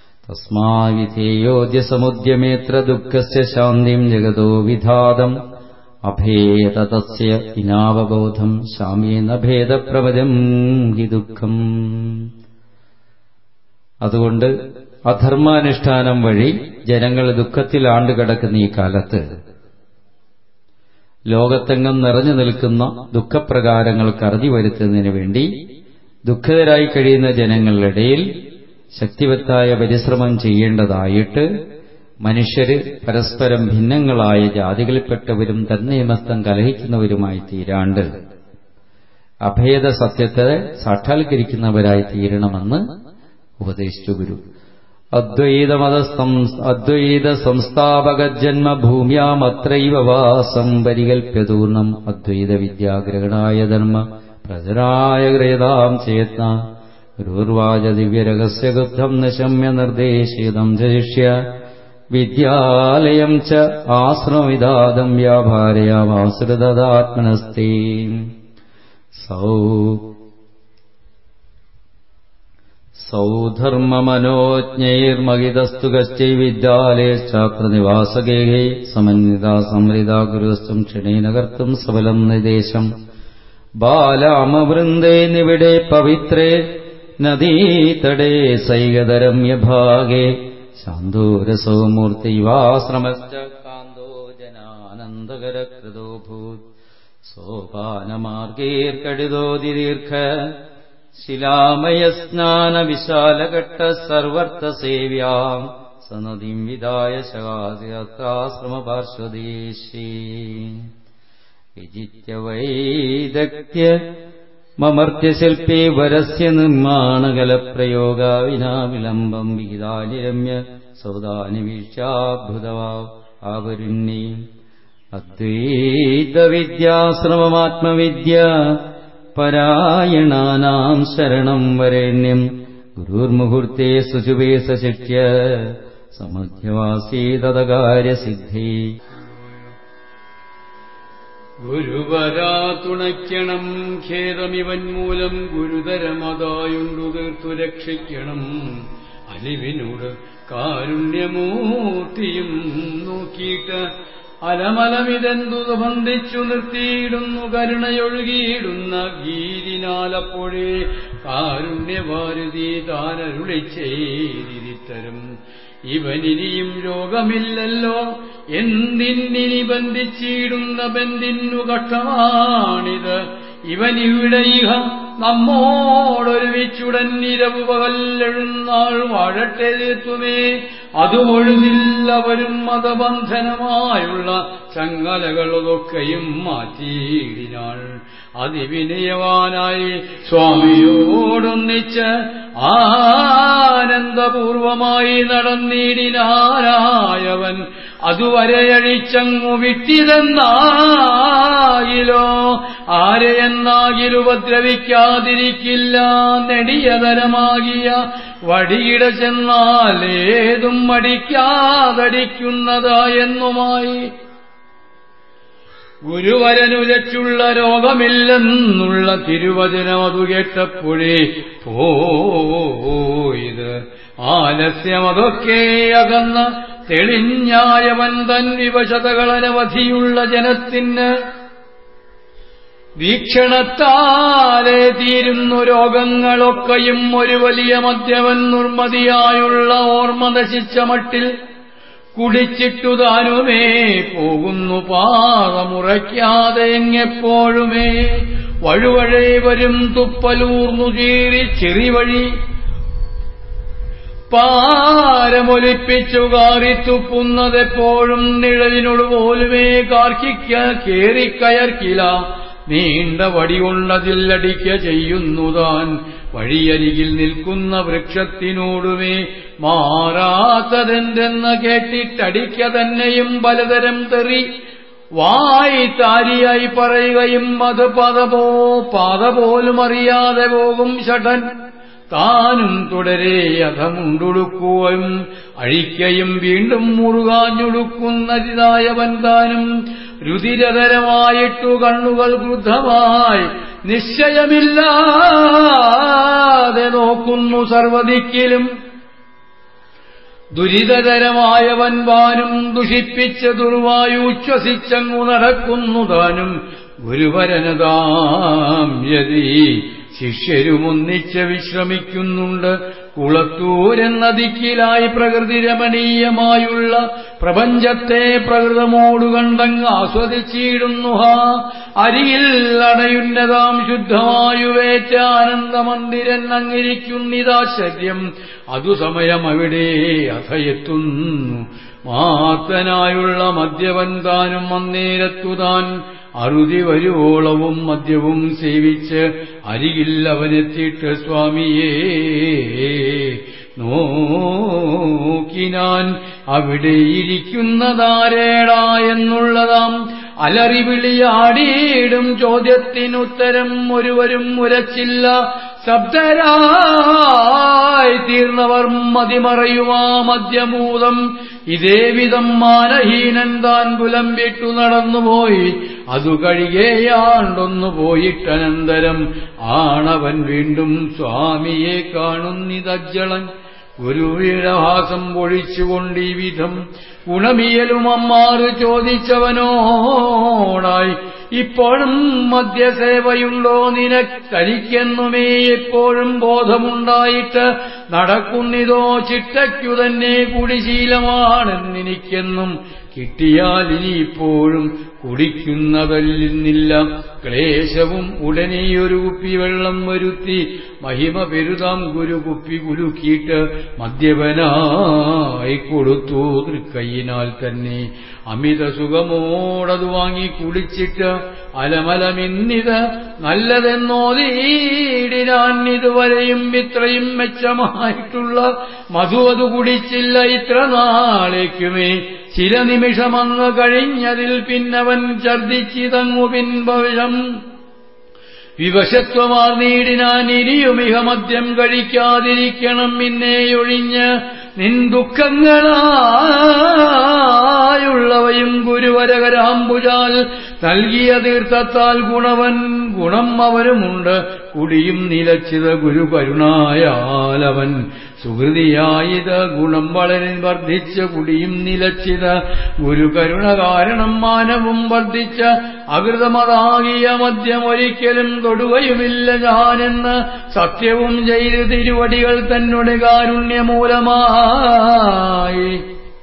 തസ്മാവിധേയോദ്യസമുദ്യമേത്ര ദുഃഖസ്യ ശാന്തിം ജഗതോ വിധാതം അഭേദതസ്യ വിനാവബോധം ശാമേന ഭേദപ്രപദം ഹി ദുഃഖം അതുകൊണ്ട് അധർമാനുഷ്ഠാനം വഴി ജനങ്ങൾ ദുഃഖത്തിൽ ആണ്ടുകിടക്കുന്ന ഈ കാലത്ത് ലോകത്തെങ്ങും നിറഞ്ഞു നിൽക്കുന്ന ദുഃഖപ്രകാരങ്ങൾക്ക് അറുതി വരുത്തുന്നതിന് വേണ്ടി ദുഃഖിതരായി കഴിയുന്ന ജനങ്ങളുടെ ഇടയിൽ ശക്തിവത്തായ പരിശ്രമം ചെയ്യേണ്ടതായിട്ട് മനുഷ്യര് പരസ്പരം ഭിന്നങ്ങളായ ജാതികളിൽപ്പെട്ടവരും തന്നിയമസ്ഥം കലഹിക്കുന്നവരുമായി തീരാണ്ട് അഭേദ സത്യത്തെ സാക്ഷാത്കരിക്കുന്നവരായി തീരണമെന്ന് ഉപദേശിച്ചു ഗുരു അദ്വൈതമത അദ്വൈത സംസ്ഥാപക ജന്മഭൂമ്യാമത്രൈവ വാസം പരികൽപ്യതൂർണം അദ്വൈത വിദ്യാഗ്രഹണായ ധർമ്മ പ്രചരായ ഗ്രേതാം ചേത്ന ഗുരുർവാച ദിവ്യരഹസ്യഗുപ്തം നശമ്യ നിർദ്ദേശിതം ശിഷ്യ വിദ്യാലയം ച ആശ്രമിതാദം വ്യാപാരയാമാശ്രിതാത്മനസ്തേ സൗ സൗധർമ്മമനോജ്ഞൈർമഹിതസ്തു കശ്ചൈവിദ്യാലയശ്ചാത്രനിവാസഗേഹേ സമന്വിതാ സംഹൃതാ ഗുരുസ്തും ക്ഷണേന കർത്തും സഫലം നിർദ്ദേശം ബാലാമവൃന്ദേ നിവിടെ പവിത്രേ നദീതടേ സൈകതരമ്യഭാഗേ ശാന്തോരസോ മൂർത്തിവാശ്രമശ്ച കാന്തോ ജനാനന്ദകരകൃതോ ഭൂത് സോപാനമാർഗീർക്കടിതോ ദീർഘ ശിലാമയസ്നാനവിശാലഘട്ട സർവർത്തസേവ്യാം സനദിം വിദായ ശകാശ്രമപാർശ്വദേശീ വിജിത്യ വൈദഗ്ധ്യ മമർത്യശില്പേ വരസ്യ നിർമ്മാണകലപ്രയോഗ വിനാ വിളംബം വിഹിതാനി രമ്യ സൗദാനി വീക്ഷാഭുതവാ ആവരുണ്ണി അദ്വൈതവിദ്യാശ്രമമാത്മവിദ്യ പരായണാനാം ശരണം വരേണ്യം ഗുരുർമുഹൂർത്തേ സുചുവേ സശിഷ്യ സമധ്യവാസീതകാര്യസിദ്ധി ഗുരുവരാ തുണയ്ക്കണം ഖേദമിവൻ മൂലം ഗുരുതരമതായുണ്ടു തീർത്തു രക്ഷിക്കണം അലിവിനോട് കാരുണ്യമൂർത്തിയും നോക്കിയിട്ട് അലമലമിതെന്തു ബന്ധിച്ചു നിർത്തിയിടുന്നു കരുണയൊഴുകിയിടുന്ന ഗീരിനാലപ്പോഴേ കാരുണ്യഭാരതി താനരുളി ചെയ്തിരിത്തരും ഇവനിനിയും രോഗമില്ലല്ലോ എന്തിന്നിനി ബന്ധിച്ചിടുന്ന ബന്ധിന്നു കഷ്ടമാണിത് ഇവനിവിടെ ഇഹ നമ്മോടൊരുമിച്ചുടൻ ഇരവു പകല്ലെഴുന്നാൾ വാഴട്ടെ തീർത്തുമേ അതുമൊഴുതില്ലവരും മതബന്ധനമായുള്ള ചങ്ങലകളതൊക്കെയും മാറ്റിയിടിനാൾ അതിവിനയവാനായി സ്വാമിയോടൊന്നിച്ച് ആനന്ദപൂർവമായി നടന്നിടിനാരായവൻ അതുവരെ അഴിച്ചങ്ങു വിട്ടിതെന്നാകിലോ ആരെയെന്നാകിൽ ഉപദ്രവിക്കാതിരിക്കില്ല നെടിയതരമാകിയ വടിയിട ചെന്നാൽ ഏതും മടിക്കാതടിക്കുന്നതായെന്നുമായി ഗുരുവരനുലച്ചുള്ള രോഗമില്ലെന്നുള്ള തിരുവചനം അതു കേട്ടപ്പോഴേ പോയത് ആലസ്യമതൊക്കെ അകന്ന തെളിഞ്ഞായവൻ തൻ വിവശതകളനവധിയുള്ള ജനത്തിന് വീക്ഷണത്താലെ തീരുന്നു രോഗങ്ങളൊക്കെയും ഒരു വലിയ മദ്യവൻ നിർമ്മതിയായുള്ള ഓർമ്മ നശിച്ച മട്ടിൽ കുടിച്ചിട്ടു താനുമേ പോകുന്നു പാറമുറയ്ക്കാതെ എങ്ങെപ്പോഴുമേ വഴുവഴേ വരും തുപ്പലൂർന്നു ചീറി ചെറിവഴി പാരമൊലിപ്പിച്ചു കാറിത്തുപ്പുന്നതെപ്പോഴും നിഴലിനോട് പോലുമേ കാർക്കിക്ക കേറിക്കയർക്കില നീണ്ട വടികൊണ്ടതില്ലടിക്ക ചെയ്യുന്നുതാൻ വഴിയരികിൽ നിൽക്കുന്ന വൃക്ഷത്തിനോടുമേ മാറാത്തതെന്തെന്ന കേട്ടിട്ടടിക്ക തന്നെയും പലതരം തെറി വായി താരിയായി പറയുകയും അത് പദപോ പാത പോലും അറിയാതെ പോകും ഷടൻ താനും തുടരെ അധമുണ്ടുടുക്കുകയും അഴിക്കയും വീണ്ടും മുറുകാഞ്ഞുടുക്കുന്നതിതായവൻ താനും രുതിരതരമായിട്ടു കണ്ണുകൾ ക്രുദ്ധമായി നിശ്ചയമില്ലാതെ നോക്കുന്നു സർവദിക്കിലും ദുരിതതരമായവൻ വാനും ദുഷിപ്പിച്ച് ദുർവായുച്ഛസിച്ചങ്ങു നടക്കുന്നു താനും ഗുരുവരനതാം യതി ശിഷ്യരുമൊന്നിച്ച് വിശ്രമിക്കുന്നുണ്ട് കുളത്തൂരെന്ന ദിക്കിലായി പ്രകൃതി രമണീയമായുള്ള പ്രപഞ്ചത്തെ പ്രകൃതമോടു കണ്ടങ്ങ് ആസ്വദിച്ചിടുന്നു ഹാ അരിയിൽ അടയുന്നതാം ശുദ്ധമായുവേറ്റ ആനന്ദമന്ദിരൻ അങ്ങിരിക്കുന്നിതാശ്ചര്യം അതു സമയം അവിടെ അഥയെത്തുന്നു മാത്തനായുള്ള മദ്യവൻ താനും അന്നേരത്തുതാൻ അറുതി വരുവോളവും മദ്യവും സേവിച്ച് അരികിൽ അവനെത്തിയിട്ട് സ്വാമിയേ നോക്കിനാൻ അവിടെ ഇരിക്കുന്നതാരേടാ എന്നുള്ളതാം അലറിവിളിയാടിയിടും ചോദ്യത്തിനുത്തരം ഒരുവരും ഉരച്ചില്ല ശബ്ദരായി തീർന്നവർ മതിമറയുമാ മദ്യമൂതം ഇതേവിധം മാനഹീനൻ താൻ പുലമ്പിട്ടു നടന്നുപോയി അതു കഴികേയാണ്ടൊന്നു പോയിട്ടനന്തരം ആണവൻ വീണ്ടും സ്വാമിയെ കാണുന്നിതജ്ജളൻ ഗുരുവീരഹാസം പൊഴിച്ചുകൊണ്ട് ഈ വിധം ഗുണമിയലും അമ്മാറ് ചോദിച്ചവനോടായി ഇപ്പോഴും മദ്യസേവയുണ്ടോ നിനക്കരിക്കെന്നുമേ എപ്പോഴും ബോധമുണ്ടായിട്ട് നടക്കുന്നിതോ ചിട്ടയ്ക്കു തന്നെ കുടിശീലമാണെന്നെനിക്കെന്നും കിട്ടിയാൽ ഇനിയിപ്പോഴും കുടിക്കുന്നതല്ലിന്നില്ല ക്ലേശവും ഉടനെ ഒരു കുപ്പി വെള്ളം വരുത്തി മഹിമ പെരുതാം ഗുരു കുപ്പി കുലുക്കിയിട്ട് മദ്യപനായി കൊടുത്തു തൃക്കൈയിനാൽ തന്നെ അമിത സുഖമോടത് വാങ്ങി കുടിച്ചിട്ട് അലമലമിന്നിത് നല്ലതെന്നോതീടിനാൻ ഇതുവരെയും ഇത്രയും മെച്ചമായിട്ടുള്ള മധു അത് കുടിച്ചില്ല ഇത്ര നാളേക്കുമേ ചില നിമിഷമന്ന് കഴിഞ്ഞതിൽ പിന്നവൻ ഛർദിച്ചിതങ്ങു പിൻഭവിഷം വിവശത്വമാർന്നീടിനാൻ ഇനിയുമിഹ മദ്യം കഴിക്കാതിരിക്കണം പിന്നെയൊഴിഞ്ഞ് നിൻ ദുഃഖങ്ങളായുള്ളവയും ഗുരുവരകരാമ്പുജാൽ നൽകിയ തീർത്ഥത്താൽ ഗുണവൻ ഗുണം അവനുമുണ്ട് കുടിയും നിലച്ചിത് ഗുരു കരുണായാലവൻ സുഹൃതിയായത് ഗുണം വളരെ വർദ്ധിച്ച കുടിയും നിലച്ചിത് ഗുരു കരുണ കാരണം മാനവും വർദ്ധിച്ച അകൃതമതാകിയ മദ്യം ഒരിക്കലും തൊടുകയുമില്ല ഞാനെന്ന് സത്യവും ചെയ്ത് തിരുവടികൾ തന്നെ കാരുണ്യമൂലമായി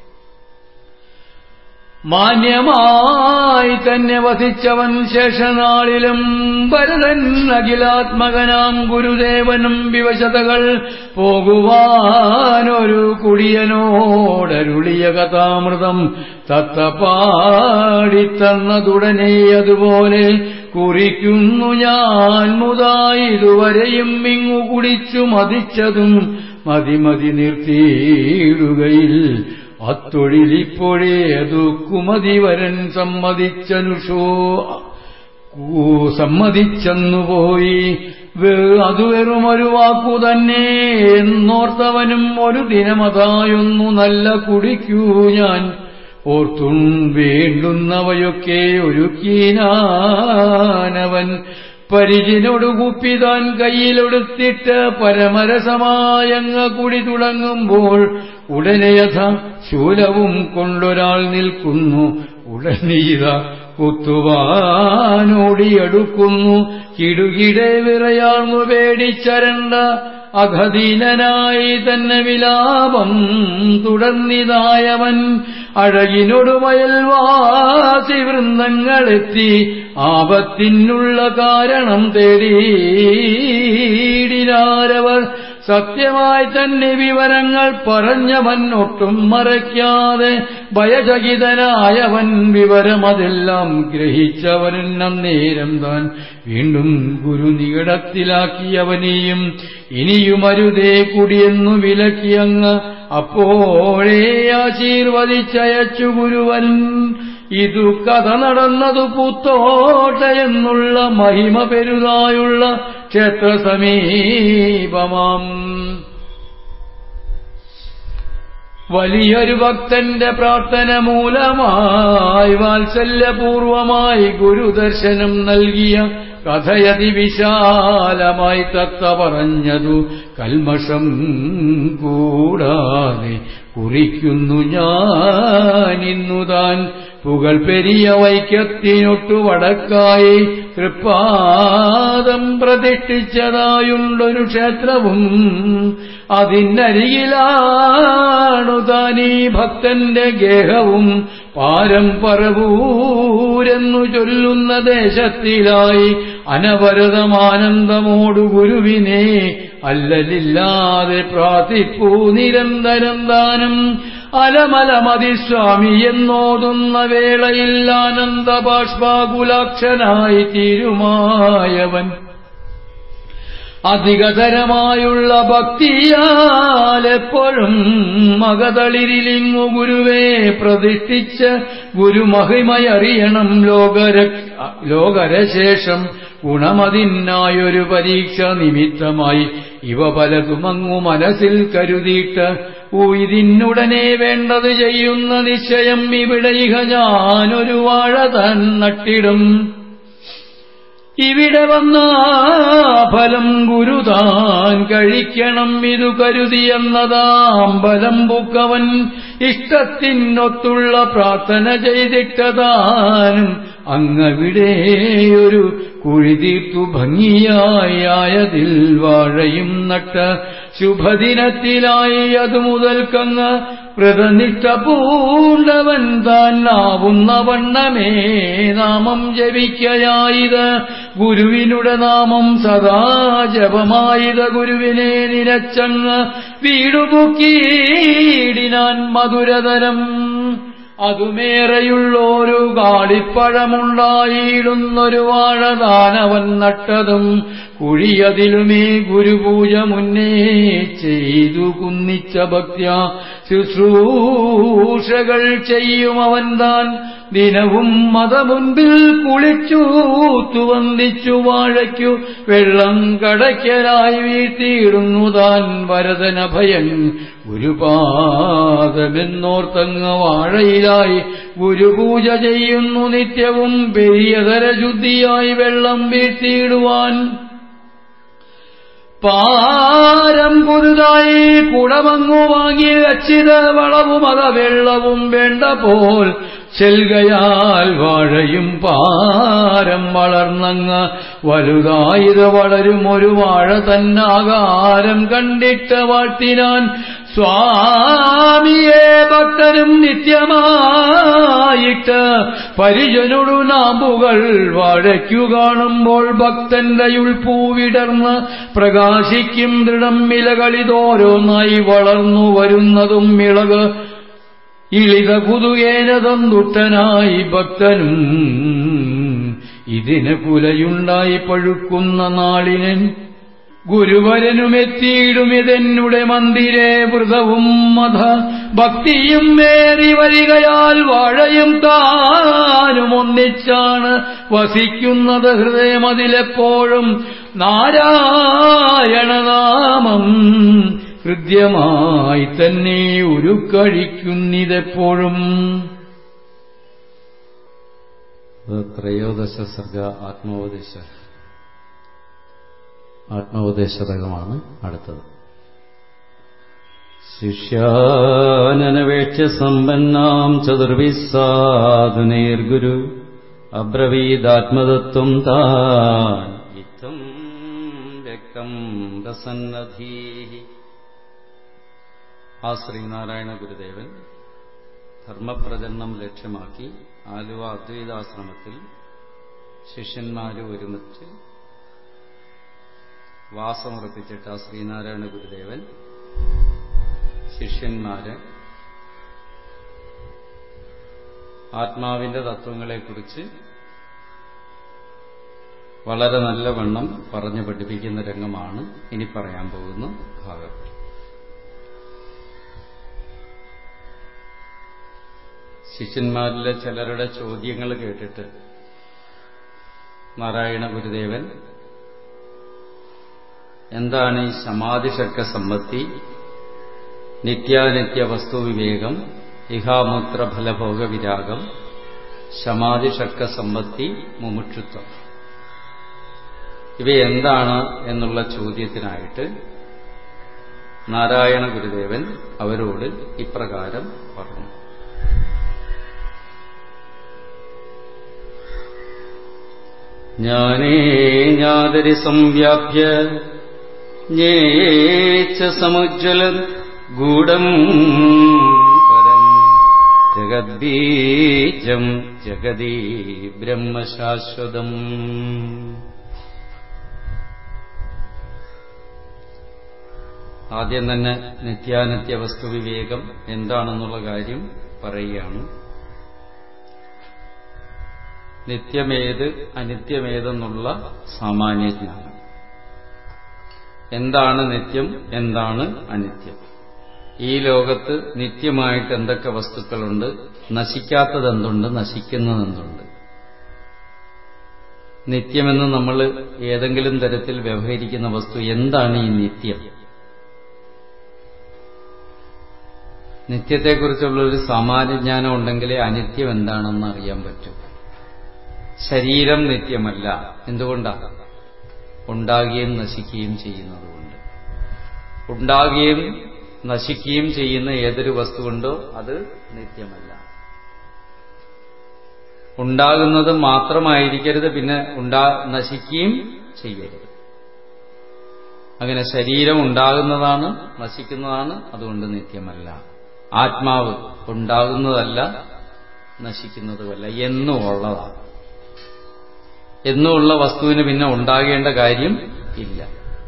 മാന്യമായി തന്നെ വസിച്ചവൻ ശേഷനാളിലും ഭരതൻ അഖിലാത്മകനാം ഗുരുദേവനും വിവശതകൾ പോകുവാനൊരു കുടിയനോടരുളിയ കഥാമൃതം തത്തപ്പാടിത്തന്നതുടനെ അതുപോലെ കുറിക്കുന്നു ഞാൻ മുതായി ഇതുവരെയും ഇങ്ങു കുടിച്ചു മതിച്ചതും മതിമതി നിർത്തിയിടുകയിൽ അത്തൊഴിലിപ്പോഴേ അതു കുമതിവരൻ സമ്മതിച്ചനുഷോ സമ്മതിച്ചെന്നുപോയി അത് വെറുമൊരു വാക്കു തന്നെ എന്നോർത്തവനും ഒരു ദിനമതായൊന്നു നല്ല കുടിക്കൂ ഞാൻ ഓർത്തും വേണ്ടുന്നവയൊക്കെ ഒരുക്കീനാനവൻ പരിചിനോട് കുപ്പിതാൻ കയ്യിലെടുത്തിട്ട് പരമരസമായങ്ങ കുടി തുടങ്ങുമ്പോൾ ഉടനെ യഥ ശൂലവും കൊണ്ടൊരാൾ നിൽക്കുന്നു ഉടനീത കുത്തുവാനോടിയടുക്കുന്നു കിടുകിടെ വിറയാർന്നു പേടിച്ചരണ്ട അധദീനനായി തന്നെ വിലാപം തുടർന്നിതായവൻ അഴകിനൊടു വയൽവാസി വൃന്ദങ്ങളെത്തി ആപത്തിനുള്ള കാരണം തേടിയിടിനാരവർ സത്യമായി തന്നെ വിവരങ്ങൾ പറഞ്ഞവൻ ഒട്ടും മറയ്ക്കാതെ ഭയചകിതനായവൻ വിവരമതെല്ലാം ഗ്രഹിച്ചവൻ അന്നേരം താൻ വീണ്ടും ഗുരു നികടത്തിലാക്കിയവനെയും ഇനിയും അരുതേ കുടിയെന്നു വിലക്കിയങ്ങ് അപ്പോഴേ ആശീർവദിച്ചയച്ചു ഗുരുവൻ ഇതു കഥ നടന്നതു പൂത്തോട്ട എന്നുള്ള മഹിമ പെരുതായുള്ള ക്ഷേത്ര സമീപമാം വലിയൊരു ഭക്തന്റെ പ്രാർത്ഥന മൂലമായി വാത്സല്യപൂർവമായി ഗുരുദർശനം നൽകിയ കഥയതി വിശാലമായി തത്ത പറഞ്ഞതു കൽമഷം കൂടാതെ കുറിക്കുന്നു ഞാനിന്നു താൻ പുകൾ പെരിയ വൈക്കത്തിനൊട്ടു വടക്കായി തൃപ്പാദം പ്രതിഷ്ഠിച്ചതായുണ്ടൊരു ക്ഷേത്രവും അതിനരികിലാണു താനീ ഭക്തന്റെ ഗേഹവും പാരം പറവൂരെന്നു ചൊല്ലുന്ന ദേശത്തിലായി അനവരതമാനന്ദമോടു ഗുരുവിനെ അല്ലലില്ലാതെ പ്രാർത്ഥിപ്പൂ നിരന്തരം ദാനം അലമലമതിസ്വാമി എന്നോതുന്ന വേളയിൽ ആനന്ദ ബാഷ്പാകുലാക്ഷനായി തീരുമായവൻ അധികതരമായുള്ള ഭക്തിയാൽ എപ്പോഴും മകതളിരിലിങ്ങു ഗുരുവേ പ്രതിഷ്ഠിച്ച് ഗുരുമഹിമയറിയണം ലോകര ലോകരശേഷം ഗുണമതിനായൊരു പരീക്ഷ നിമിത്തമായി ഇവ പലതുമങ്ങു മനസ്സിൽ കരുതിയിട്ട് ഇതിനുടനെ വേണ്ടത് ചെയ്യുന്ന നിശ്ചയം ഇവിടെ ഇഹ ഞാനൊരു വാഴ തൻ നട്ടിടും ഇവിടെ വന്ന ഫലം ഗുരുതാൻ കഴിക്കണം ഇതു കരുതിയെന്നതാം ബലം പൂക്കവൻ ഇഷ്ടത്തിനൊത്തുള്ള പ്രാർത്ഥന ചെയ്തിട്ടതാനും അങ്ങവിടെയൊരു കുഴിതീർത്തു ഭംഗിയായി ആയതിൽ വാഴയും നട്ട് ശുഭദിനത്തിലായി അതു മുതൽക്കങ്ങ് വ്രതനിഷ്ഠ പൂണ്ടവൻ താൻ ആവുന്ന വണ്ണമേ നാമം ജപിക്കയായത് ഗുരുവിനുടെ നാമം സദാ ജപമായത് ഗുരുവിനെ നിരച്ചങ്ങ് വീടുപുക്കീടിനാൻ മധുരതരം അതുമേറെയുള്ളൊരു കാളിപ്പഴമുണ്ടായിടുന്നൊരു വാഴദാനവൻ നട്ടതും കുഴിയതിലുമേ ഗുരുപൂജ മുന്നേ ചെയ്തു കുന്നിച്ച ഭക്ത്യ ശുശ്രൂഷകൾ ചെയ്യുമവൻ താൻ ദിനവും മത മുൻപിൽ കുളിച്ചു തുവന്തിച്ചു വാഴയ്ക്കു വെള്ളം കടയ്ക്കലായി വീഴ്ത്തിയിടുന്നു താൻ വരദനഭയൻ ഗുരുപാദമെന്നോർത്തങ്ങ് വാഴയിലായി ഗുരുപൂജ ചെയ്യുന്നു നിത്യവും പെരിയതര ശുദ്ധിയായി വെള്ളം വീഴ്ത്തിയിടുവാൻ പാരം പുതുതായി കുടമങ്ങു വാങ്ങി അച്ചിത വളവും അത വെള്ളവും വേണ്ട പോൽ ചെൽകയാൽ വാഴയും പാരം വളർന്നങ്ങ് വലുതായത് വളരും ഒരു വാഴ തന്നാകാരം കണ്ടിട്ട് വാഴ്ത്തിനാൻ സ്വാമിയെ ഭക്തരും നിത്യമായിട്ട് പരിജനൊടു നാമ്പുകൾ വാഴയ്ക്കു കാണുമ്പോൾ ഭക്തന്റെ ഉൾപൂവിടർന്ന് പ്രകാശിക്കും ദൃഢം ഇലകളിതോരോന്നായി വളർന്നു വരുന്നതും ഇളക് ഇളിത പുതുകേന തന്തുട്ടനായി ഭക്തനും ഇതിന് കുലയുണ്ടായി പഴുക്കുന്ന നാളിനൻ ഗുരുവരനുമെത്തിയിടുമിതെന്നുടെ മന്ദിരേ വ്രതവും മത ഭക്തിയും മേറി വരികയാൽ വാഴയും താനും ഒന്നിച്ചാണ് വസിക്കുന്നത് ഹൃദയമതിലെപ്പോഴും നാരായണനാമം ഹൃദ്യമായി തന്നെ ഉരുക്കഴിക്കുന്നിതെപ്പോഴും ത്രയോദശ സർഗ ആത്മോപദേശ ആത്മോപദേശതകമാണ് അടുത്തത് ശിഷ്യാനനവേക്ഷ്യ സമ്പന്നാം ചതുർവിസാധുനേർഗുരു അബ്രവീദാത്മതത്വം താൻ ഇത്തം വ്യക്തം പ്രസന്നധീ ആ ശ്രീനാരായണ ഗുരുദേവൻ ധർമ്മപ്രചരണം ലക്ഷ്യമാക്കി ആലുവ അദ്വൈതാശ്രമത്തിൽ ശിഷ്യന്മാര് ഒരുമിച്ച് വാസമുറപ്പിച്ചിട്ട് ആ ശ്രീനാരായണ ഗുരുദേവൻ ശിഷ്യന്മാരെ ആത്മാവിന്റെ തത്വങ്ങളെക്കുറിച്ച് വളരെ നല്ലവണ്ണം പറഞ്ഞു പഠിപ്പിക്കുന്ന രംഗമാണ് ഇനി പറയാൻ പോകുന്ന ഭാഗം ശിഷ്യന്മാരിലെ ചിലരുടെ ചോദ്യങ്ങൾ കേട്ടിട്ട് നാരായണ ഗുരുദേവൻ എന്താണ് ഈ സമാധിഷക്ക സമ്പത്തി നിത്യാനിത്യ വസ്തുവിവേകം ഇഹാമൂത്ര ഫലഭോഗ വിരാഗം ശമാധിഷക്ക സമ്പത്തി മുമുക്ഷുത്വം ഇവയെന്താണ് എന്നുള്ള ചോദ്യത്തിനായിട്ട് നാരായണ ഗുരുദേവൻ അവരോട് ഇപ്രകാരം പറഞ്ഞു ജ്ഞാനേ ജ്ഞാതരി സംവ്യാപ്യ ജ്ഞേച്ച സമുജ്വലൻ ഗൂഢം പരം ജഗദ്ബീജം ജഗതി ബ്രഹ്മശാശ്വതം ആദ്യം തന്നെ നിത്യാനിത്യ വസ്തുവിവേകം എന്താണെന്നുള്ള കാര്യം പറയുകയാണ് നിത്യമേത് അനിത്യമേതെന്നുള്ള സാമാന്യജ്ഞാനം എന്താണ് നിത്യം എന്താണ് അനിത്യം ഈ ലോകത്ത് നിത്യമായിട്ട് എന്തൊക്കെ വസ്തുക്കളുണ്ട് നശിക്കാത്തത് എന്തുണ്ട് നശിക്കുന്നത് എന്തുണ്ട് നിത്യമെന്ന് നമ്മൾ ഏതെങ്കിലും തരത്തിൽ വ്യവഹരിക്കുന്ന വസ്തു എന്താണ് ഈ നിത്യം നിത്യത്തെക്കുറിച്ചുള്ളൊരു സാമാന്യജ്ഞാനം ഉണ്ടെങ്കിലേ അനിത്യം എന്താണെന്ന് അറിയാൻ പറ്റൂ ശരീരം നിത്യമല്ല എന്തുകൊണ്ടാണ് ഉണ്ടാകുകയും നശിക്കുകയും ചെയ്യുന്നതുകൊണ്ട് ഉണ്ടാകുകയും നശിക്കുകയും ചെയ്യുന്ന ഏതൊരു വസ്തുവുണ്ടോ അത് നിത്യമല്ല ഉണ്ടാകുന്നത് മാത്രമായിരിക്കരുത് പിന്നെ ഉണ്ടാ നശിക്കുകയും ചെയ്യരുത് അങ്ങനെ ശരീരം ഉണ്ടാകുന്നതാണ് നശിക്കുന്നതാണ് അതുകൊണ്ട് നിത്യമല്ല ആത്മാവ് ഉണ്ടാകുന്നതല്ല നശിക്കുന്നതുമല്ല എന്നും ഉള്ളതാണ് എന്നുമുള്ള വസ്തുവിന് പിന്നെ ഉണ്ടാകേണ്ട കാര്യം ഇല്ല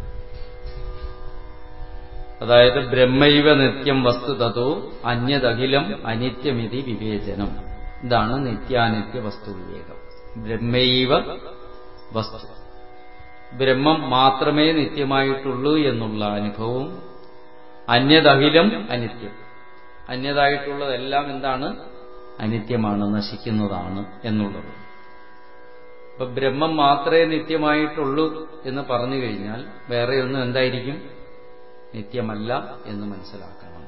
അതായത് ബ്രഹ്മൈവ നിത്യം വസ്തു തതോ അന്യതഖിലം അനിത്യമിതി വിവേചനം ഇതാണ് നിത്യാനിത്യ വസ്തു വിവേകം ബ്രഹ്മൈവ വസ്തു ബ്രഹ്മം മാത്രമേ നിത്യമായിട്ടുള്ളൂ എന്നുള്ള അനുഭവവും അന്യതഖിലം അനിത്യം അന്യതായിട്ടുള്ളതെല്ലാം എന്താണ് അനിത്യമാണ് നശിക്കുന്നതാണ് എന്നുള്ളത് അപ്പൊ ബ്രഹ്മം മാത്രമേ നിത്യമായിട്ടുള്ളൂ എന്ന് പറഞ്ഞു കഴിഞ്ഞാൽ വേറെ ഒന്നും എന്തായിരിക്കും നിത്യമല്ല എന്ന് മനസ്സിലാക്കണം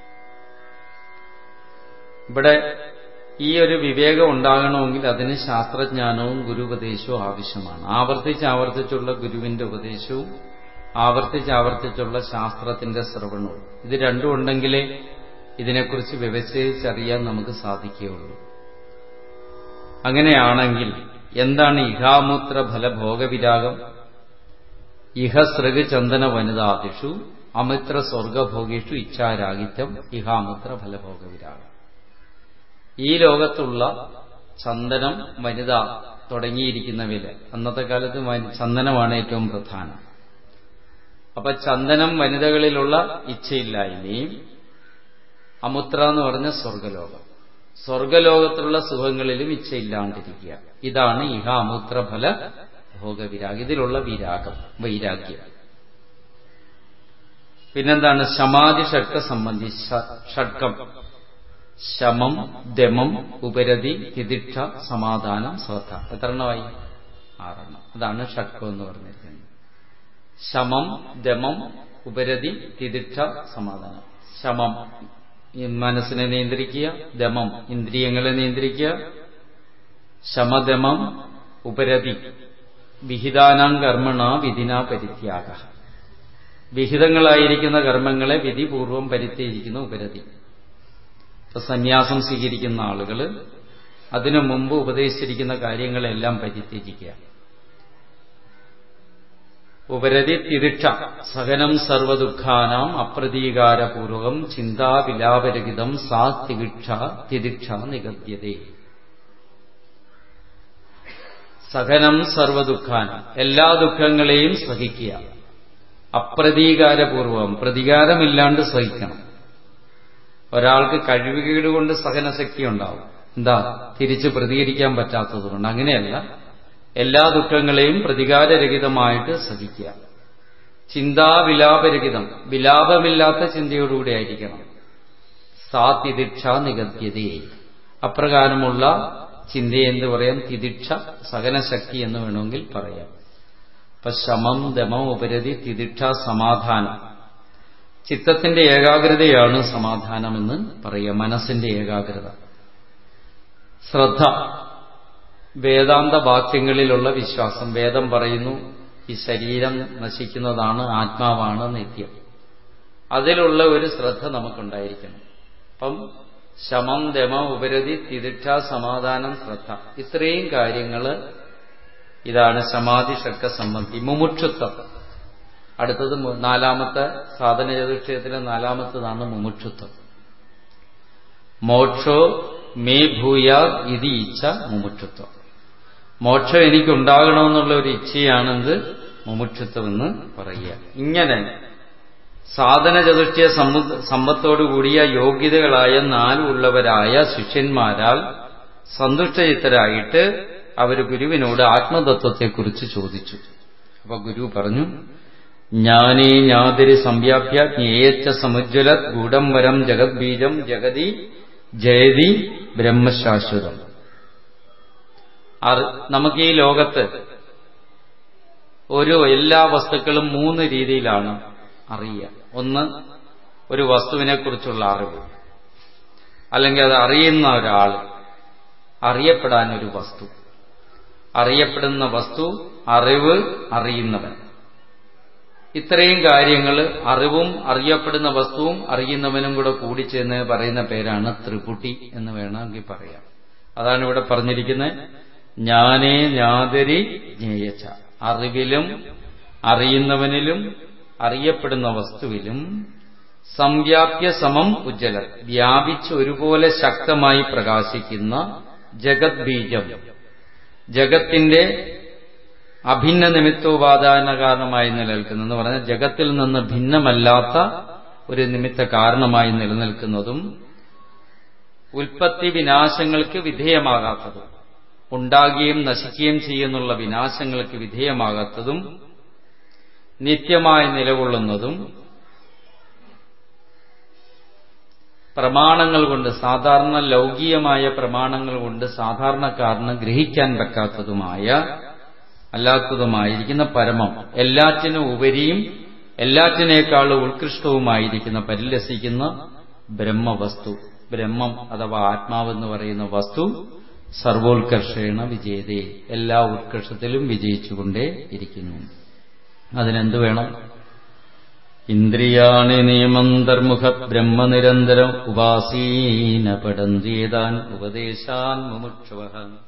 ഇവിടെ ഈ ഒരു വിവേകം ഉണ്ടാകണമെങ്കിൽ അതിന് ശാസ്ത്രജ്ഞാനവും ഗുരുപദേശവും ആവശ്യമാണ് ആവർത്തിച്ച് ആവർത്തിച്ചുള്ള ഗുരുവിന്റെ ഉപദേശവും ആവർത്തിച്ച് ആവർത്തിച്ചുള്ള ശാസ്ത്രത്തിന്റെ ശ്രവണവും ഇത് രണ്ടും ഉണ്ടെങ്കിലേ ഇതിനെക്കുറിച്ച് വ്യവസ്ഥിച്ചറിയാൻ നമുക്ക് സാധിക്കുകയുള്ളൂ അങ്ങനെയാണെങ്കിൽ എന്താണ് ഇഹാമൂത്ര ഫലഭോഗവിരാഗം ഇഹസൃഗ് ചന്ദന വനിതാദിഷു അമിത്ര സ്വർഗഭോഗേഷു ഇച്ഛാരാഗിത്യം ഇഹാമുത്ര ഫലഭോഗവിരാഗം ഈ ലോകത്തുള്ള ചന്ദനം വനിത തുടങ്ങിയിരിക്കുന്നവയില് അന്നത്തെ കാലത്ത് ചന്ദനമാണ് ഏറ്റവും പ്രധാനം അപ്പൊ ചന്ദനം വനിതകളിലുള്ള ഇച്ഛയില്ലായ്മയും അമുത്ര എന്ന് പറഞ്ഞ സ്വർഗലോകം സ്വർഗലോകത്തിലുള്ള സുഖങ്ങളിലും ഇച്ഛയില്ലാണ്ടിരിക്കുക ഇതാണ് ഇഹ അമുത്രഫല ഭോഗവിരാഗം ഇതിലുള്ള വിരാഗം വൈരാഗ്യം പിന്നെന്താണ് ശമാധി ഷഡ്ക സംബന്ധി ഷഡ്കം ശമം ദമം ഉപരതി തിദിക്ഷ സമാധാനം ശ്രദ്ധ എത്രണ്ണമായി ആറെണ്ണം അതാണ് ഷഡ്കം എന്ന് പറഞ്ഞിരിക്കുന്നത് ശമം ദമം ഉപരതി തിദിക്ഷ സമാധാനം ശമം മനസ്സിനെ നിയന്ത്രിക്കുക ദമം ഇന്ദ്രിയങ്ങളെ നിയന്ത്രിക്കുക ശമദമം ഉപരതി വിഹിതാനാം കർമ്മണ വിധിന പരിത്യാഗ വിഹിതങ്ങളായിരിക്കുന്ന കർമ്മങ്ങളെ വിധിപൂർവം പരിത്യജിക്കുന്ന ഉപരതി ഇപ്പൊ സന്യാസം സ്വീകരിക്കുന്ന ആളുകൾ അതിനു മുമ്പ് ഉപദേശിച്ചിരിക്കുന്ന കാര്യങ്ങളെല്ലാം പരിത്യജിക്കുക ഉപരതി തിദിക്ഷ സഹനം സർവദുഃഖാനാം അപ്രതീകാരപൂർവകം ചിന്താവിലാപരഹിതം സാ തിദിക്ഷ തിദിക്ഷ നിഗദ്യതേ സഹനം സർവദുഃഖാനം എല്ലാ ദുഃഖങ്ങളെയും സഹിക്കുക അപ്രതീകാരപൂർവം പ്രതികാരമില്ലാണ്ട് സഹിക്കണം ഒരാൾക്ക് കഴിവുകേട് കൊണ്ട് സഹനശക്തി ഉണ്ടാവും എന്താ തിരിച്ച് പ്രതികരിക്കാൻ പറ്റാത്തതുകൊണ്ട് അങ്ങനെയല്ല എല്ലാ ദുഃഖങ്ങളെയും പ്രതികാരരഹിതമായിട്ട് സഹിക്കുക ചിന്താവിലാപരഹിതം വിലാപമില്ലാത്ത ചിന്തയോടുകൂടി ആയിരിക്കണം സാ തിദിക്ഷ നിഗദ്യതയെ അപ്രകാരമുള്ള ചിന്തയെ എന്ത് പറയാം തിദിക്ഷ സഹനശക്തി എന്ന് വേണമെങ്കിൽ പറയാം ഇപ്പൊ ശമം ദമം ഉപരതി തിദിക്ഷ സമാധാനം ചിത്തത്തിന്റെ ഏകാഗ്രതയാണ് സമാധാനമെന്ന് പറയുക മനസ്സിന്റെ ഏകാഗ്രത ശ്രദ്ധ വേദാന്ത വാക്യങ്ങളിലുള്ള വിശ്വാസം വേദം പറയുന്നു ഈ ശരീരം നശിക്കുന്നതാണ് ആത്മാവാണ് നിത്യം അതിലുള്ള ഒരു ശ്രദ്ധ നമുക്കുണ്ടായിരിക്കണം അപ്പം ശമം ദമം ഉപരതി തിദിക്ഷ സമാധാനം ശ്രദ്ധ ഇത്രയും കാര്യങ്ങൾ ഇതാണ് സമാധി ഷഡ്ക സംബന്ധി മുമുക്ഷുത്വം അടുത്തത് നാലാമത്തെ സാധന ചതുക്ഷയത്തിലെ നാലാമത്തതാണ് മുമുക്ഷുത്വം മോക്ഷോ മേ ഭൂയാ ഇതി ഇച്ഛ മുമുക്ഷുത്വം മോക്ഷം എനിക്കുണ്ടാകണമെന്നുള്ള ഒരു ഇച്ഛയാണെന്ത് മുമുക്ഷുത്വം എന്ന് പറയുക ഇങ്ങനെ സാധന ചതുഷ്ട്യ സമ്പത്തോടുകൂടിയ യോഗ്യതകളായ നാലുള്ളവരായ ശിഷ്യന്മാരാൽ സന്തുഷ്ടചിത്തരായിട്ട് അവർ ഗുരുവിനോട് ആത്മതത്വത്തെക്കുറിച്ച് ചോദിച്ചു അപ്പൊ ഗുരു പറഞ്ഞു ജ്ഞാനേ ജ്ഞാതിരി സംവ്യാപ്യ ജ്ഞേയച്ച സമുജ്വല ഗൂഢംവരം ജഗദ്ബീജം ജഗതി ജയതി ബ്രഹ്മശാശ്വതം നമുക്ക് ഈ ലോകത്ത് ഒരു എല്ലാ വസ്തുക്കളും മൂന്ന് രീതിയിലാണ് അറിയുക ഒന്ന് ഒരു വസ്തുവിനെക്കുറിച്ചുള്ള അറിവ് അല്ലെങ്കിൽ അത് അറിയുന്ന ഒരാൾ അറിയപ്പെടാൻ ഒരു വസ്തു അറിയപ്പെടുന്ന വസ്തു അറിവ് അറിയുന്നവൻ ഇത്രയും കാര്യങ്ങൾ അറിവും അറിയപ്പെടുന്ന വസ്തുവും അറിയുന്നവനും കൂടെ കൂടിച്ചെന്ന് പറയുന്ന പേരാണ് ത്രിപുട്ടി എന്ന് വേണമെങ്കിൽ പറയാം അതാണ് ഇവിടെ പറഞ്ഞിരിക്കുന്നത് ജ്ഞാനേ ജ്ഞാതരി ജ്ഞേയച്ച അറിവിലും അറിയുന്നവനിലും അറിയപ്പെടുന്ന വസ്തുവിലും സംവ്യാപ്യ സമം ഉജ്ജ്വല വ്യാപിച്ച് ഒരുപോലെ ശക്തമായി പ്രകാശിക്കുന്ന ജഗത് ബീജം ജഗത്തിന്റെ അഭിന്ന നിമിത്തോപാദാന കാരണമായി നിലനിൽക്കുന്നു എന്ന് പറഞ്ഞാൽ ജഗത്തിൽ നിന്ന് ഭിന്നമല്ലാത്ത ഒരു നിമിത്ത കാരണമായി നിലനിൽക്കുന്നതും ഉൽപ്പത്തി വിനാശങ്ങൾക്ക് വിധേയമാകാത്തതും ഉണ്ടാകുകയും നശിക്കുകയും ചെയ്യുന്നുള്ള വിനാശങ്ങൾക്ക് വിധേയമാകാത്തതും നിത്യമായി നിലകൊള്ളുന്നതും പ്രമാണങ്ങൾ കൊണ്ട് സാധാരണ ലൗകികമായ പ്രമാണങ്ങൾ കൊണ്ട് സാധാരണക്കാരന് ഗ്രഹിക്കാൻ പറ്റാത്തതുമായ അല്ലാത്തതുമായിരിക്കുന്ന പരമം എല്ലാറ്റിനും ഉപരിയും എല്ലാറ്റിനേക്കാളും ഉത്കൃഷ്ടവുമായിരിക്കുന്ന പരിലസിക്കുന്ന ബ്രഹ്മവസ്തു ബ്രഹ്മം അഥവാ ആത്മാവെന്ന് പറയുന്ന വസ്തു സർവോത്കർഷേണ വിജയതേ എല്ലാ ഉത്കർഷത്തിലും വിജയിച്ചുകൊണ്ടേ ഇരിക്കുന്നു അതിനെന്ത് വേണം ഇന്ദ്രിയാണി നിയമന്തർമുഖ ബ്രഹ്മനിരന്തരം ഉപാസീനപടന്തിയേതാൻ ഉപദേശാൻ മുമുക്ഷവ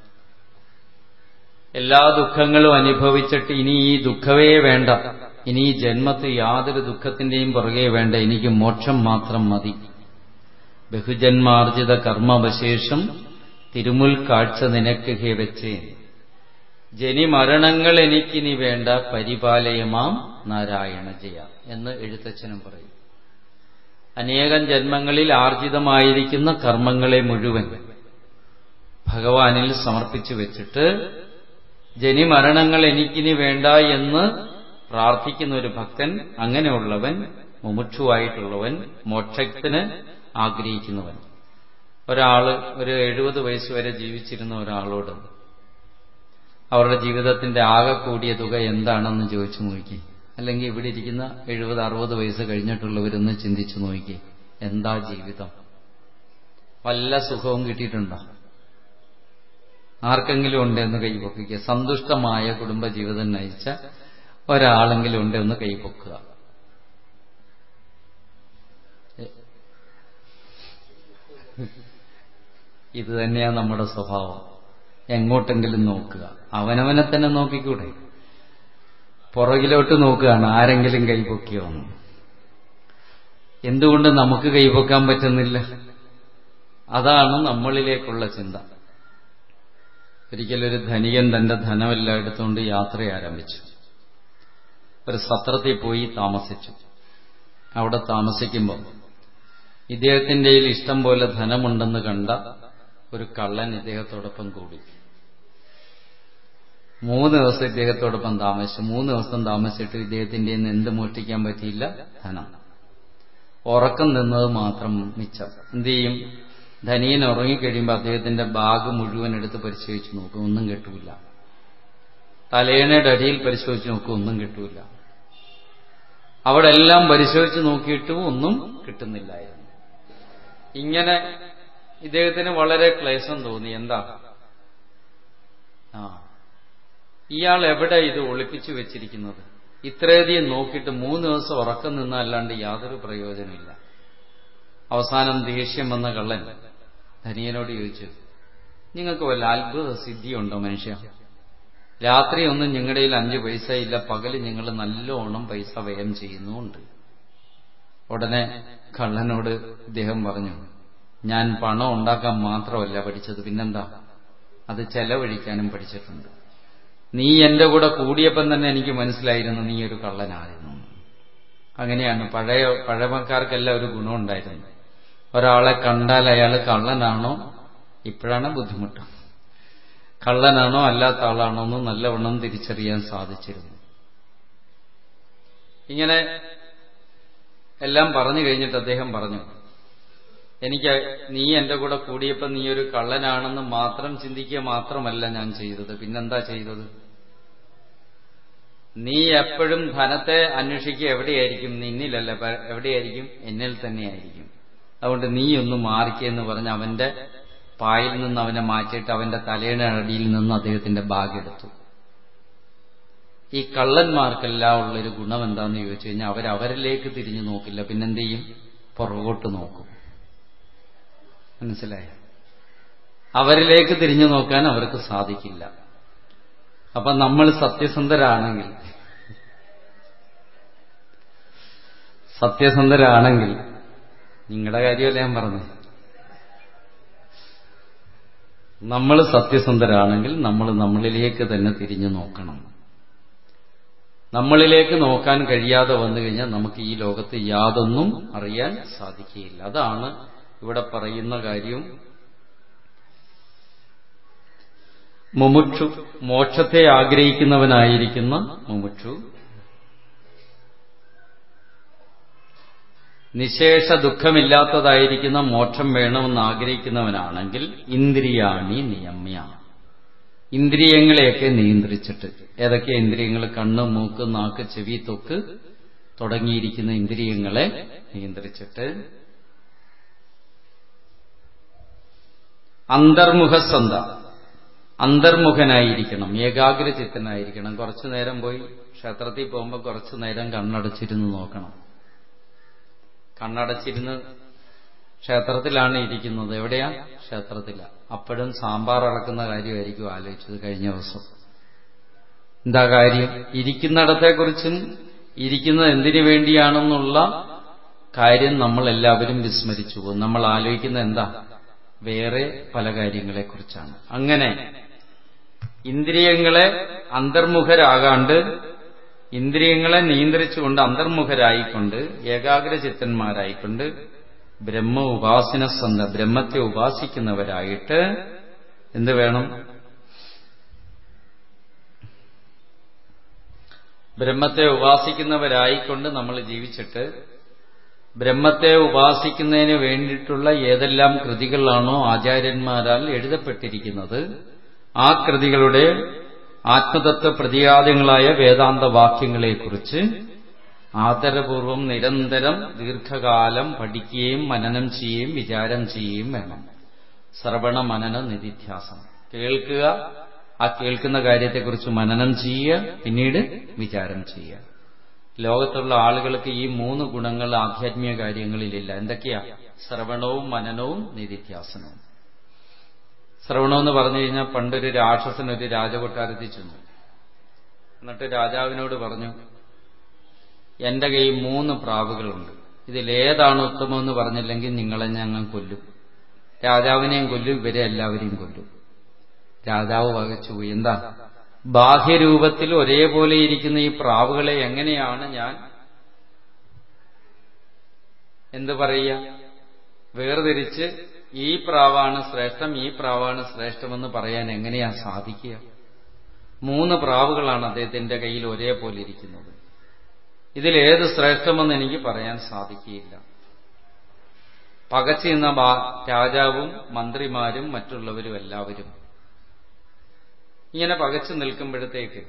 എല്ലാ ദുഃഖങ്ങളും അനുഭവിച്ചിട്ട് ഇനി ഈ ദുഃഖമേ വേണ്ട ഇനി ഈ ജന്മത്ത് യാതൊരു ദുഃഖത്തിന്റെയും പുറകെ വേണ്ട എനിക്ക് മോക്ഷം മാത്രം മതി ബഹുജന്മാർജിത കർമ്മവശേഷം തിരുമുൽ കാഴ്ച നിനക്ക് ഹേ വെച്ചേ ജനിമരണങ്ങൾ എനിക്കിനി വേണ്ട പരിപാലയമാം നാരായണ ജയ എന്ന് എഴുത്തച്ഛനും പറയും അനേകം ജന്മങ്ങളിൽ ആർജിതമായിരിക്കുന്ന കർമ്മങ്ങളെ മുഴുവൻ ഭഗവാനിൽ സമർപ്പിച്ചു വെച്ചിട്ട് ജനിമരണങ്ങൾ എനിക്കിനി വേണ്ട എന്ന് പ്രാർത്ഥിക്കുന്ന ഒരു ഭക്തൻ അങ്ങനെയുള്ളവൻ മുമുക്ഷുവായിട്ടുള്ളവൻ മോക്ഷത്തിന് ആഗ്രഹിക്കുന്നവൻ ഒരാള് ഒരു എഴുപത് വയസ്സ് വരെ ജീവിച്ചിരുന്ന ഒരാളോട് അവരുടെ ജീവിതത്തിന്റെ ആകെ കൂടിയ തുക എന്താണെന്ന് ചോദിച്ചു നോക്കി അല്ലെങ്കിൽ ഇവിടെ ഇരിക്കുന്ന എഴുപത് അറുപത് വയസ്സ് കഴിഞ്ഞിട്ടുള്ളവരൊന്ന് ചിന്തിച്ചു നോക്കി എന്താ ജീവിതം വല്ല സുഖവും കിട്ടിയിട്ടുണ്ടോ ആർക്കെങ്കിലും ഉണ്ട് എന്ന് കൈപൊക്കുക സന്തുഷ്ടമായ കുടുംബജീവിതം നയിച്ച ഒരാളെങ്കിലും ഉണ്ട് എന്ന് കൈപൊക്കുക ഇത് തന്നെയാണ് നമ്മുടെ സ്വഭാവം എങ്ങോട്ടെങ്കിലും നോക്കുക അവനവനെ തന്നെ നോക്കിക്കൂടെ പുറകിലോട്ട് നോക്കുകയാണ് ആരെങ്കിലും കൈപൊക്കിയോ എന്ന് എന്തുകൊണ്ട് നമുക്ക് കൈപൊക്കാൻ പറ്റുന്നില്ല അതാണ് നമ്മളിലേക്കുള്ള ചിന്ത ഒരിക്കലൊരു ധനികൻ തന്റെ ധനമെല്ലാം എടുത്തുകൊണ്ട് യാത്ര ആരംഭിച്ചു ഒരു സത്രത്തിൽ പോയി താമസിച്ചു അവിടെ താമസിക്കുമ്പോൾ ഇദ്ദേഹത്തിന്റെ ഇഷ്ടം പോലെ ധനമുണ്ടെന്ന് കണ്ട ഒരു കള്ളൻ ഇദ്ദേഹത്തോടൊപ്പം കൂടി മൂന്ന് ദിവസം ഇദ്ദേഹത്തോടൊപ്പം താമസിച്ചു മൂന്ന് ദിവസം താമസിച്ചിട്ട് ഇദ്ദേഹത്തിന്റെ എന്ത് മോഷ്ടിക്കാൻ പറ്റിയില്ല ധനം ഉറക്കം നിന്നത് മാത്രം മിച്ചം എന്ത് ചെയ്യും ധനിയൻ ഉറങ്ങിക്കഴിയുമ്പോൾ അദ്ദേഹത്തിന്റെ ബാഗ് മുഴുവൻ എടുത്ത് പരിശോധിച്ച് നോക്കും ഒന്നും കിട്ടൂല തലേണയുടെ അടിയിൽ പരിശോധിച്ച് നോക്കും ഒന്നും കിട്ടൂല അവിടെ എല്ലാം പരിശോധിച്ച് നോക്കിയിട്ടും ഒന്നും കിട്ടുന്നില്ലായിരുന്നു ഇങ്ങനെ ഇദ്ദേഹത്തിന് വളരെ ക്ലേശം തോന്നി എന്താ ആ ഇയാൾ എവിടെ ഇത് ഒളിപ്പിച്ചു വെച്ചിരിക്കുന്നത് ഇത്രയധികം നോക്കിയിട്ട് മൂന്ന് ദിവസം ഉറക്കം നിന്നല്ലാണ്ട് യാതൊരു പ്രയോജനമില്ല അവസാനം ദേഷ്യം വന്ന കള്ളൻ ധനിയനോട് ചോദിച്ചു നിങ്ങൾക്ക് വല്ല അത്ഭുത സിദ്ധിയുണ്ടോ മനുഷ്യ രാത്രി ഒന്നും നിങ്ങളുടെ കയ്യിൽ അഞ്ച് പൈസ ഇല്ല പകല് നിങ്ങൾ നല്ലോണം പൈസ വ്യയം ചെയ്യുന്നുമുണ്ട് ഉടനെ കള്ളനോട് ഇദ്ദേഹം പറഞ്ഞു ഞാൻ പണം ഉണ്ടാക്കാൻ മാത്രമല്ല പഠിച്ചത് പിന്നെന്താ അത് ചെലവഴിക്കാനും പഠിച്ചിട്ടുണ്ട് നീ എന്റെ കൂടെ കൂടിയപ്പം തന്നെ എനിക്ക് മനസ്സിലായിരുന്നു നീ ഒരു കള്ളനായിരുന്നു അങ്ങനെയാണ് പഴയ പഴമക്കാർക്കെല്ലാം ഒരു ഗുണമുണ്ടായിരുന്നു ഒരാളെ കണ്ടാൽ അയാൾ കള്ളനാണോ ഇപ്പോഴാണ് ബുദ്ധിമുട്ട് കള്ളനാണോ അല്ലാത്ത ആളാണോ എന്ന് നല്ലവണ്ണം തിരിച്ചറിയാൻ സാധിച്ചിരുന്നു ഇങ്ങനെ എല്ലാം പറഞ്ഞു കഴിഞ്ഞിട്ട് അദ്ദേഹം പറഞ്ഞു എനിക്ക് നീ എന്റെ കൂടെ കൂടിയപ്പോ നീ ഒരു കള്ളനാണെന്ന് മാത്രം ചിന്തിക്കുക മാത്രമല്ല ഞാൻ ചെയ്തത് പിന്നെന്താ ചെയ്തത് നീ എപ്പോഴും ധനത്തെ അന്വേഷിക്കുക എവിടെയായിരിക്കും നിന്നിലല്ല എവിടെയായിരിക്കും എന്നിൽ തന്നെയായിരിക്കും അതുകൊണ്ട് നീ ഒന്ന് മാറിക്കെന്ന് പറഞ്ഞ് അവന്റെ പായിൽ നിന്ന് അവനെ മാറ്റിയിട്ട് അവന്റെ തലയുടെ അടിയിൽ നിന്ന് അദ്ദേഹത്തിന്റെ ബാഗ് എടുത്തു ഈ കള്ളന്മാർക്കെല്ലാം ഉള്ളൊരു ഗുണം എന്താന്ന് ചോദിച്ചു കഴിഞ്ഞാൽ അവരവരിലേക്ക് തിരിഞ്ഞു നോക്കില്ല പിന്നെന്ത് ചെയ്യും പുറകോട്ട് നോക്കും മനസ്സിലായോ അവരിലേക്ക് തിരിഞ്ഞു നോക്കാൻ അവർക്ക് സാധിക്കില്ല അപ്പൊ നമ്മൾ സത്യസന്ധരാണെങ്കിൽ സത്യസന്ധരാണെങ്കിൽ നിങ്ങളുടെ കാര്യമല്ല ഞാൻ പറഞ്ഞു നമ്മൾ സത്യസന്ധരാണെങ്കിൽ നമ്മൾ നമ്മളിലേക്ക് തന്നെ തിരിഞ്ഞു നോക്കണം നമ്മളിലേക്ക് നോക്കാൻ കഴിയാതെ വന്നു കഴിഞ്ഞാൽ നമുക്ക് ഈ ലോകത്ത് യാതൊന്നും അറിയാൻ സാധിക്കുകയില്ല അതാണ് ഇവിടെ പറയുന്ന കാര്യം മുമുക്ഷു മോക്ഷത്തെ ആഗ്രഹിക്കുന്നവനായിരിക്കുന്ന മുമുക്ഷു നിശേഷ ദുഃഖമില്ലാത്തതായിരിക്കുന്ന മോക്ഷം വേണമെന്ന് ആഗ്രഹിക്കുന്നവനാണെങ്കിൽ ഇന്ദ്രിയാണി നിയമ്യ ഇന്ദ്രിയങ്ങളെയൊക്കെ നിയന്ത്രിച്ചിട്ട് ഏതൊക്കെ ഇന്ദ്രിയങ്ങൾ കണ്ണ് മൂക്ക് നാക്ക് ചെവി തൊക്ക് തുടങ്ങിയിരിക്കുന്ന ഇന്ദ്രിയങ്ങളെ നിയന്ത്രിച്ചിട്ട് അന്തർമുഖസന്ത അന്തർമുഖനായിരിക്കണം ഏകാഗ്രചിത്തനായിരിക്കണം കുറച്ചു നേരം പോയി ക്ഷേത്രത്തിൽ പോകുമ്പോൾ കുറച്ചു നേരം കണ്ണടച്ചിരുന്ന് നോക്കണം കണ്ണടച്ചിരുന്ന് ക്ഷേത്രത്തിലാണ് ഇരിക്കുന്നത് എവിടെയാ ക്ഷേത്രത്തില അപ്പോഴും സാമ്പാർ അളക്കുന്ന കാര്യമായിരിക്കും ആലോചിച്ചത് കഴിഞ്ഞ ദിവസം എന്താ കാര്യം ഇരിക്കുന്നിടത്തെക്കുറിച്ചും ഇരിക്കുന്നത് എന്തിനു വേണ്ടിയാണെന്നുള്ള കാര്യം നമ്മൾ എല്ലാവരും വിസ്മരിച്ചു പോകും നമ്മൾ ആലോചിക്കുന്ന എന്താ വേറെ പല കാര്യങ്ങളെക്കുറിച്ചാണ് അങ്ങനെ ഇന്ദ്രിയങ്ങളെ അന്തർമുഖരാകാണ്ട് ഇന്ദ്രിയങ്ങളെ നിയന്ത്രിച്ചുകൊണ്ട് അന്തർമുഖരായിക്കൊണ്ട് ഏകാഗ്രചിത്തന്മാരായിക്കൊണ്ട് ബ്രഹ്മ ഉപാസന സന്ത ബ്രഹ്മത്തെ ഉപാസിക്കുന്നവരായിട്ട് എന്ത് വേണം ബ്രഹ്മത്തെ ഉപാസിക്കുന്നവരായിക്കൊണ്ട് നമ്മൾ ജീവിച്ചിട്ട് ബ്രഹ്മത്തെ ഉപാസിക്കുന്നതിന് വേണ്ടിയിട്ടുള്ള ഏതെല്ലാം കൃതികളാണോ ആചാര്യന്മാരാൽ എഴുതപ്പെട്ടിരിക്കുന്നത് ആ കൃതികളുടെ ആത്മതത്വ പ്രതിയാദ്യങ്ങളായ വേദാന്ത വാക്യങ്ങളെക്കുറിച്ച് ആദരപൂർവം നിരന്തരം ദീർഘകാലം പഠിക്കുകയും മനനം ചെയ്യുകയും വിചാരം ചെയ്യുകയും വേണം ശ്രവണ മനന നിധിധ്യാസം കേൾക്കുക ആ കേൾക്കുന്ന കാര്യത്തെക്കുറിച്ച് മനനം ചെയ്യുക പിന്നീട് വിചാരം ചെയ്യുക ലോകത്തുള്ള ആളുകൾക്ക് ഈ മൂന്ന് ഗുണങ്ങൾ ആധ്യാത്മിക കാര്യങ്ങളിലില്ല എന്തൊക്കെയാ ശ്രവണവും മനനവും നിധിധ്യാസനവും ശ്രവണമെന്ന് പറഞ്ഞു കഴിഞ്ഞാൽ പണ്ടൊരു രാക്ഷസൻ ഒരു രാജകൊട്ടാരത്തിൽ ചെന്നു എന്നിട്ട് രാജാവിനോട് പറഞ്ഞു എന്റെ കയ്യിൽ മൂന്ന് പ്രാവുകളുണ്ട് ഇതിലേതാണ് ഉത്തമമെന്ന് പറഞ്ഞില്ലെങ്കിൽ നിങ്ങളെ ഞങ്ങൾ കൊല്ലും രാജാവിനെയും കൊല്ലും ഇവരെ എല്ലാവരെയും കൊല്ലും രാജാവ് വകച്ചുപോയി എന്താ ബാഹ്യരൂപത്തിൽ ഒരേപോലെ ഇരിക്കുന്ന ഈ പ്രാവുകളെ എങ്ങനെയാണ് ഞാൻ എന്ത് പറയുക വേർതിരിച്ച് ഈ പ്രാവാണ് ശ്രേഷ്ഠം ഈ പ്രാവാണ് ശ്രേഷ്ഠമെന്ന് പറയാൻ എങ്ങനെയാ സാധിക്കുക മൂന്ന് പ്രാവുകളാണ് അദ്ദേഹത്തിന്റെ കയ്യിൽ ഒരേപോലെ ഇരിക്കുന്നത് ഇതിലേത് ശ്രേഷ്ഠമെന്ന് എനിക്ക് പറയാൻ സാധിക്കുകയില്ല പകച്ചു നിന്ന രാജാവും മന്ത്രിമാരും മറ്റുള്ളവരും എല്ലാവരും ഇങ്ങനെ പകച്ചു നിൽക്കുമ്പോഴത്തേക്ക്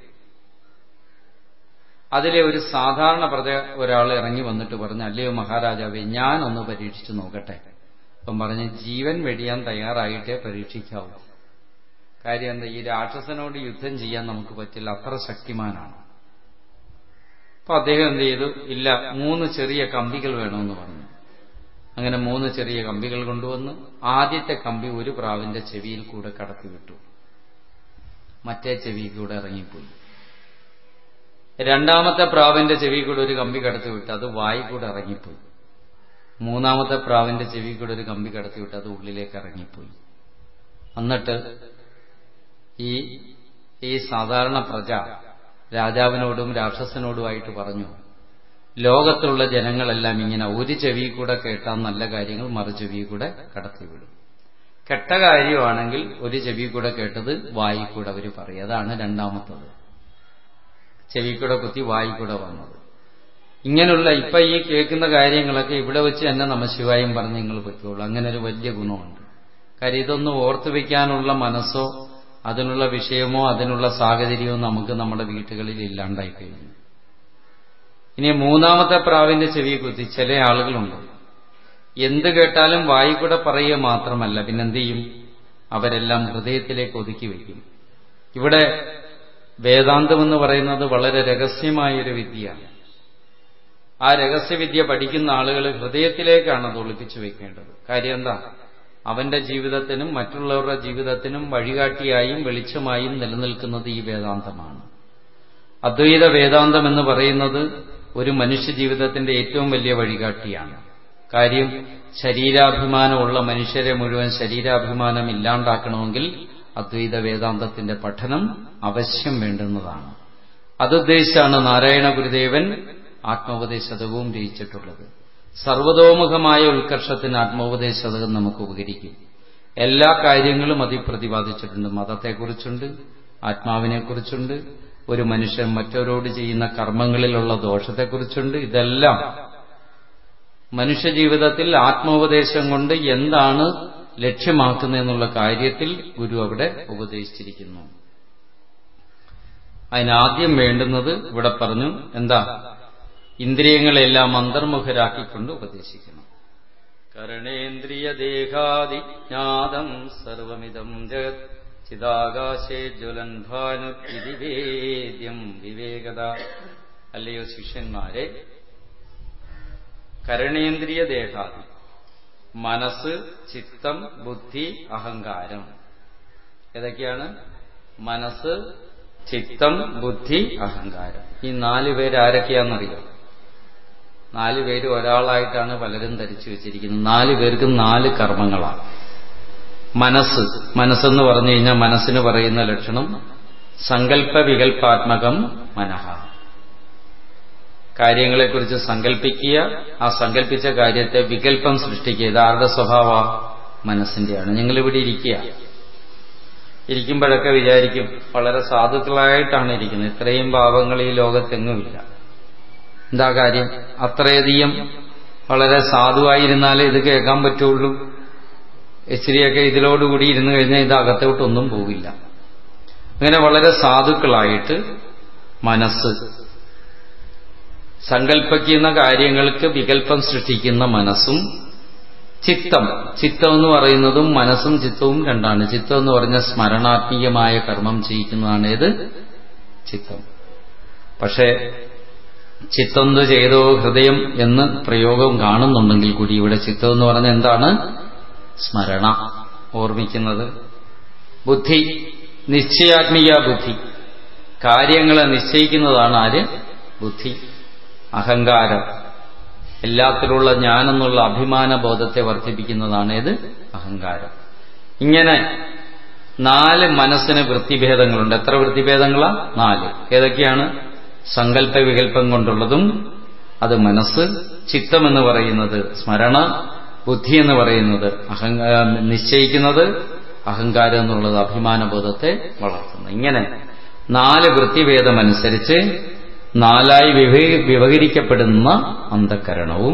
അതിലെ ഒരു സാധാരണ പ്രജ ഒരാൾ ഇറങ്ങി വന്നിട്ട് പറഞ്ഞു അല്ലയോ മഹാരാജാവേ ഞാനൊന്ന് പരീക്ഷിച്ചു നോക്കട്ടെ അപ്പം പറഞ്ഞ് ജീവൻ വെടിയാൻ തയ്യാറായിട്ടേ പരീക്ഷിക്കാവൂ കാര്യം എന്താ ഈ രാക്ഷസനോട് യുദ്ധം ചെയ്യാൻ നമുക്ക് പറ്റില്ല അത്ര ശക്തിമാനാണ് അപ്പൊ അദ്ദേഹം എന്ത് ചെയ്തു ഇല്ല മൂന്ന് ചെറിയ കമ്പികൾ വേണമെന്ന് പറഞ്ഞു അങ്ങനെ മൂന്ന് ചെറിയ കമ്പികൾ കൊണ്ടുവന്ന് ആദ്യത്തെ കമ്പി ഒരു പ്രാവിന്റെ ചെവിയിൽ കൂടെ കടത്തിവിട്ടു മറ്റേ ചെവി കൂടെ ഇറങ്ങിപ്പോയി രണ്ടാമത്തെ പ്രാവിന്റെ ചെവി കൂടെ ഒരു കമ്പി കടത്തിവിട്ട് അത് വായി കൂടെ ഇറങ്ങിപ്പോയി മൂന്നാമത്തെ പ്രാവിന്റെ ചെവി കൂടെ ഒരു കമ്പി കടത്തിവിട്ട് അത് ഉള്ളിലേക്ക് ഇറങ്ങിപ്പോയി എന്നിട്ട് ഈ ഈ സാധാരണ പ്രജ രാജാവിനോടും രാക്ഷസനോടുമായിട്ട് പറഞ്ഞു ലോകത്തുള്ള ജനങ്ങളെല്ലാം ഇങ്ങനെ ഒരു ചെവി കൂടെ കേട്ടാൽ നല്ല കാര്യങ്ങൾ മറു ചെവി കൂടെ കടത്തിവിടും കെട്ട കാര്യമാണെങ്കിൽ ഒരു ചെവി കൂടെ കേട്ടത് വായി കൂടെ അവർ പറയും അതാണ് രണ്ടാമത്തത് ചെവി കൂടെ കുത്തി വായി കൂടെ വന്നത് ഇങ്ങനെയുള്ള ഇപ്പൊ ഈ കേൾക്കുന്ന കാര്യങ്ങളൊക്കെ ഇവിടെ വെച്ച് തന്നെ നമശിവായും പറഞ്ഞ് നിങ്ങൾ പൊയ്ക്കോളൂ അങ്ങനെ ഒരു വലിയ ഗുണമുണ്ട് കാര്യം ഇതൊന്നും ഓർത്തു വെക്കാനുള്ള മനസ്സോ അതിനുള്ള വിഷയമോ അതിനുള്ള സാഹചര്യമോ നമുക്ക് നമ്മുടെ വീട്ടുകളിൽ ഇല്ലാണ്ടായി കഴിഞ്ഞു ഇനി മൂന്നാമത്തെ പ്രാവിന്റെ ചെവി കുത്തി ചില ആളുകളുണ്ട് എന്ത് കേട്ടാലും വായി കൂടെ പറയുക മാത്രമല്ല പിന്നെന്ത് ചെയ്യും അവരെല്ലാം ഹൃദയത്തിലേക്ക് ഒതുക്കി വയ്ക്കും ഇവിടെ വേദാന്തം എന്ന് പറയുന്നത് വളരെ രഹസ്യമായൊരു വിദ്യയാണ് ആ രഹസ്യവിദ്യ പഠിക്കുന്ന ആളുകൾ ഹൃദയത്തിലേക്കാണ് അത് ഒളിപ്പിച്ചു വെക്കേണ്ടത് കാര്യം എന്താ അവന്റെ ജീവിതത്തിനും മറ്റുള്ളവരുടെ ജീവിതത്തിനും വഴികാട്ടിയായും വെളിച്ചമായും നിലനിൽക്കുന്നത് ഈ വേദാന്തമാണ് അദ്വൈത വേദാന്തം എന്ന് പറയുന്നത് ഒരു മനുഷ്യ ജീവിതത്തിന്റെ ഏറ്റവും വലിയ വഴികാട്ടിയാണ് കാര്യം ശരീരാഭിമാനമുള്ള മനുഷ്യരെ മുഴുവൻ ശരീരാഭിമാനം ഇല്ലാണ്ടാക്കണമെങ്കിൽ അദ്വൈത വേദാന്തത്തിന്റെ പഠനം അവശ്യം വേണ്ടുന്നതാണ് അതുദ്ദേശിച്ചാണ് നാരായണ ഗുരുദേവൻ ആത്മോപദേശതകവും രചിച്ചിട്ടുള്ളത് സർവതോമുഖമായ ഉത്കർഷത്തിന് ആത്മോപദേശതകം നമുക്ക് ഉപകരിക്കും എല്ലാ കാര്യങ്ങളും അതിൽ പ്രതിപാദിച്ചിട്ടുണ്ട് മതത്തെക്കുറിച്ചുണ്ട് ആത്മാവിനെക്കുറിച്ചുണ്ട് ഒരു മനുഷ്യൻ മറ്റവരോട് ചെയ്യുന്ന കർമ്മങ്ങളിലുള്ള ദോഷത്തെക്കുറിച്ചുണ്ട് ഇതെല്ലാം മനുഷ്യജീവിതത്തിൽ ആത്മോപദേശം കൊണ്ട് എന്താണ് ലക്ഷ്യമാക്കുന്നതെന്നുള്ള കാര്യത്തിൽ ഗുരു അവിടെ ഉപദേശിച്ചിരിക്കുന്നു അതിനാദ്യം വേണ്ടുന്നത് ഇവിടെ പറഞ്ഞു എന്താ ഇന്ദ്രിയങ്ങളെല്ലാം അന്തർമുഖരാക്കിക്കൊണ്ട് ഉപദേശിക്കണം കരണേന്ദ്രിയ ദേഹാദി ജ്ഞാതം സർവമിതം ജഗത് ചിതാകാശേ ജ്വലൻ ഭാനു വേദ്യം വിവേകത അല്ലയോ ശിഷ്യന്മാരെ കരണേന്ദ്രിയ ദേഹാദി മനസ്സ് ചിത്തം ബുദ്ധി അഹങ്കാരം ഏതൊക്കെയാണ് മനസ്സ് ചിത്തം ബുദ്ധി അഹങ്കാരം ഈ നാല് പേര് ആരൊക്കെയാണെന്നറിയോ നാല് പേര് ഒരാളായിട്ടാണ് പലരും ധരിച്ചു വെച്ചിരിക്കുന്നത് നാല് പേർക്കും നാല് കർമ്മങ്ങളാണ് മനസ്സ് മനസ്സെന്ന് പറഞ്ഞു കഴിഞ്ഞാൽ മനസ്സിന് പറയുന്ന ലക്ഷണം സങ്കല്പ വികല്പാത്മകം മനഃ കാര്യങ്ങളെക്കുറിച്ച് സങ്കല്പിക്കുക ആ സങ്കല്പിച്ച കാര്യത്തെ വികല്പം സൃഷ്ടിക്കുക ഇത് ആരുടെ സ്വഭാവ മനസ്സിന്റെയാണ് ഞങ്ങളിവിടെ ഇരിക്കുക ഇരിക്കുമ്പോഴൊക്കെ വിചാരിക്കും വളരെ സാധുക്കളായിട്ടാണ് ഇരിക്കുന്നത് ഇത്രയും പാപങ്ങൾ ഈ ലോകത്തെങ്ങുമില്ല എന്താ കാര്യം അത്രയധികം വളരെ സാധുവായിരുന്നാലേ ഇത് കേൾക്കാൻ പറ്റുള്ളൂ ഇച്ചിരിയൊക്കെ ഇതിലോടുകൂടി ഇരുന്നു കഴിഞ്ഞാൽ ഇത് അകത്തോട്ടൊന്നും പോകില്ല അങ്ങനെ വളരെ സാധുക്കളായിട്ട് മനസ്സ് സങ്കല്പിക്കുന്ന കാര്യങ്ങൾക്ക് വികല്പം സൃഷ്ടിക്കുന്ന മനസ്സും ചിത്തം ചിത്തം എന്ന് പറയുന്നതും മനസ്സും ചിത്തവും രണ്ടാണ് ചിത്തം എന്ന് പറഞ്ഞ സ്മരണാത്മീയമായ കർമ്മം ചെയ്യിക്കുന്നതാണ് ഏത് ചിത്തം പക്ഷേ ചിത്തന്ത് ചെയ്തോ ഹൃദയം എന്ന് പ്രയോഗം കാണുന്നുണ്ടെങ്കിൽ കൂടി ഇവിടെ ചിത്തം എന്ന് പറഞ്ഞ എന്താണ് സ്മരണ ഓർമ്മിക്കുന്നത് ബുദ്ധി നിശ്ചയാത്മീയ ബുദ്ധി കാര്യങ്ങളെ നിശ്ചയിക്കുന്നതാണ് ആര് ബുദ്ധി അഹങ്കാരം എല്ലാത്തിലുള്ള ഞാനെന്നുള്ള അഭിമാന ബോധത്തെ വർദ്ധിപ്പിക്കുന്നതാണ് ഏത് അഹങ്കാരം ഇങ്ങനെ നാല് മനസ്സിന് വൃത്തിഭേദങ്ങളുണ്ട് എത്ര വൃത്തിഭേദങ്ങളാ നാല് ഏതൊക്കെയാണ് സങ്കല്പ വികല്പം കൊണ്ടുള്ളതും അത് മനസ്സ് ചിത്തം എന്ന് പറയുന്നത് സ്മരണ ബുദ്ധി എന്ന് പറയുന്നത് അഹങ്ക നിശ്ചയിക്കുന്നത് അഹങ്കാരം എന്നുള്ളത് അഭിമാനബോധത്തെ വളർത്തുന്നു ഇങ്ങനെ നാല് വൃത്തിഭേദമനുസരിച്ച് നാലായി വിവകരിക്കപ്പെടുന്ന അന്ധക്കരണവും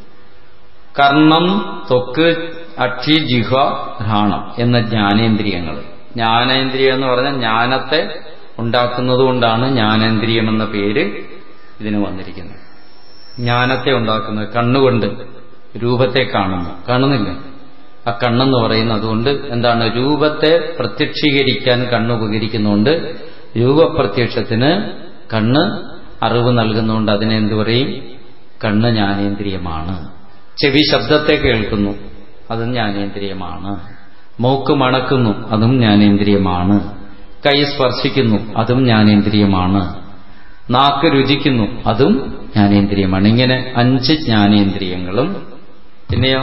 കർണം ത്വക്ക് അക്ഷി ജിഹ ഘ്രാണം എന്ന ജ്ഞാനേന്ദ്രിയങ്ങൾ ജ്ഞാനേന്ദ്രിയം എന്ന് പറഞ്ഞാൽ ജ്ഞാനത്തെ ഉണ്ടാക്കുന്നതുകൊണ്ടാണ് ജ്ഞാനേന്ദ്രിയം എന്ന പേര് ഇതിന് വന്നിരിക്കുന്നത് ജ്ഞാനത്തെ ഉണ്ടാക്കുന്നത് കണ്ണുകൊണ്ട് രൂപത്തെ കാണുന്നു കാണുന്നില്ല ആ കണ്ണെന്ന് പറയുന്നത് അതുകൊണ്ട് എന്താണ് രൂപത്തെ പ്രത്യക്ഷീകരിക്കാൻ കണ്ണ് ഉപകരിക്കുന്നുണ്ട് രൂപപ്രത്യക്ഷത്തിന് കണ്ണ് അറിവ് നൽകുന്നുകൊണ്ട് അതിനെ എന്തു പറയും കണ്ണ് ജ്ഞാനേന്ദ്രിയമാണ് ചെവി ശബ്ദത്തെ കേൾക്കുന്നു അതും ജ്ഞാനേന്ദ്രിയമാണ് മൂക്ക് മണക്കുന്നു അതും ജ്ഞാനേന്ദ്രിയമാണ് കൈ സ്പർശിക്കുന്നു അതും ജ്ഞാനേന്ദ്രിയമാണ് നാക്ക് രുചിക്കുന്നു അതും ജ്ഞാനേന്ദ്രിയമാണ് ഇങ്ങനെ അഞ്ച് ജ്ഞാനേന്ദ്രിയങ്ങളും പിന്നെയോ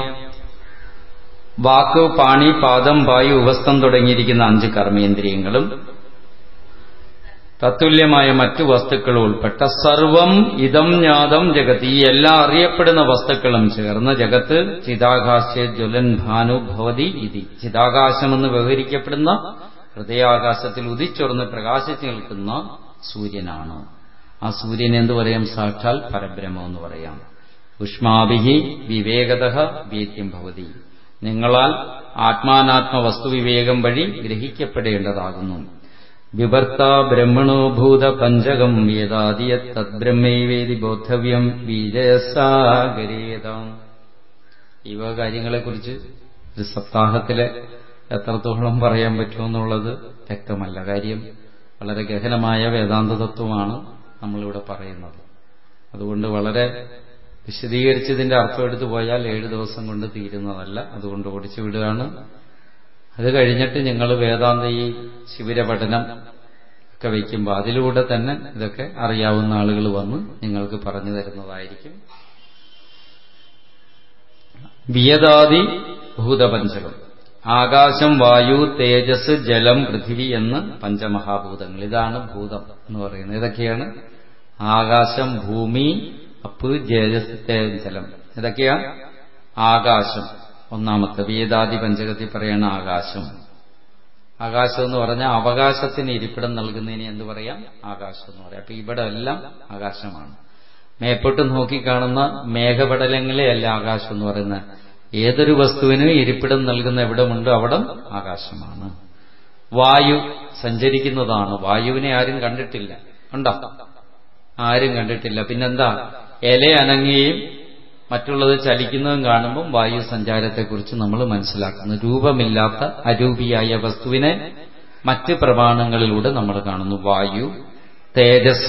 വാക്ക് പാണി പാദം വായു ഉപസ്ഥം തുടങ്ങിയിരിക്കുന്ന അഞ്ച് കർമ്മേന്ദ്രിയങ്ങളും തത്തുല്യമായ മറ്റു വസ്തുക്കൾ ഉൾപ്പെട്ട സർവം ഇതം ജ്ഞാതം ജഗത്ത് ഈ എല്ലാ അറിയപ്പെടുന്ന വസ്തുക്കളും ചേർന്ന ജഗത്ത് ചിതാകാശ ജ്വലൻ ഭാനു ഭവതി ഇതി ചിതാകാശമെന്ന് വ്യവഹരിക്കപ്പെടുന്ന ഹൃദയാകാശത്തിൽ ഉദിച്ചൊറന്ന് പ്രകാശിച്ചു നിൽക്കുന്ന സൂര്യനാണ് ആ സൂര്യൻ എന്തു പറയാം സാക്ഷാൽ പരബ്രഹ്മം എന്ന് പറയാം ഉഷ്മാഭിഹി വിവേകത വേദ്യം ഭവതി നിങ്ങളാൽ ആത്മാനാത്മ വസ്തുവിവേകം വഴി ഗ്രഹിക്കപ്പെടേണ്ടതാകുന്നു വിവർത്ത ബ്രഹ്മണോ ഭൂത പഞ്ചകം വേദാദിയ തദ്ബ്രഹ്മൈവേദി ബോദ്ധവ്യം ബീജസാഗരേതാം ഈ വക കാര്യങ്ങളെക്കുറിച്ച് ഒരു സപ്താഹത്തിലെ എത്രത്തോളം പറയാൻ പറ്റുമെന്നുള്ളത് വ്യക്തമല്ല കാര്യം വളരെ ഗഹനമായ വേദാന്ത തത്വമാണ് നമ്മളിവിടെ പറയുന്നത് അതുകൊണ്ട് വളരെ വിശദീകരിച്ചതിന്റെ അർത്ഥം എടുത്തു പോയാൽ ഏഴ് ദിവസം കൊണ്ട് തീരുന്നതല്ല അതുകൊണ്ട് ഓടിച്ചു വിടുകയാണ് അത് കഴിഞ്ഞിട്ട് നിങ്ങൾ വേദാന്ത ഈ ശിബിരപഠനം ഒക്കെ വയ്ക്കുമ്പോൾ അതിലൂടെ തന്നെ ഇതൊക്കെ അറിയാവുന്ന ആളുകൾ വന്ന് നിങ്ങൾക്ക് പറഞ്ഞു തരുന്നതായിരിക്കും വിയതാദി ഭൂതപഞ്ചകം ആകാശം വായു തേജസ് ജലം പൃഥിവി എന്ന് പഞ്ചമഹാഭൂതങ്ങൾ ഇതാണ് ഭൂതം എന്ന് പറയുന്നത് ഇതൊക്കെയാണ് ആകാശം ഭൂമി അപ്പ് ജേജസ് ജലം ഇതൊക്കെയാ ആകാശം ഒന്നാമത്തെ വേദാദി പഞ്ചകത്തിൽ പറയുന്ന ആകാശം ആകാശം എന്ന് പറഞ്ഞാൽ അവകാശത്തിന് ഇരിപ്പിടം നൽകുന്നതിന് എന്ത് പറയാം ആകാശം എന്ന് പറയാം അപ്പൊ ഇവിടെ എല്ലാം ആകാശമാണ് മേപ്പോട്ട് നോക്കിക്കാണുന്ന മേഘപടലങ്ങളെ അല്ല ആകാശം എന്ന് പറയുന്നത് ഏതൊരു വസ്തുവിനും ഇരിപ്പിടം നൽകുന്ന എവിടമുണ്ട് അവിടം ആകാശമാണ് വായു സഞ്ചരിക്കുന്നതാണ് വായുവിനെ ആരും കണ്ടിട്ടില്ല ഉണ്ടോ ആരും കണ്ടിട്ടില്ല പിന്നെന്താ ഇല അനങ്ങുകയും മറ്റുള്ളത് ചലിക്കുന്നതും കാണുമ്പം വായു സഞ്ചാരത്തെക്കുറിച്ച് നമ്മൾ മനസ്സിലാക്കുന്നു രൂപമില്ലാത്ത അരൂപിയായ വസ്തുവിനെ മറ്റ് പ്രമാണങ്ങളിലൂടെ നമ്മൾ കാണുന്നു വായു തേജസ്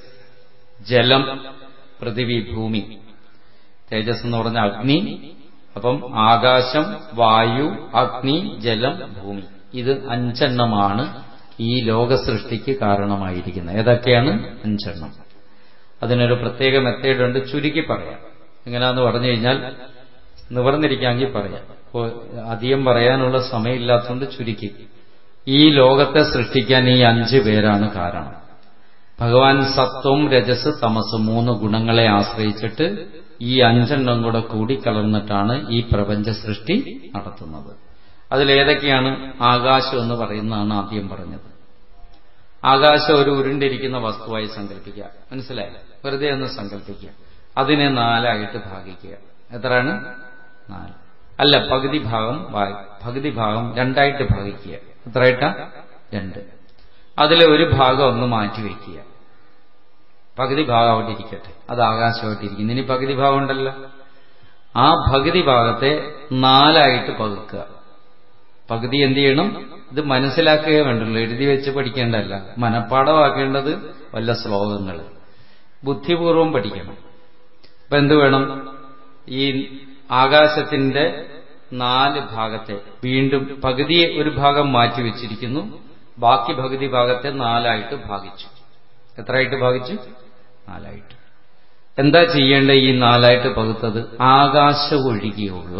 ജലം പൃഥിവി ഭൂമി തേജസ് എന്ന് പറഞ്ഞ അഗ്നി അപ്പം ആകാശം വായു അഗ്നി ജലം ഭൂമി ഇത് അഞ്ചെണ്ണമാണ് ഈ ലോകസൃഷ്ടിക്ക് കാരണമായിരിക്കുന്നത് ഏതൊക്കെയാണ് അഞ്ചെണ്ണം അതിനൊരു പ്രത്യേക മെത്തേഡുണ്ട് ചുരുക്കി പറയാം എങ്ങനെയാന്ന് പറഞ്ഞു കഴിഞ്ഞാൽ നിവർന്നിരിക്കാമെങ്കിൽ പറയാം അപ്പോൾ അധികം പറയാനുള്ള സമയമില്ലാത്തതുകൊണ്ട് ചുരുക്കി ഈ ലോകത്തെ സൃഷ്ടിക്കാൻ ഈ അഞ്ച് പേരാണ് കാരണം ഭഗവാൻ സത്വം രജസ് തമസ് മൂന്ന് ഗുണങ്ങളെ ആശ്രയിച്ചിട്ട് ഈ അഞ്ചെണ്ണം കൂടെ കൂടിക്കലർന്നിട്ടാണ് ഈ പ്രപഞ്ച സൃഷ്ടി നടത്തുന്നത് അതിലേതൊക്കെയാണ് ആകാശം എന്ന് പറയുന്നതാണ് ആദ്യം പറഞ്ഞത് ആകാശം ഒരു ഉരുണ്ടിരിക്കുന്ന വസ്തുവായി സങ്കല്പിക്കുക മനസ്സിലായി വെറുതെ ഒന്ന് സങ്കല്പിക്കുക അതിനെ നാലായിട്ട് ഭാഗിക്കുക എത്രയാണ് നാല് അല്ല പകുതി ഭാഗം പകുതി ഭാഗം രണ്ടായിട്ട് ഭാഗിക്കുക എത്രയായിട്ടാ രണ്ട് അതിലെ ഒരു ഭാഗം ഒന്ന് മാറ്റിവെക്കുക പകുതി ഭാഗം അവിടെ ഇരിക്കട്ടെ അത് ആകാശമായിട്ട് ഇരിക്കുന്നു ഇനി പകുതി ഭാഗം ഉണ്ടല്ലോ ആ പകുതി ഭാഗത്തെ നാലായിട്ട് പകുക്കുക പകുതി എന്ത് ചെയ്യണം ഇത് മനസ്സിലാക്കുകയേ വേണ്ടുള്ളൂ എഴുതി വെച്ച് പഠിക്കേണ്ടതല്ല മനഃപ്പാടമാക്കേണ്ടത് വല്ല ശ്ലോകങ്ങൾ ബുദ്ധിപൂർവം പഠിക്കണം അപ്പൊ എന്ത് വേണം ഈ ആകാശത്തിന്റെ നാല് ഭാഗത്തെ വീണ്ടും പകുതിയെ ഒരു ഭാഗം മാറ്റിവെച്ചിരിക്കുന്നു ബാക്കി പകുതി ഭാഗത്തെ നാലായിട്ട് ഭാഗിച്ചു എത്രയായിട്ട് ഭാഗിച്ചു നാലായിട്ട് എന്താ ചെയ്യേണ്ട ഈ നാലായിട്ട് പകുത്തത് ആകാശം ഒഴികെയുള്ള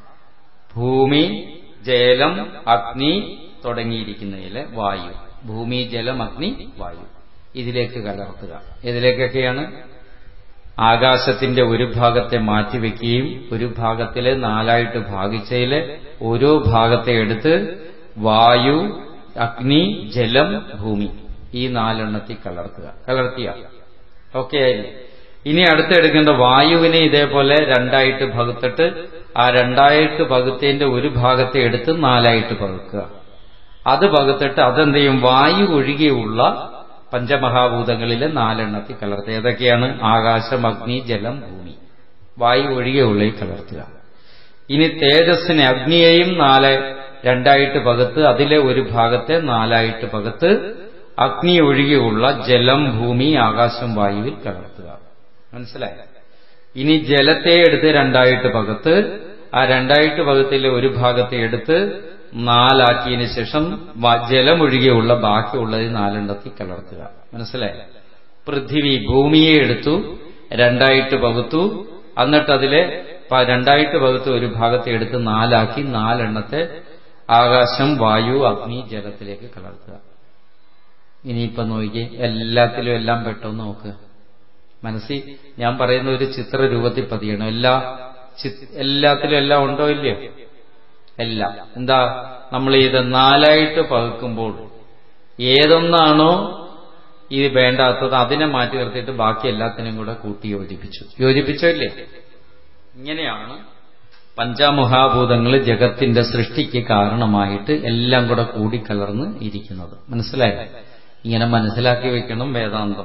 ഭൂമി ജലം അഗ്നി തുടങ്ങിയിരിക്കുന്നതിലെ വായു ഭൂമി ജലം അഗ്നി വായു ഇതിലേക്ക് കലർത്തുക ഇതിലേക്കൊക്കെയാണ് ആകാശത്തിന്റെ ഒരു ഭാഗത്തെ മാറ്റിവെക്കുകയും ഒരു ഭാഗത്തിലെ നാലായിട്ട് ഭാഗിച്ചതിലെ ഓരോ ഭാഗത്തെ എടുത്ത് വായു അഗ്നി ജലം ഭൂമി ഈ നാലെണ്ണത്തിൽ കലർത്തുക കലർത്തിയ ഓക്കെ ആയില്ലേ ഇനി അടുത്തെടുക്കേണ്ട വായുവിനെ ഇതേപോലെ രണ്ടായിട്ട് പകുത്തിട്ട് ആ രണ്ടായിട്ട് പകുത്തതിന്റെ ഒരു ഭാഗത്തെ എടുത്ത് നാലായിട്ട് പകുക്കുക അത് പകുത്തിട്ട് അതെന്ത് ചെയ്യും വായു ഒഴികെയുള്ള പഞ്ചമഹാഭൂതങ്ങളിലെ നാലെണ്ണത്തിൽ കലർത്തുക ഏതൊക്കെയാണ് ആകാശം അഗ്നി ജലം ഭൂമി വായു ഒഴികെയുള്ള കലർത്തുക ഇനി തേജസ്സിനെ അഗ്നിയെയും നാല് രണ്ടായിട്ട് പകുത്ത് അതിലെ ഒരു ഭാഗത്തെ നാലായിട്ട് പകുത്ത് അഗ്നി ഒഴികെയുള്ള ജലം ഭൂമി ആകാശം വായുവിൽ കലർത്തുക മനസ്സിലായി ഇനി ജലത്തെ എടുത്ത് രണ്ടായിട്ട് പകുത്ത് ആ രണ്ടായിട്ട് പകുത്തിലെ ഒരു ഭാഗത്തെ എടുത്ത് നാലാക്കിയതിനു ശേഷം ജലമൊഴികെയുള്ള ബാക്കിയുള്ളത് നാലെണ്ണത്തിൽ കലർത്തുക മനസ്സിലായി പൃഥിവി ഭൂമിയെ എടുത്തു രണ്ടായിട്ട് പകുത്തു എന്നിട്ട് അതിലെ രണ്ടായിട്ട് പകുത്ത് ഒരു ഭാഗത്തെ എടുത്ത് നാലാക്കി നാലെണ്ണത്തെ ആകാശം വായു അഗ്നി ജലത്തിലേക്ക് കലർത്തുക ഇനിയിപ്പം നോക്കി എല്ലാത്തിലും എല്ലാം പെട്ടെന്ന് നോക്കുക മനസ്സിൽ ഞാൻ പറയുന്ന ഒരു ചിത്ര രൂപത്തിൽ പതിയണം എല്ലാ എല്ലാത്തിലും എല്ലാം ഉണ്ടോ ഇല്ലയോ എല്ലാം എന്താ നമ്മൾ ഇത് നാലായിട്ട് പകുക്കുമ്പോൾ ഏതൊന്നാണോ ഇത് വേണ്ടാത്തത് അതിനെ മാറ്റി നിർത്തിയിട്ട് ബാക്കി എല്ലാത്തിനും കൂടെ കൂട്ടി യോജിപ്പിച്ചു യോജിപ്പിച്ചോ ഇല്ലേ ഇങ്ങനെയാണ് പഞ്ചാമുഹാഭൂതങ്ങൾ ജഗത്തിന്റെ സൃഷ്ടിക്ക് കാരണമായിട്ട് എല്ലാം കൂടെ കൂടിക്കലർന്ന് ഇരിക്കുന്നത് മനസ്സിലായി ഇങ്ങനെ മനസ്സിലാക്കി വെക്കണം വേദാന്തം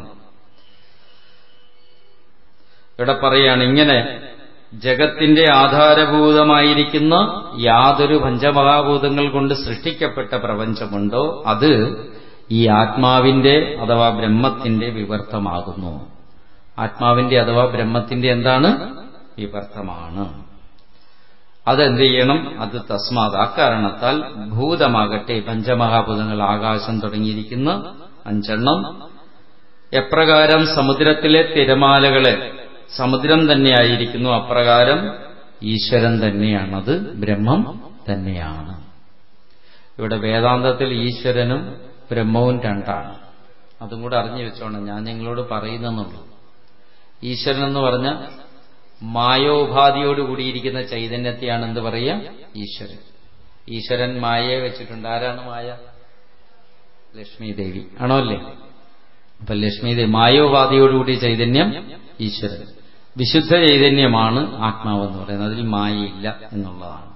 ഇവിടെ പറയാണ് ഇങ്ങനെ ജഗത്തിന്റെ ആധാരഭൂതമായിരിക്കുന്ന യാതൊരു പഞ്ചമഹാഭൂതങ്ങൾ കൊണ്ട് സൃഷ്ടിക്കപ്പെട്ട പ്രപഞ്ചമുണ്ടോ അത് ഈ ആത്മാവിന്റെ അഥവാ ബ്രഹ്മത്തിന്റെ വിവർത്തമാകുന്നു ആത്മാവിന്റെ അഥവാ ബ്രഹ്മത്തിന്റെ എന്താണ് വിവർത്തമാണ് അതെന്ത് ചെയ്യണം അത് തസ്മാത് അക്കാരണത്താൽ ഭൂതമാകട്ടെ പഞ്ചമഹാഭൂതങ്ങൾ ആകാശം തുടങ്ങിയിരിക്കുന്ന അഞ്ചെണ്ണം എപ്രകാരം സമുദ്രത്തിലെ തിരമാലകളെ സമുദ്രം തന്നെയായിരിക്കുന്നു അപ്രകാരം ഈശ്വരൻ തന്നെയാണത് ബ്രഹ്മം തന്നെയാണ് ഇവിടെ വേദാന്തത്തിൽ ഈശ്വരനും ബ്രഹ്മവും രണ്ടാണ് അതും കൂടെ അറിഞ്ഞു വെച്ചോണം ഞാൻ നിങ്ങളോട് പറയുന്നെന്നുള്ളൂ ഈശ്വരൻ എന്ന് പറഞ്ഞ മായോപാധിയോട് കൂടിയിരിക്കുന്ന ചൈതന്യത്തെയാണ് എന്ത് പറയുക ഈശ്വരൻ ഈശ്വരൻ മായയെ വെച്ചിട്ടുണ്ട് ആരാണ് മായ ലക്ഷ്മി ദേവി ആണോ അല്ലേ അപ്പൊ ലക്ഷ്മി ദേവി മായോപാധിയോടുകൂടിയ ചൈതന്യം ഈശ്വരൻ വിശുദ്ധ ചൈതന്യമാണ് ആത്മാവെന്ന് പറയുന്നത് അതിൽ മായയില്ല എന്നുള്ളതാണ്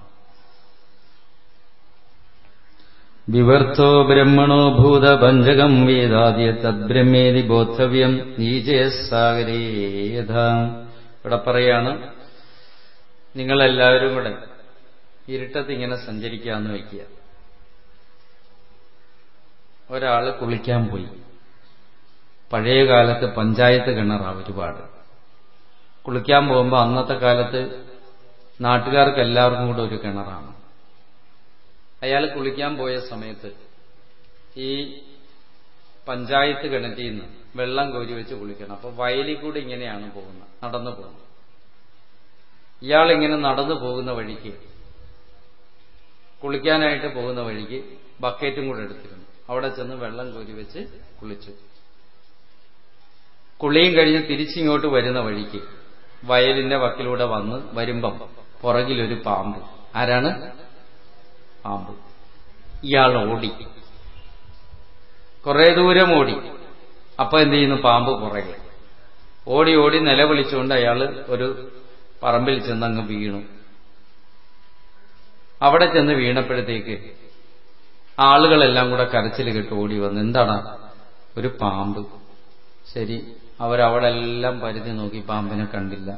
വിവർത്തോ ബ്രഹ്മണോ ഭൂതപഞ്ചകം വേദാദ്യ തദ്ബ്രഹ്മേതി ബോധവ്യം നീജസാഗരേയഥ ഇവിടെ പറയാണ് നിങ്ങളെല്ലാവരും കൂടെ ഇരുട്ടത്ത് ഇങ്ങനെ സഞ്ചരിക്കാന്ന് വയ്ക്കുക ഒരാള് കുളിക്കാൻ പോയി പഴയ കാലത്ത് പഞ്ചായത്ത് കിണറാ ഒരുപാട് കുളിക്കാൻ പോകുമ്പോൾ അന്നത്തെ കാലത്ത് നാട്ടുകാർക്ക് എല്ലാവർക്കും കൂടെ ഒരു കിണറാണ് അയാൾ കുളിക്കാൻ പോയ സമയത്ത് ഈ പഞ്ചായത്ത് കിണറ്റിൽ നിന്ന് വെള്ളം കോരി വെച്ച് കുളിക്കണം അപ്പൊ വയലിൽ കൂടി ഇങ്ങനെയാണ് പോകുന്നത് നടന്നു പോകുന്നത് ഇയാൾ ഇങ്ങനെ നടന്നു പോകുന്ന വഴിക്ക് കുളിക്കാനായിട്ട് പോകുന്ന വഴിക്ക് ബക്കറ്റും കൂടെ എടുത്തിരുന്നു അവിടെ ചെന്ന് വെള്ളം കോരി വെച്ച് കുളിച്ചു കുളിയും കഴിഞ്ഞ് തിരിച്ചിങ്ങോട്ട് വരുന്ന വഴിക്ക് വയലിന്റെ വക്കിലൂടെ വന്ന് വരുമ്പം പുറകിലൊരു പാമ്പ് ആരാണ് പാമ്പ് ഇയാൾ ഓടി കുറെ ദൂരം ഓടി അപ്പൊ എന്ത് ചെയ്യുന്നു പാമ്പ് പുറകെ ഓടി ഓടി നിലവിളിച്ചുകൊണ്ട് അയാൾ ഒരു പറമ്പിൽ ചെന്നങ്ങ് വീണു അവിടെ ചെന്ന് വീണപ്പോഴത്തേക്ക് ആളുകളെല്ലാം കൂടെ കരച്ചിൽ കേട്ട് ഓടി വന്നു എന്താണ് ഒരു പാമ്പ് ശരി അവരവിടെ എല്ലാം പരിധി നോക്കി പാമ്പിനെ കണ്ടില്ല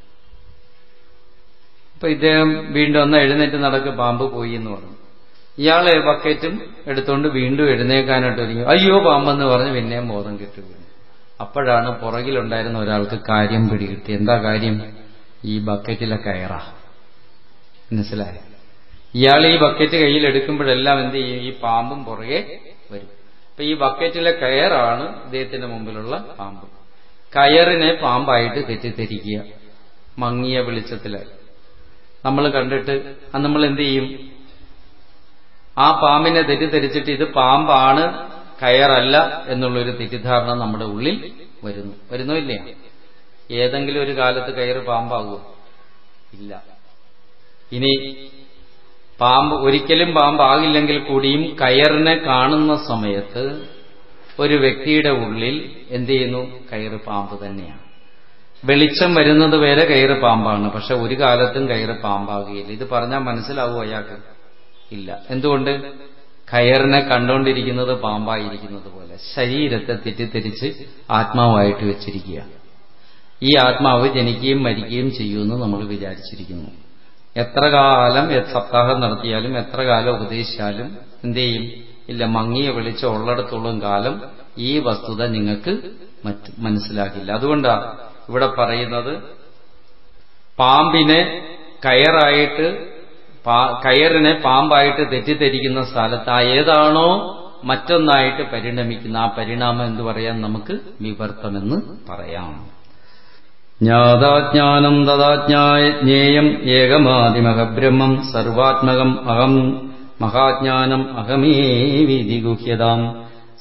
അപ്പൊ ഇദ്ദേഹം വീണ്ടും ഒന്ന് എഴുന്നേറ്റ് നടക്ക് പാമ്പ് പോയി എന്ന് പറഞ്ഞു ഇയാളെ ബക്കറ്റും എടുത്തുകൊണ്ട് വീണ്ടും എഴുന്നേക്കാനായിട്ട് ഒരുങ്ങി അയ്യോ പാമ്പെന്ന് പറഞ്ഞ് പിന്നെയും ബോധം കിട്ടു വീണു അപ്പോഴാണ് പുറകിലുണ്ടായിരുന്ന ഒരാൾക്ക് കാര്യം പിടികിട്ടി എന്താ കാര്യം ഈ ബക്കറ്റിലെ കയറാ മനസ്സിലായ ഇയാൾ ഈ ബക്കറ്റ് കയ്യിൽ എടുക്കുമ്പോഴെല്ലാം എന്ത് ചെയ്യും ഈ പാമ്പും പുറകെ വരും അപ്പൊ ഈ ബക്കറ്റിലെ കയറാണ് ഇദ്ദേഹത്തിന്റെ മുമ്പിലുള്ള പാമ്പ് കയറിനെ പാമ്പായിട്ട് തെറ്റിദ്ധരിക്കുക മങ്ങിയ വെളിച്ചത്തിലായി നമ്മൾ കണ്ടിട്ട് അത് നമ്മൾ എന്ത് ചെയ്യും ആ പാമ്പിനെ തെറ്റിദ്ധരിച്ചിട്ട് ഇത് പാമ്പാണ് കയറല്ല എന്നുള്ളൊരു തെറ്റിദ്ധാരണ നമ്മുടെ ഉള്ളിൽ വരുന്നു വരുന്നോ ഇല്ലേ ഏതെങ്കിലും ഒരു കാലത്ത് കയറ് പാമ്പാകുമോ ഇല്ല ഇനി പാമ്പ് ഒരിക്കലും പാമ്പാകില്ലെങ്കിൽ കൂടിയും കയറിനെ കാണുന്ന സമയത്ത് ഒരു വ്യക്തിയുടെ ഉള്ളിൽ എന്ത് ചെയ്യുന്നു കയറ് പാമ്പ് തന്നെയാണ് വെളിച്ചം വരുന്നത് വരെ കയറ് പാമ്പാണ് പക്ഷെ ഒരു കാലത്തും കയറ് പാമ്പാകുകയില്ല ഇത് പറഞ്ഞാൽ മനസ്സിലാവൂ അയാൾക്ക് ഇല്ല എന്തുകൊണ്ട് കയറിനെ കണ്ടുകൊണ്ടിരിക്കുന്നത് പാമ്പായിരിക്കുന്നത് പോലെ ശരീരത്തെ തെറ്റിദ്ധരിച്ച് ആത്മാവായിട്ട് വെച്ചിരിക്കുക ഈ ആത്മാവ് ജനിക്കുകയും മരിക്കുകയും ചെയ്യുമെന്ന് നമ്മൾ വിചാരിച്ചിരിക്കുന്നു എത്ര കാലം സപ്താഹം നടത്തിയാലും എത്ര കാലം ഉപദേശിച്ചാലും എന്ത് ചെയ്യും ഇല്ല മങ്ങിയ വെളിച്ചം ഉള്ളിടത്തോളം കാലം ഈ വസ്തുത നിങ്ങൾക്ക് മറ്റ് മനസ്സിലാക്കില്ല അതുകൊണ്ടാണ് ഇവിടെ പറയുന്നത് പാമ്പിനെ കയറായിട്ട് കയറിനെ പാമ്പായിട്ട് തെറ്റിദ്ധരിക്കുന്ന സ്ഥലത്ത് ആ ഏതാണോ മറ്റൊന്നായിട്ട് പരിണമിക്കുന്ന ആ പരിണാമം എന്ന് പറയാൻ നമുക്ക് വിവർത്തമെന്ന് പറയാം ജ്ഞാതാജ്ഞാനം തഥാജ്ഞാജ്ഞേയം ഏകമാതിമഹബ്രഹ്മം സർവാത്മകം അഹം മഹാജ്ഞാനം അഹമേ വിധി ഗുഹ്യതാം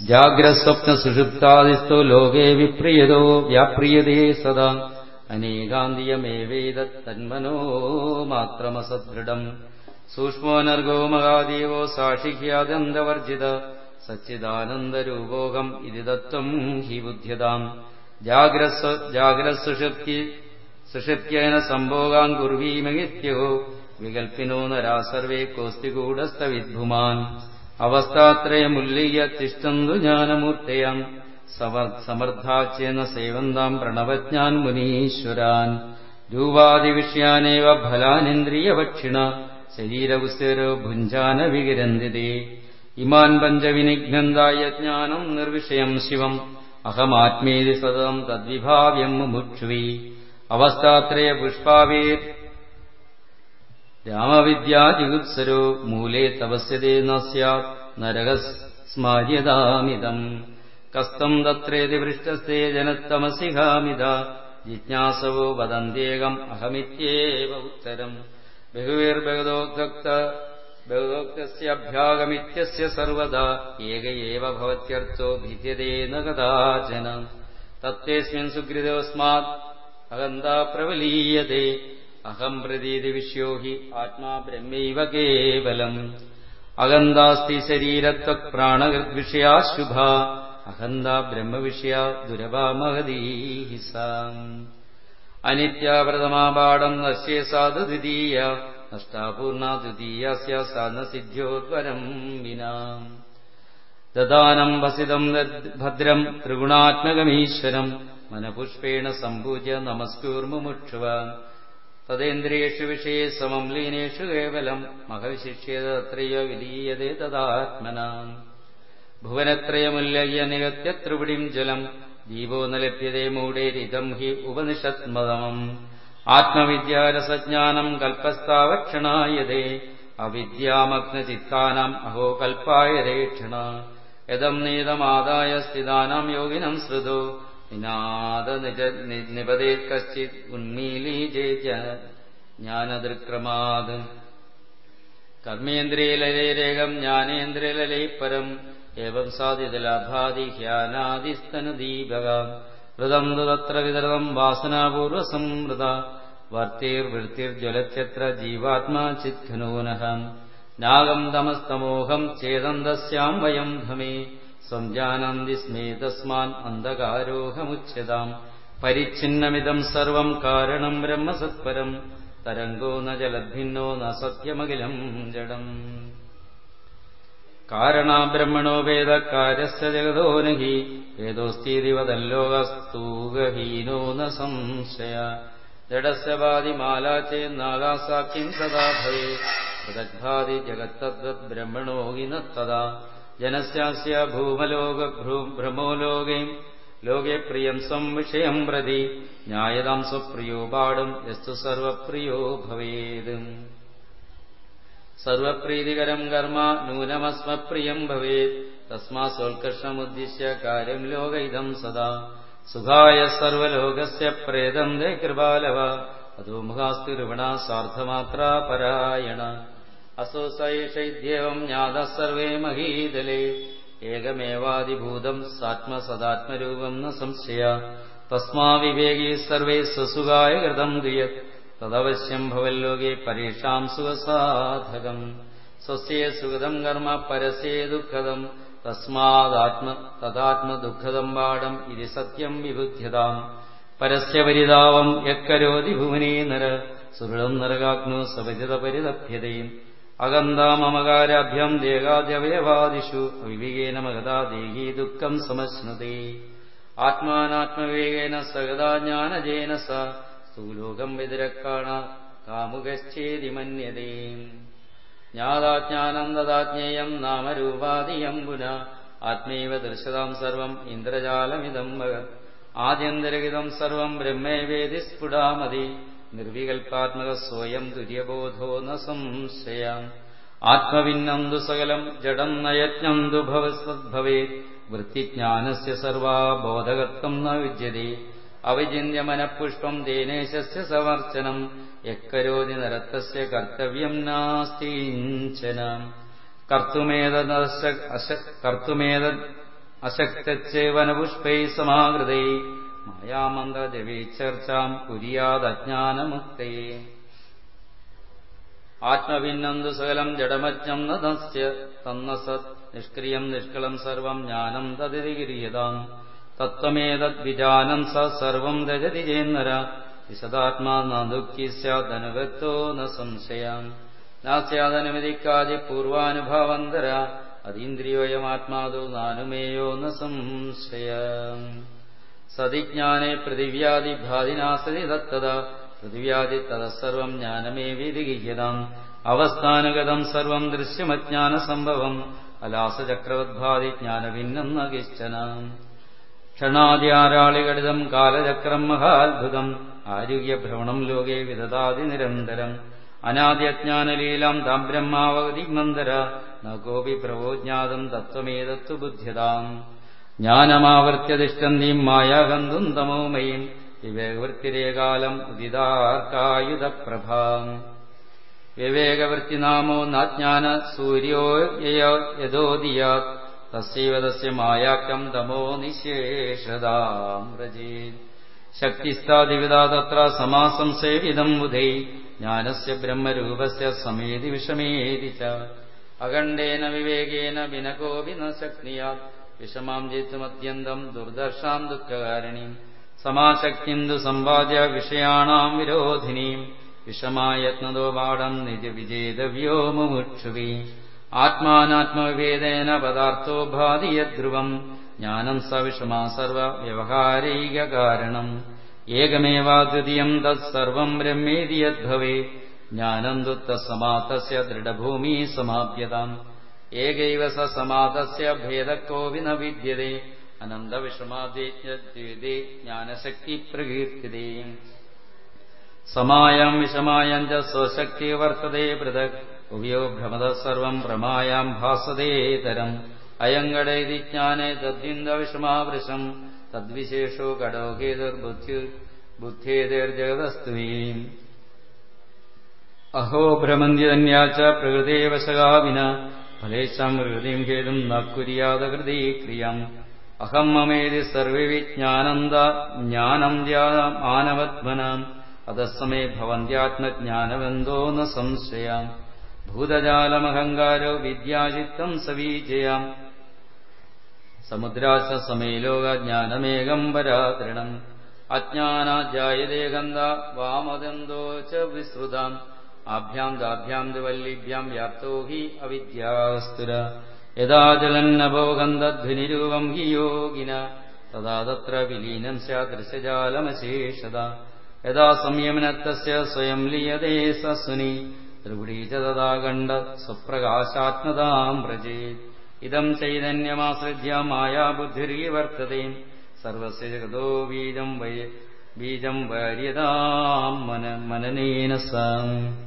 ജാഗ്രസ്വപ്ന സുഷുപ്താദിസ്തോ ലോകേ വിപ്രിയതോ വ്യാപ്രിയതേ സദാ അനേകാന്തിയമേവേദ തന്മനോ മാത്രമസദൃഢം സൂക്ഷ്മോനർഗോ മഹാദേവോ സാക്ഷിഹ്യാദന്തവർജിത സച്ചിദാനന്ദരൂപോകം ഇതി തത്വം ഹി ബുദ്ധ്യതാം ജാഗ്രസുഷുപ്തി സുഷുപ്യേന സംഭോഗാൻ കുർവീമഹിത്യോ വികൽപ്പിനോ നരാ സർവേ കോസ്തി കൂടസ്ഥവിദ്ഭുമാൻ അവസ്ഥാത്രയമുല്ലയ്യ തിഷ്ടന്തു ജ്ഞാനമൂർത്തയാം സമർത്ഥാച്യേന സേവന്താം പ്രണവജ്ഞാൻ മുനീശ്വരാൻ രൂപാദിവിഷയാനേവ ഫലാനിന്ദ്രിയഭക്ഷിണ ശരീരകുസ്തരോ ഭുഞ്ചാന വികിരന്തിതേ ഇമാൻ പഞ്ചവിനിഘ്നന്തായ ജ്ഞാനം നിർവിഷയം ശിവം അഹമാത്മേതി സതം തദ്വിഭാവ്യം മുമുക്ഷുവി അവസ്ഥാത്രയ പുഷ്പാവീർ രാമവിദ്യാജിഗുത്സരോ മൂലേ തപസ്യതേ ന സ്യാത് നരകസ്മാര്യതാമിതം കസ്തം തത്രേതി പൃഷ്ടസ്ഥേ ജനത്തമസിഹാമിത ജിജ്ഞാസവോ വദന്ത്യേകം അഹമിത്യേവ ഉത്തരം ബഹുവിർബഹുദോക്ത ബഹുദോക്തസ്യഭ്യാഗമിത്യസ്യ സർവദാ ഏക ഏവ ഭവത്യർത്ഥോ ഭിദ്യതേ ന കഥാചന തത്തേസ്മിൻ സുഹൃതോസ്മാത് അഹന്താ പ്രവലീയതേ അഹം പ്രതീതി വിഷ്യോ ഹി ആത്മാ ബ്രഹ്മൈവ കേവലം അഹന്താസ്തി ശരീരത്വക് പ്രാണവിഷയാ ശുഭ അഹന്ത ബ്രഹ്മവിഷയ ദുരവാ മഹദീഹിസാം അനിത്യാവ്രതമാപാഠം നശ്യേ സാധു ദ്വിതീയ നഷ്ടാപൂർണ ദ്വിതീയസ്യ സാധന സിദ്ധ്യോദ്വരം വിനാ ദദാനം വസിതം ഭദ്രം ത്രിഗുണാത്മകമീശ്വരം മനപുഷ്പേണ സമ്പൂജ്യ നമസ്കൂർമുമുക്ഷുവ തദേന്ദ്രിയേഷു വിഷയെ സമം ലീനേഷു കേവലം മഹവിശിഷ്യേതത്രയോ വിലീയതേ തദാത്മന ഭുവനത്രയമുല്ലയ്യ നികത്യ ത്രിപിടിം ജലം ദീപോ ന ലഭ്യതേ മൂടേരിതം ഹി ഉപനിഷത്മതമം ആത്മവിദ്യാരസജ്ഞാനം കൽപ്പസ്ഥാവക്ഷണായതേ അവിദ്യാമഗ്നചിത്താനാം അഹോ കൽപ്പായതേക്ഷണ യദം നീതമാദായ സ്ഥിതാനാം യോഗിനം ശ്രുതോ നിനാദ നിജ നിപതേ കശ്ചിത് ഉന്മീലീജേ ജ്ഞാനദൃക്രമാത് കർമ്മേന്ദ്രിയലരേരേകം ജ്ഞാനേന്ദ്രിയലലേ പരം ഏവം സാധിതലാഭാതി ഹ്യാനാദിസ്തനദീപക ഹൃദം തത്ര വിതൃതം വാസനാപൂർവസംവൃത വർത്തിർവൃത്തിർജ്വലത്യത്ര ജീവാത്മാ ചിത്ഖനൂനഃ നാഗം തമസ്തമോഹം ചേതന്തസ്യാം വയം ഭമേ സ്വം ജാനന്തി സ്മേ തസ്മാൻ അന്ധകാരോഹമുച്യതാം പരിച്ഛിന്നമിതം സർവം കാരണം ബ്രഹ്മസത്പരം തരംഗോ ന ജലദ്ഭിന്നോ ന സത്യമഖിലം ജഡം കാരണാബ്രഹ്മണോ വേദകാര്യസ്യ ജഗതോ നഹി വേദോസ്തീതിവതല്ലോകസ്തൂഗഹീനോ ന സംശയ ജഡസ്യ ബാധിമാലാ ചേന്നാകാസാഖ്യം സദാ ഭവേ പൃഥഗ്ഭാതി ജഗത്തദ്വത് ബ്രഹ്മണോ ഹി ന തദാ ജനസ്യാസ്യ ഭൂമലോക ഭ്രമോ ലോകേ ലോകെ പ്രിയം സ്വം വിഷയം പ്രതി ന്യായതാം സ്വപ്രിയോ പാടും യസ്തു സർവപ്രിയോ ഭവേത് സർവപ്രീതികരം കർമ്മ നൂനമസ്മപ്രിയം ഭവേത് തസ്മാ സോത്കർഷമുദ്ദിശ്യ കാര്യം ലോക ഇതം സദാ സുഖായ സർവലോകസ്യ പ്രേതം ദേ കൃപാലവ അതോ മുഖാസ്തു ഋവണ സാർദ്ധമാത്രാ പരായണ അസോ സൈഷൈദ്യേവം ജ്ഞാത സർവേ മഹീതലേ ഏകമേവാദിഭൂതം സാത്മസദാത്മരൂപം ന സംശയ തസ്മാ വിവേകി സർവേ സ്വസുഖായ കൃതം ദുയത് തദവശ്യം ഭവല്ലോകെ പരീക്ഷാം സുഖസാധകം സ്വസ്യേ സുഖദം കർമ്മ പരസ്യേ ദുഃഖദം തസ്മാദാത്മ തദാത്മദുഃഖദം പാഠം ഇതി സത്യം വിബുദ്ധ്യതാം പരസ്യ പരിതാവം യക്കരോതി ഭുവനേ നര സുഹൃദം നരകാഗ്നോ സപരിത പരിതഭ്യതയും അഗന്ധാമകാരാഭ്യം ദേഹാദ്യവയവാദിഷു അവിവേകേന മഹതാ ദേഹീ ദുഃഖം സമശ്നുതേ ആത്മാനാത്മവിവേകേന സഹതാ ജ്ഞാനജേന സ സ്ഥൂലോകം വിതിരക്കാണ കാമുകശ്ചേതി മന്യതേ ജ്ഞാതാജ്ഞാനം ദദാജ്ഞേയം നാമരൂപാദിയം പുന ആത്മൈവ ദൃശ്യതാം സർവം ഇന്ദ്രജാലമിതം മഗത് ആദ്യന്തരഹിതം സർവം ബ്രഹ്മേവേദി സ്ഫുടാമതി നിർവികൽപ്പാത്മക സ്വയം തുര്യബോധോ ന സംശയാം ആത്മവിന്നം സകലം ജഡം നയജ്ഞം ഭവസ്വദ്ഭവേത് വൃത്തിജ്ഞാനസ്യ സർവാ ബോധകത്വം ന വിദ്യതേ അവിചിന്യമനഃപുഷ്പം ദേനേശസ്യ സമർച്ചനം യക്കരോതി നരത്തസ്യ കർത്തവ്യം നാസ്തിഞ്ചന കർത്തുമേത കർത്തുമേത അശക്തച്ചേവനപുഷ്പൈ സമാകൃതൈ മായാമന്ത്രജവേ ചർച്ചാം കുര്യാദജ്ഞാനമുക്തേ ആത്മഭിന്നന്തു സകലം ജഡമജ്ഞം നസ്യ തന്ന സത് നിഷ്ക്രിയം നിഷ്കളം സർവം ജ്ഞാനം തദിതിഗിരിയതാം തത്വമേതദ്വിജാനം സ സർവം രജതി ചേന്നര വിശദാത്മാ ന ദുഃഖി സ്യാദനുഗത്തോ ന സംശയം നാസ്യാദനുമതിക്കാതി പൂർവാനുഭാവന്തര അതീന്ദ്രിയോയമാത്മാതു നാനുമേയോ ന സംശയം സതിജ്ഞാനെ പൃഥിവ്യാദിഭാതിനാ സതി തത്തത പൃഥിവ്യാദി തതസർവം ജ്ഞാനമേ വിധിഗീയതാം അവസ്ഥാനഗതം സർവം ദൃശ്യമജ്ഞാനസംഭവം അലാസചക്രവദ്ഭാതി ജ്ഞാനഭിന്നം ന കിശ്ചന ക്ഷണാദ്യാരാളികടിതം കാലചക്രം മഹാത്ഭുതം ആരോഗ്യഭ്രമണം ലോകേ വിദതാതി നിരന്തരം അനാദ്യജ്ഞാനലീലാം താം ബ്രഹ്മാവതി മന്ദര ന കോപി പ്രവോജ്ഞാതം തത്വമേതത്വ ബുദ്ധ്യതാം ജ്ഞാനമാവർത്യതിഷ്ടന്തീം മായാഗന്ധും തമോമയും വിവേകവൃത്തിരേകാലം ഉദിതാർക്കായുധപ്രഭാം വിവേകവൃത്തിനാമോ നാജ്ഞാന സൂര്യോ യഥോദിയാത് തസ്യൈവ തസ്യ മായാക്കം തമോ നിശേഷതാം വ്രജേത് ശക്തിസ്ഥാദിവിതാ തത്ര സമാസം സേവിതം ബുധൈ ജ്ഞാനസ്യ ബ്രഹ്മരൂപസ്യ സമേതി വിഷമേതി ച അഖണ്ഡേന വിവേകേന വിനകോപി ന ശക്നിയാത് വിഷമാം ജയിത്തുമത്യന്തം ദുർദർശാം ദുഃഖകാരിണീം സമാശക്തിന്ദു സമ്പാദ്യ വിഷയാണാം വിരോധിനീം വിഷമായത്നതോ പാഠം നിജ വിജേതവ്യോ മുമുക്ഷുവി ആത്മാനാത്മവിവേദേന പദാർത്ഥോ ഭാതി യദ്ധ്രുവം ജ്ഞാനം സ വിഷമാ സർവ വ്യവഹാരൈക കാരണം ഏകമേവാദ്വിതീയം തത്സർവം ബ്രഹ്മേതി യദ്ഭവേ ജ്ഞാനം ദുത്തസമാതസ്യ ദൃഢഭൂമി സമാപ്യതാം ഏകൈവ സ സമാതസ്യ ഭേദക്കോപി ന വിദ്യതേ അനന്തവിഷമാദ്വൈദ്യേ ജ്ഞാനശക്തി പ്രകീർത്തിതേ സമായാം വിഷമായം ച സ്വശക്തി വർത്തതേ പൃഥക് ഉഭയോ ഭ്രമത സർവം പ്രമായാം ഭാസതേതരം അയങ്കടൈതി ജ്ഞാനേ തദ്വിന്ദവിഷമാവൃശം തദ്വിശേഷോ കടോഹേതുർബുദ്ധി ബുദ്ധേതിർജഗതസ്തുവീം അഹോ ഭ്രമന്തിതന്യാച്ച പ്രകൃതേവശകാവിന ഫലേശാം പ്രകൃതിം ഹേതും ന കുര്യാതകൃതി ക്രിയം അഹം മമേതി സർവേ വിജ്ഞാനന്ദ ജ്ഞാനം മാനവത്മനാം അതസ്സമേ ഭവന്ത്യാത്മജ്ഞാനവന്തോ ന സംശയാം ഭൂതജാലമഹങ്കാരോ വിദ്യാചിത്തം സവീജയാം സമുദ്രാശ സമേ ലോകജ്ഞാനമേകം പരാതൃണം അജ്ഞാനാജായതേ ഗന്ധ വാമദന്തോ ച വിസ്തൃതാം ആഭ്യാം ദാഭ്യാം വല്ലിഭ്യാം വ്യാപ്തോ ഹി അവിദ്യാസ്തുര യഥാ ജലന്നഭോ ഗന്ധധ്വനിരൂപം ഹി യോഗിന തഥാ തത്ര വിലീനം സ്യാദൃശജാലമശേഷത യഥാ സംയമനത്തസ്യ സ്വയം ലീയതേ സസുനി ത്രിപുടീ ച തഥാ ഗണ്ഡ സ്വപ്രകാശാത്മതാം വ്രജേത് ഇതം ചൈതന്യമാശ്രിത്യ മായാബുദ്ധിർവർത്തതേ സർവസ്യ ജഗതോ ബീജം വൈ ബീജം വാര്യതാം മന മനനേന സം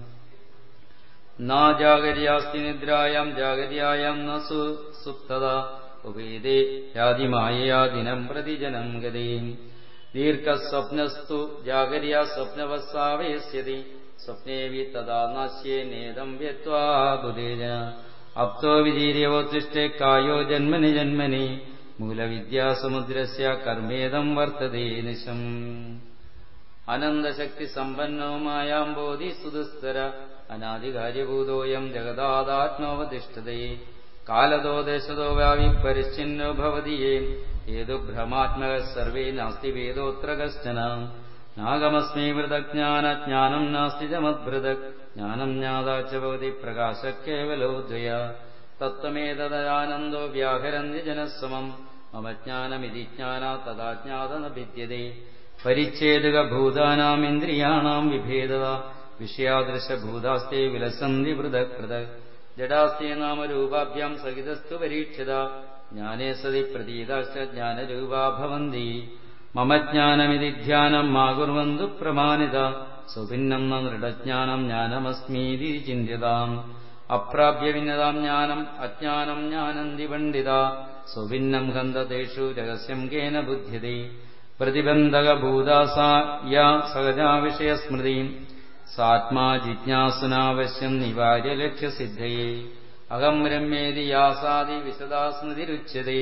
നാജാഗര്യാസ്തി നിദ്രായാം ജാഗര്യായാം ന സുപ്തത ഉപേദേ യാതിമായയാ ദിനം പ്രതിജനം ഗതേം ദീർഘസ്വപ്നസ്തു ജാഗര്യാ സ്വപ്നവസ്സാവയസ്യതി സ്വപ്നേ വി തഥാ നാശ്യേ നേദം വ്യത്വാ ബുധേജന അപ്തോ വിജീര്യവോത്തിഷ്ഠേ കായോ ജന്മനി ജന്മനി മൂലവിദ്യാസമുദ്രസ്യ കർമ്മേദം വർത്തതേ നിശം അനന്തശക്തി സമ്പന്നോ മായാം ബോധി സുദുസ്തര അനാദികാര്യഭൂതോയം ജഗദാദാത്മോപതിഷ്ഠതേ കാലതോ ദേശതോ വ്യാപി പരിച്ഛിന്നോ ഭവതിയേ ഏതു ഭ്രമാത്മക സർവേ നാസ്തി വേദോത്ര കശ്ചന നാഗമസ്മി വൃതജ്ഞാനജ്ഞാനം നാസ്തി ച മദ്ഭൃതക് ജ്ഞാനം ജ്ഞാതാച്ച ഭവതി പ്രകാശ കേവലോദ്വയ തത്വമേതദാനന്ദോ വ്യാഹരന്തി ജനസമം മമ ജ്ഞാനമിതി ജ്ഞാന തഥാ ജ്ഞാത ന ഭിദ്യതേ പരിച്ഛേദക ഭൂതാനാം ഇന്ദ്രിയാണാം വിഭേദത വിഷയാദൃശഭൂതാസ്തേ വിലസന്തി പൃഥക് പൃഥക് ജഡാസ്തേ നാമരൂപാഭ്യാം സഹിതസ്തു പരീക്ഷിത ജ്ഞാനേ സതി പ്രതീതാശ്ച ജ്ഞാനരൂപാ ഭവന്തി മമ ജ്ഞാനമിതി ധ്യാനം മാ കുർവന്തു പ്രമാണിത സുഭിന്നം ന ദൃഢജ്ഞാനം ജ്ഞാനമസ്മീതി ചിന്യതാം അപ്രാപ്യഭിന്നതാം ജ്ഞാനം അജ്ഞാനം ജ്ഞാനന്തി പണ്ഡിത സുഭിന്നം ഗന്ധതേഷു രഹസ്യം കേന ബുദ്ധ്യതേ പ്രതിബന്ധകഭൂതാസാ യാ സഹജാ വിഷയസ്മൃതിം സാത്മാ ജിജ്ഞാസുനാവശ്യം നിവാര്യ ലക്ഷ്യസിദ്ധയേ അഹം രമ്യേതി യാസാദി വിശദാസ്മൃതിരുച്യതേ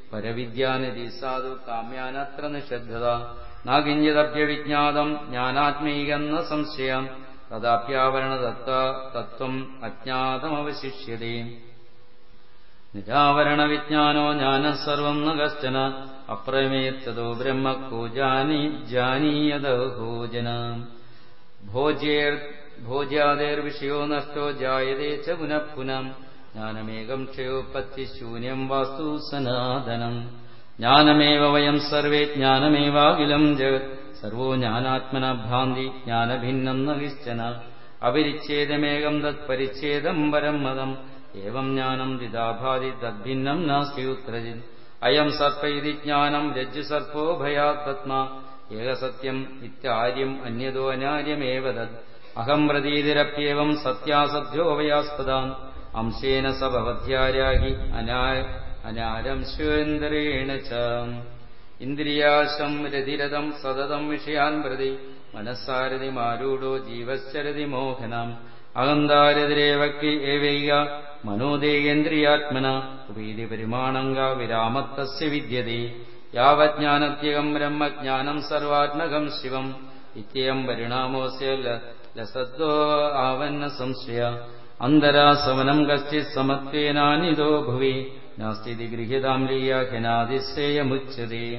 പരവിദ്യാനിധി സാധു കാമ്യാനത്ര നിഷദ്ധത നാകിഞ്ചിതഭ്യവിജ്ഞാതം ജ്ഞാനാത്മീകന്ന സംശയം തഥാപ്യാവരണദത്ത തത്വം അജ്ഞാതമവശിഷ്യതേ നിരാവരണവിജ്ഞാനോ ജ്ഞാന സർവം ന കശ്ചന അപ്രമേത്തതോ ബ്രഹ്മ കോ ജാനി ജാനീയതോജന ഭോജ്യേർ ഭോജ്യാദേർവിഷയോ നഷ്ടോ ജായതേ ച പുനഃ പുനം ജ്ഞാനമേകം ക്ഷയോപത്തി ശൂന്യം വാസ്തു സനാതനം ജ്ഞാനമേവ വയം സർവേ ജ്ഞാനമേവാഖിലം ജഗത് സർവോ ജ്ഞാനാത്മന ഭ്രാന്തി ജ്ഞാനഭിന്നം ന കിശ്ചന അപരിച്ഛേദമേകം തത് പരിച്ഛേദം പരം മതം ഏവം ജ്ഞാനം ദിദാഭാതി തദ്ഭിന്നം നാസ്തി ഉത്രജിൻ അയം സർപ്പ ഇതി ജ്ഞാനം രജ്ജു സർപ്പോ ഭയാത് പത്മ ഏകസത്യം ഇത്യാര്യം അന്യതോ അനാര്യമേവ തദ് അഹം പ്രതീതിരപ്യേവം സത്യാസത്യോ വയാസ്പദാം അംശേന സഭവധ്യാരാഹി അനാ അനാരംശേന്ദ്രേണ ച ഇന്ദ്രിയാശം രതിരഥം സതതം വിഷയാൻ പ്രതി മനസ്സാരതി മാരൂഢോ ജീവശ്ചരതി മോഹനം അഹന്താരതിരേവക്കി ഏവൈക മനോദേയേന്ദ്രിയാത്മന ഉപീതി പരിമാണങ്ക വിരാമത്തസ്യ വിദ്യതേ യാവജ്ഞാനത്യകം ബ്രഹ്മജ്ഞാനം സർവാത്മകം ശിവം ഇത്യം പരിണാമോസ്യ ലസദ്വോ ആവന്ന സംശയ അന്തരാസവനം കശ്ചിത് സമത്വേനാനിതോ ഭുവി നാസ്തി ഗൃഹ്യതാം ലീയാഖ്യനാതിശ്രേയമുച്യതേ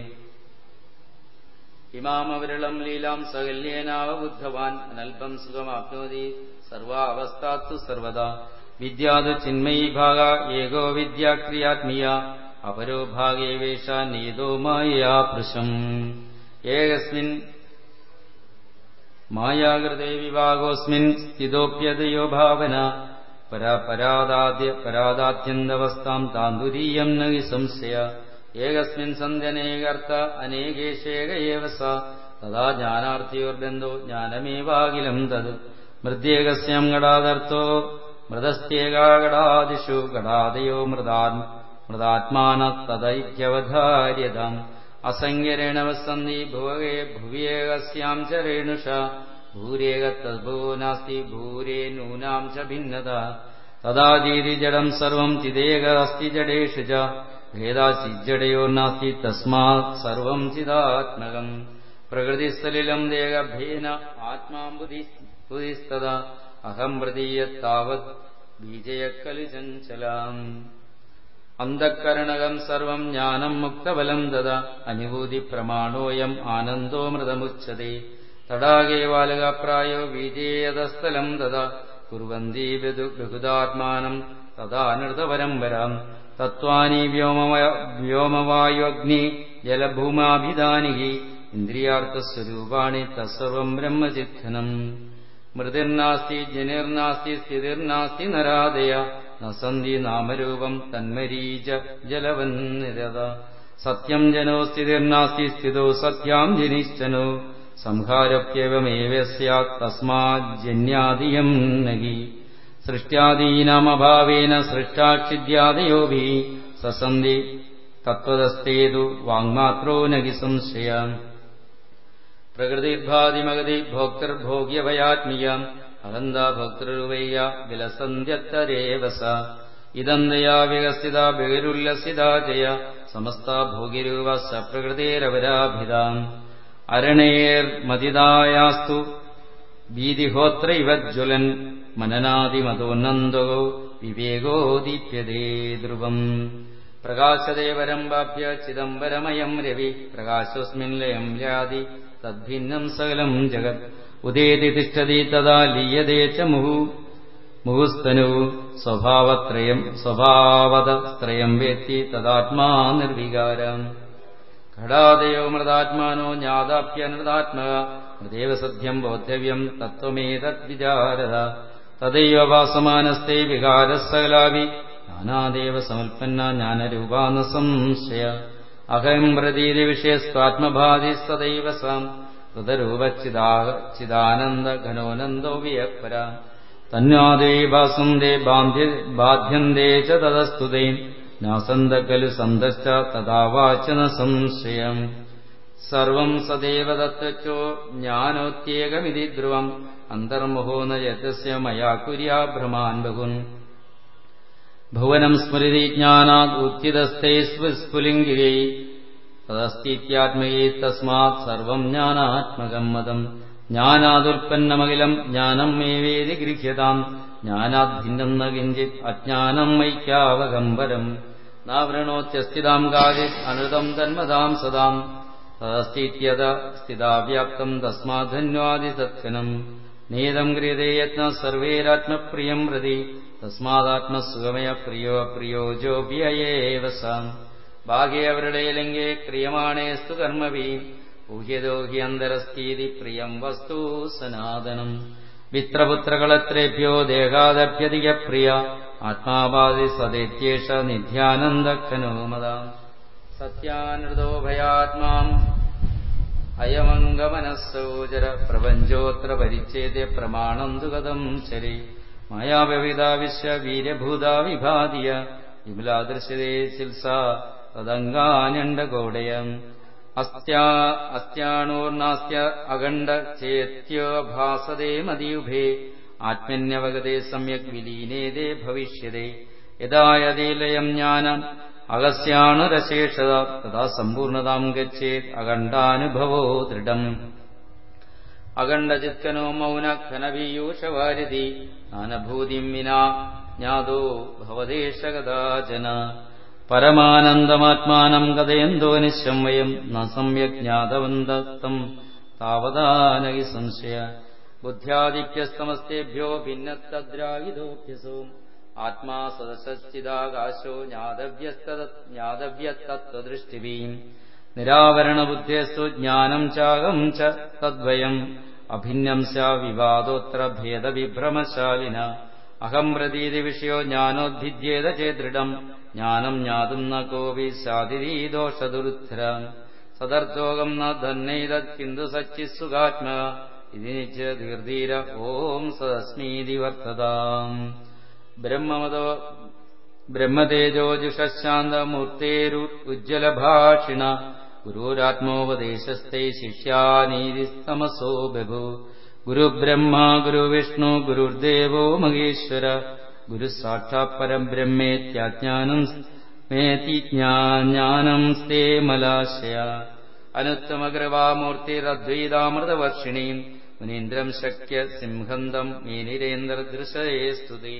ഇമാമവിരളം ലീലാം സകല്യേനാവബുദ്ധവാൻ അനൽപം സുഖമാപ്നോതി സർവാവസ്ഥാത്തു സർവദാ വിദ്യാതു ചിന്മയീ ഭാഗ ഏകോ വിദ്യാക്രിയാത്മീയ അപരോ ഭാഗേ വേഷ നീതോ മായയാ പൃശം ഏകസ്മിൻ മായാകൃതേ വിഭാഗോസ്മിൻ സ്ഥിതോപ്യതയോ ഭാവന പരാപരാദാദ്യ പരാദാത്യന്തവസ്ഥാം താന്തുരീയം ന സംശയ ഏകസ്മിൻ സന്ധ്യനേകർത്ത അനേകേശേക ഏവ സ തഥാ ജ്ഞാനാർത്ഥിയോർബന്ധോ ജ്ഞാനമേവാകിലം തത് മൃദ്യേകസ്യം ഗടാദർത്തോ മൃതസ്ത്യേകാഗടാദിഷു ഗടാദയോ മൃദാ മൃദാത്മാന തദൈക്യവധാര്യതാം അസംഖ്യരേണവസന്ധി ഭുവകേ ഭുവിയേകസ്യാം ച രേണുഷ ഭൂരേകത്തദ്ഭോ നാസ്തി ഭൂരേ നൂനാം ച ഭിന്നത തദാജീതി ജഡം സർവം ചിദേക അസ്തി ജഡേഷു ച ഭേദാചിജ്ജടയോർനാസ്തി തസ്മാത് സർവം ചിദാത്മകം പ്രകൃതിസ്ഥലിലം ദേഹഭേന ആത്മാബുധിസ്തത അഹം പ്രതീയത്താവത് ബീജയക്കലു ചഞ്ചലാം അന്ധക്കരണകം സർവം ജ്ഞാനം മുക്തബലം ദദ അനുഭൂതി പ്രമാണോയം ആനന്ദോ മൃതമുച്ചതേ തടാകേ ബാലകാപ്രായോ ബീജേയതസ്ഥലം ദദ കുർവന്തി ബഹുദാത്മാനം തഥാനൃതപരമ്പരാം തത്വാനി വ്യോമവായുഗ്നി ജലഭൂമാഭിധാനികി ഇന്ദ്രിയാർത്ഥസ്വരൂപാണി തത്സർവം ബ്രഹ്മചിത്തനം മൃതിർനാസ്തി ജനിർനാസ്തി സ്ഥിതിർനാസ്തി നരാദയ ന സന്ധി നാമരൂപം തന്മരീച ജലവന്നിരത സത്യം ജനോ സ്ഥിതിർനാസ്തി സ്ഥിതോ സത്യാം ജനിശ്ചനോ സംഹാരപ്യവമേവ സ്യാത് തസ്മാജ്ജന്യാദിയം നഗി സൃഷ്ട്യാദീനാമഭാവേന സൃഷ്ടാക്ഷിദ്യാദയോഭി സസന്ധി തത്വതസ്തേതു വാങ്മാത്രോ നഗി സംശയ പ്രകൃതിർഭാതിമഗതി ഭോക്തൃഭോഗ്യഭയാത്മീയം അഹന്ത ഭോക്തൃവയ്യ വിലസന്ധ്യത്തരേവ സ ഇതന്തയാ വികസിത ബഹിരുല്ലസിതാ ജയ സമസ്ത ഭോഗിരൂപ സ പ്രകൃതേരവരാഭിതാം അരണേർമതിദായാസ്തു ഭീതിഹോത്ര ഇവ ജ്വലൻ മനനാദിമതോന്നന്തോ വിവേകോ ദീപ്യതേ ധ്രുവം പ്രകാശദേവരം വാപ്യ ചിദംബരമയം രവി പ്രകാശോസ്മിൻ ലയം യാതി തദ്ഭിന്നം സകലം ജഗത് ഉദേതി തിഷ്ഠതി തഥാ ലീയതേ ച മുഹു മുഹുസ്തനു സ്വഭാവത്രയം സ്വഭാവതത്രയം വേത്തി തദാത്മാ നിർവികാരം ഘടാദയോ മൃതാത്മാനോ ജ്ഞാതാപ്യനൃതാത്മക മൃദേവ സദ്യം ബോദ്ധവ്യം തത്വമേതദ്വിചാരത തദൈവ വാസമാനസ്തേ വികാരസകലാവി നാനാദേവ സമൽപ്പന്ന ജ്ഞാനരൂപാന സംശയ അഹം പ്രതീതി വിഷയസ്വാത്മഭാതി സദൈവ സാം ഹൃതരൂപച്ചിദാനന്ദ ഘനോനന്ദോ വിയപ്പര തന്വാദേ വാസം ദേ ബാധ്യന്തേ ച തദസ്തുതേ നാസന്ത ഖലു സന്തശ്ച തഥാവാചന സംശയം സർവം സദേവ തത്വച്ചോ ജ്ഞാനോത്യേകമിതി ധ്രുവം അന്തർമുഹോ ന യതസ്യ മയാ കുര്യാ ഭ്രമാൻ ബഹുൻ ഭുവനം സ്മൃതി ജ്ഞാനാത് ഉച്ചിതസ്ഥേ സ്ഫുലിംഗിരൈ തദസ്തീത്യാത്മകേ തസ്മാത് സർവം ജ്ഞാനാത്മകം മതം ജ്ഞാനാതുൽപ്പന്നമഖിലം ജ്ഞാനം മേവേദി ഗൃഹ്യതാം ജ്ഞാനാത് ഭിന്നം ന കിഞ്ചിത് അജ്ഞാനം മൈക്യാവകംബരം നാവൃണോത്യസ്ഥിതാം കാചിത് അനൃതം തന്മതാം സദാം തദസ്തീത്യത സ്ഥിതാവ്യാപ്തം തസ്മാധന്വാദി സത്കനം നീതം ക്രിയതേ യത്ന സർവേരാത്മപ്രിയം പ്രതി തസ്മാദാത്മസുഗമയ പ്രിയോ അപ്രിയോ ജോഭ്യയേവ സാം ഭാഗ്യേ അവരുടെ ലിംഗേ ക്രിയമാണേസ്തു കർമ്മവി ഊഹ്യതോ ഹി അന്തരസ്ഥീതി പ്രിയം വസ്തു സനാതനം വിത്രപുത്രകളത്രേഭ്യോ ദേഹാദഭ്യധിക പ്രിയ ആത്മാവാദി സദേത്യേഷ നിധ്യാനന്ദക്കനോമതാം സത്യാനൃതോ ഭയാത്മാം അയമംഗമനസ്സോചര പ്രപഞ്ചോത്ര പരിച്ഛേദ്യ പ്രമാണം ദുഗതം ശരി മായാവ്യവിതാ വിശ്വവീര്യഭൂതാ വിഭാതിയ വിമലാദൃശ്യതേ ചിൽസ തദംഗാനണ്ടഗോടയം അസ്ത്യാണോർനാസ്ത്യ അഖണ്ഡ ചേത്യോ ഭാസതേ മതിയുഭേ ആത്മന്യവഗതേ സമ്യക് വിലീനേതേ ഭവിഷ്യതേ യഥാ യതീലയം ജ്ഞാനം അഗസ്യാണുരശേഷത തഥാ സമ്പൂർണതാം ഗച്ഛേത് അഖണ്ഡാനുഭവോ ദൃഢം അഖണ്ഡചിത്കനോ മൗന ഘനപീയൂഷവാരിധി നാനഭൂതിം വിനാ ജ്ഞാതോ ഭവദേശകഥാജന പരമാനന്ദമാത്മാനം കഥയന്തോ നിശംവയം ന സമ്യക് ജ്ഞാതവന്തം താവതാനകി സംശയ ബുദ്ധ്യാദിപ്യസ്തമസ്തേഭ്യോ ഭിന്നത്തദ്രാവിതോഭ്യസോ ആത്മാ സദശ്ചിദാകാശോ ജ്ഞാതവ്യത്തത്വദൃഷ്ടിവീം നിരാവരണബുദ്ധേസ്തു ജ്ഞാനം ചാകം ച തദ്വയം അഭിന്നം സ്യാ വിവാദോത്ര ഭേദവിഭ്രമശാലിന അഹം പ്രതീതി വിഷയോ ജ്ഞാനോദ്ഭിദ്യേത ചേദൃഢം ജ്ഞാനം ജ്ഞാതും ന കോപി സാതിരീദോഷദുരുദ്ധര സദർത്ഥോകം ന ധന്നൈതത് കിന്തു സച്ചിസുഖാത്മ ഇതിനിച്ച് ദീർധീര ഓം സദസ്മീതി വർത്തതാം ബ്രഹ്മമതോ ബ്രഹ്മതേജോജുഷാന്തമൂർത്തേരു ഉജ്ജ്വലഭാഷിണ ഗുരുരാത്മോപദേശസ്ഥൈ ശിഷ്യാനീതിസ്തമസോ ബഭു ഗുരുബ്രഹ്മ ഗുരുവിഷ്ണു ഗുരുർദേവോ മഹേശ്വര ഗുരു സാക്ഷാത് പരബ്രഹ്മേത്യാജ്ഞാനം മേതിജ്ഞാനം സ്തേ മലാശയ അനുത്തമകൃപാമൂർത്തിരദ്വൈതാമൃതവർഷിണീം മുനീന്ദ്രം ശക്യ സിംഹന്തം മീനിരേന്ദ്രദൃശയേ സ്തുതി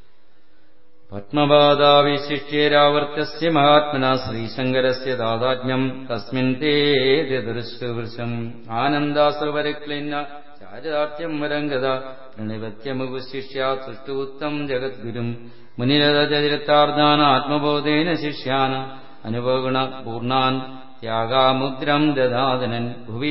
പത്മപാദാവിശിഷ്യേരാവർത്തസ്യ മഹാത്മന ശ്രീശങ്കരസ്യ ദാതാജ്ഞം തസ്മിൻ തേ ദൃശ്യവൃശം ആനന്ദാസുപരിക്ലിന്ന ചാരിതാർത്ഥ്യം വരംഗത പ്രണിപത്യമുപശിഷ്യാ സൃഷ്ടുത്തം ജഗദ്ഗുരും മുനിരതചരിതാർദ്ധാന ആത്മബോധേന ശിഷ്യാന അനുഭവഗുണ പൂർണ്ണാൻ ത്യാഗാമുദ്രം ദദാതനൻ ഭുവി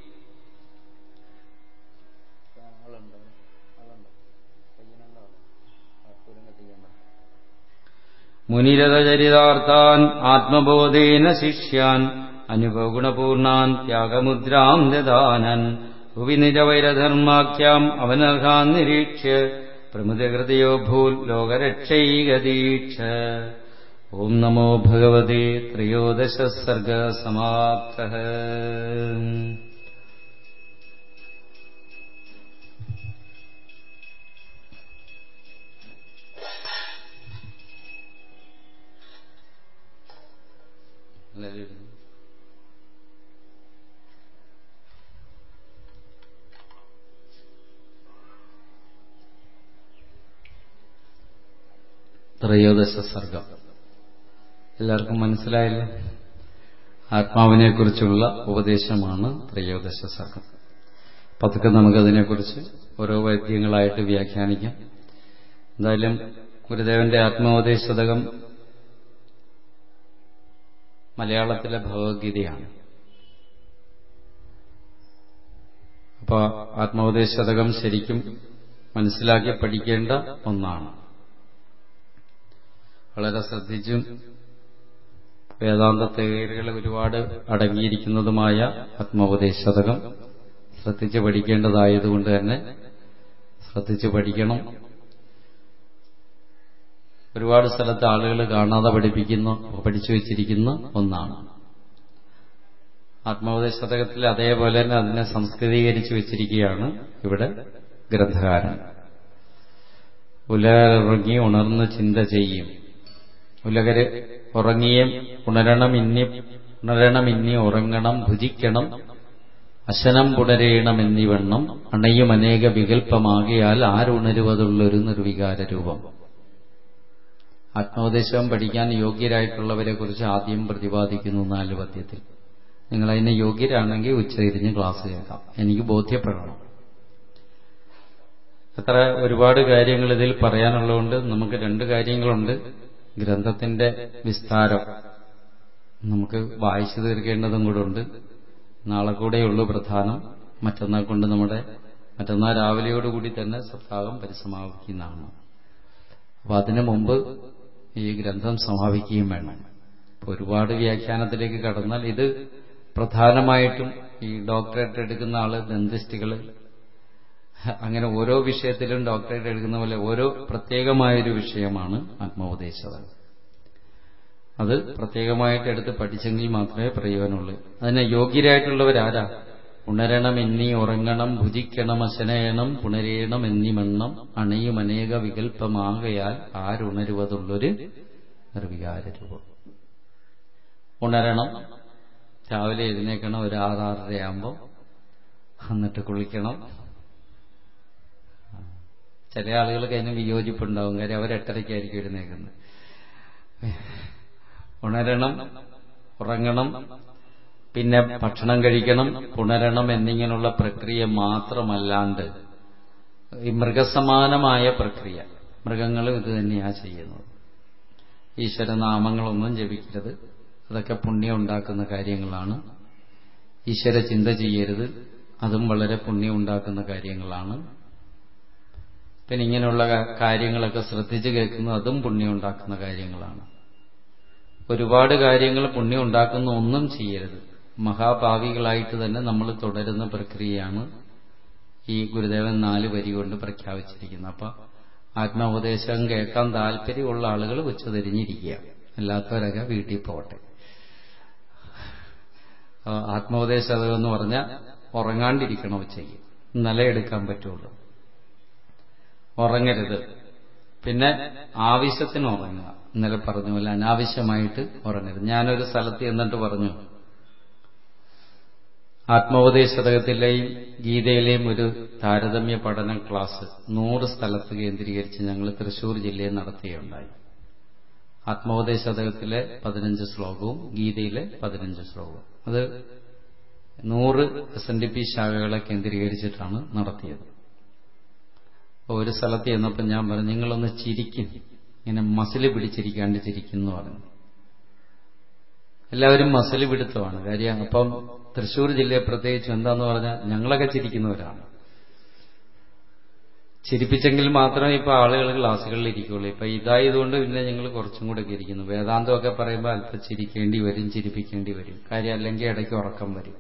മുനിരതചരിതാർത്ഥാൻ ആത്മബോധേന ശിഷ്യാൻ അനുഭവഗുണപൂർണാൻ ത്യാഗമുദ്രാം ദദാനൻ ഭുവി നിജവൈരധർമാഖ്യാം അവനർഹാൻ നിരീക്ഷ്യ പ്രമുദഹൃദയോ ഭൂൽ ലോകരക്ഷൈകദീക്ഷ ഓം നമോ ഭഗവതേ ത്രയോദശ സർഗ സമാപ്ത ത്രയോദശ സർഗം എല്ലാവർക്കും മനസ്സിലായല്ലോ ആത്മാവിനെക്കുറിച്ചുള്ള ഉപദേശമാണ് ത്രയോദശ സർഗം പതുക്കെ നമുക്കതിനെക്കുറിച്ച് ഓരോ വൈദ്യങ്ങളായിട്ട് വ്യാഖ്യാനിക്കാം എന്തായാലും ഗുരുദേവന്റെ ആത്മോപദേശതകം മലയാളത്തിലെ ഭഗവത്ഗീതയാണ് അപ്പോൾ ആത്മോപദേശതകം ശരിക്കും മനസ്സിലാക്കി പഠിക്കേണ്ട ഒന്നാണ് വളരെ ശ്രദ്ധിച്ചും വേദാന്ത തേരുകൾ ഒരുപാട് അടങ്ങിയിരിക്കുന്നതുമായ ആത്മോപദേശതകം ശ്രദ്ധിച്ച് പഠിക്കേണ്ടതായതുകൊണ്ട് തന്നെ ശ്രദ്ധിച്ച് പഠിക്കണം ഒരുപാട് സ്ഥലത്ത് ആളുകൾ കാണാതെ പഠിപ്പിക്കുന്ന പഠിച്ചു വച്ചിരിക്കുന്ന ഒന്നാണ് ആത്മോപദേശതകത്തിൽ അതേപോലെ തന്നെ അതിനെ സംസ്കൃതീകരിച്ചു വെച്ചിരിക്കുകയാണ് ഇവിടെ ഗ്രന്ഥകാരൻ ഉലറിറങ്ങി ഉണർന്ന് ചിന്ത ചെയ്യും ഉലകര് ഉറങ്ങിയും ഉണരണം ഇന്നി ഉണരണം ഇന്നി ഉറങ്ങണം ഭുജിക്കണം അശനം പുണരേണമെന്നിവണ്ണം അണയും അനേക വികല്പമാകിയാൽ ആരുണരുവതുള്ളൊരു നിർവികാര രൂപം ആത്മോപദേശം പഠിക്കാൻ യോഗ്യരായിട്ടുള്ളവരെ കുറിച്ച് ആദ്യം പ്രതിപാദിക്കുന്നു നാല് പദ്യത്തിൽ നിങ്ങൾ അതിന് യോഗ്യരാണെങ്കിൽ ഉച്ചതിരിഞ്ഞ് ക്ലാസ് കേൾക്കാം എനിക്ക് ബോധ്യപ്പെടണം എത്ര ഒരുപാട് കാര്യങ്ങൾ ഇതിൽ പറയാനുള്ളതുകൊണ്ട് നമുക്ക് രണ്ട് കാര്യങ്ങളുണ്ട് ഗ്രന്ഥത്തിന്റെ വിസ്താരം നമുക്ക് വായിച്ചു തീർക്കേണ്ടതും കൂടെ ഉണ്ട് നാളെ കൂടെയുള്ളൂ പ്രധാനം മറ്റന്നാൾ കൊണ്ട് നമ്മുടെ മറ്റന്നാൾ രാവിലെയോടുകൂടി തന്നെ സപ്താഹം പരിസമാപിക്കുന്നതാണ് അപ്പൊ അതിനു മുമ്പ് ഈ ഗ്രന്ഥം സമാപിക്കുകയും വേണം ഇപ്പൊ ഒരുപാട് വ്യാഖ്യാനത്തിലേക്ക് കടന്നാൽ ഇത് പ്രധാനമായിട്ടും ഈ ഡോക്ടറേറ്റ് എടുക്കുന്ന ആള് ദന്തിസ്റ്റുകള് അങ്ങനെ ഓരോ വിഷയത്തിലും ഡോക്ടറേറ്റ് എടുക്കുന്ന പോലെ ഓരോ പ്രത്യേകമായൊരു വിഷയമാണ് ആത്മോപദേശം അത് പ്രത്യേകമായിട്ട് എടുത്ത് പഠിച്ചെങ്കിൽ മാത്രമേ പ്രയോജനമുള്ളൂ അതിന് യോഗ്യരായിട്ടുള്ളവരാരാ ഉണരണം എന്നീ ഉറങ്ങണം ഭുജിക്കണം അശനയണം പുണരേണം എന്നീ മണ്ണം അണയും അനേക വികല്പമാകയാൽ ആരുണരുവതുള്ളൊരു നിർവികാര രൂപം ഉണരണം രാവിലെ എഴുന്നേക്കണം ഒരു ആറാറരയാകുമ്പോൾ എന്നിട്ട് കുളിക്കണം ചില ആളുകൾക്ക് അതിന് വിയോജിപ്പുണ്ടാവും കാര്യം അവർ എട്ടരയ്ക്കായിരിക്കും എഴുന്നേക്കുന്നത് ഉണരണം ഉറങ്ങണം പിന്നെ ഭക്ഷണം കഴിക്കണം പുണരണം എന്നിങ്ങനെയുള്ള പ്രക്രിയ മാത്രമല്ലാണ്ട് ഈ മൃഗസമാനമായ പ്രക്രിയ മൃഗങ്ങളും ഇത് തന്നെയാണ് ചെയ്യുന്നത് ഈശ്വരനാമങ്ങളൊന്നും ജപിക്കരുത് അതൊക്കെ പുണ്യം ഉണ്ടാക്കുന്ന കാര്യങ്ങളാണ് ഈശ്വര ചിന്ത ചെയ്യരുത് അതും വളരെ പുണ്യം ഉണ്ടാക്കുന്ന കാര്യങ്ങളാണ് പിന്നെ ഇങ്ങനെയുള്ള കാര്യങ്ങളൊക്കെ ശ്രദ്ധിച്ച് കേൾക്കുന്നത് അതും പുണ്യം ഉണ്ടാക്കുന്ന കാര്യങ്ങളാണ് ഒരുപാട് കാര്യങ്ങൾ പുണ്യം ഉണ്ടാക്കുന്ന ഒന്നും ചെയ്യരുത് മഹാഭാവികളായിട്ട് തന്നെ നമ്മൾ തുടരുന്ന പ്രക്രിയയാണ് ഈ ഗുരുദേവൻ നാല് വരി കൊണ്ട് പ്രഖ്യാപിച്ചിരിക്കുന്നത് അപ്പൊ ആത്മോപദേശം കേൾക്കാൻ താല്പര്യമുള്ള ആളുകൾ ഉച്ചതിരിഞ്ഞിരിക്കുക അല്ലാത്തവരൊക്കെ വീട്ടിൽ പോകട്ടെ ആത്മോപദേശം എന്ന് പറഞ്ഞാൽ ഉറങ്ങാണ്ടിരിക്കണം ഉച്ചയ്ക്ക് നിലയെടുക്കാൻ പറ്റുള്ളൂ ഉറങ്ങരുത് പിന്നെ ആവശ്യത്തിന് ഉറങ്ങുക ഇന്നലെ പറഞ്ഞ പോലെ അനാവശ്യമായിട്ട് ഉറങ്ങരുത് ഞാനൊരു സ്ഥലത്ത് എന്നിട്ട് പറഞ്ഞു ആത്മോപദേശതകത്തിലെയും ഗീതയിലെയും ഒരു താരതമ്യ പഠന ക്ലാസ് നൂറ് സ്ഥലത്ത് കേന്ദ്രീകരിച്ച് ഞങ്ങൾ തൃശൂർ ജില്ലയിൽ നടത്തുകയുണ്ടായി ആത്മോപദേശതകത്തിലെ പതിനഞ്ച് ശ്ലോകവും ഗീതയിലെ പതിനഞ്ച് ശ്ലോകവും അത് നൂറ് എസ് എൻ ഡി പി ശാഖകളെ കേന്ദ്രീകരിച്ചിട്ടാണ് നടത്തിയത് ഒരു സ്ഥലത്ത് ചെന്നപ്പോൾ ഞാൻ പറഞ്ഞു നിങ്ങളൊന്ന് ചിരിക്കും ഇങ്ങനെ മസിൽ പിടിച്ചിരിക്കാണ്ട് ചിരിക്കുന്നു പറഞ്ഞു എല്ലാവരും മസിൽ പിടുത്തമാണ് കാര്യം അപ്പം തൃശ്ശൂർ ജില്ലയെ പ്രത്യേകിച്ച് എന്താന്ന് പറഞ്ഞാൽ ഞങ്ങളൊക്കെ ചിരിക്കുന്നവരാണ് ചിരിപ്പിച്ചെങ്കിൽ മാത്രമേ ഇപ്പൊ ആളുകൾ ക്ലാസ്സുകളിൽ ഇരിക്കുള്ളൂ ഇപ്പൊ ഇതായതുകൊണ്ട് പിന്നെ ഞങ്ങൾ കുറച്ചും കൂടെ ഒക്കെ ഇരിക്കുന്നു വേദാന്തമൊക്കെ പറയുമ്പോൾ അല്പം ചിരിക്കേണ്ടി വരും ചിരിപ്പിക്കേണ്ടി വരും കാര്യം അല്ലെങ്കിൽ ഇടയ്ക്ക് ഉറക്കം വരും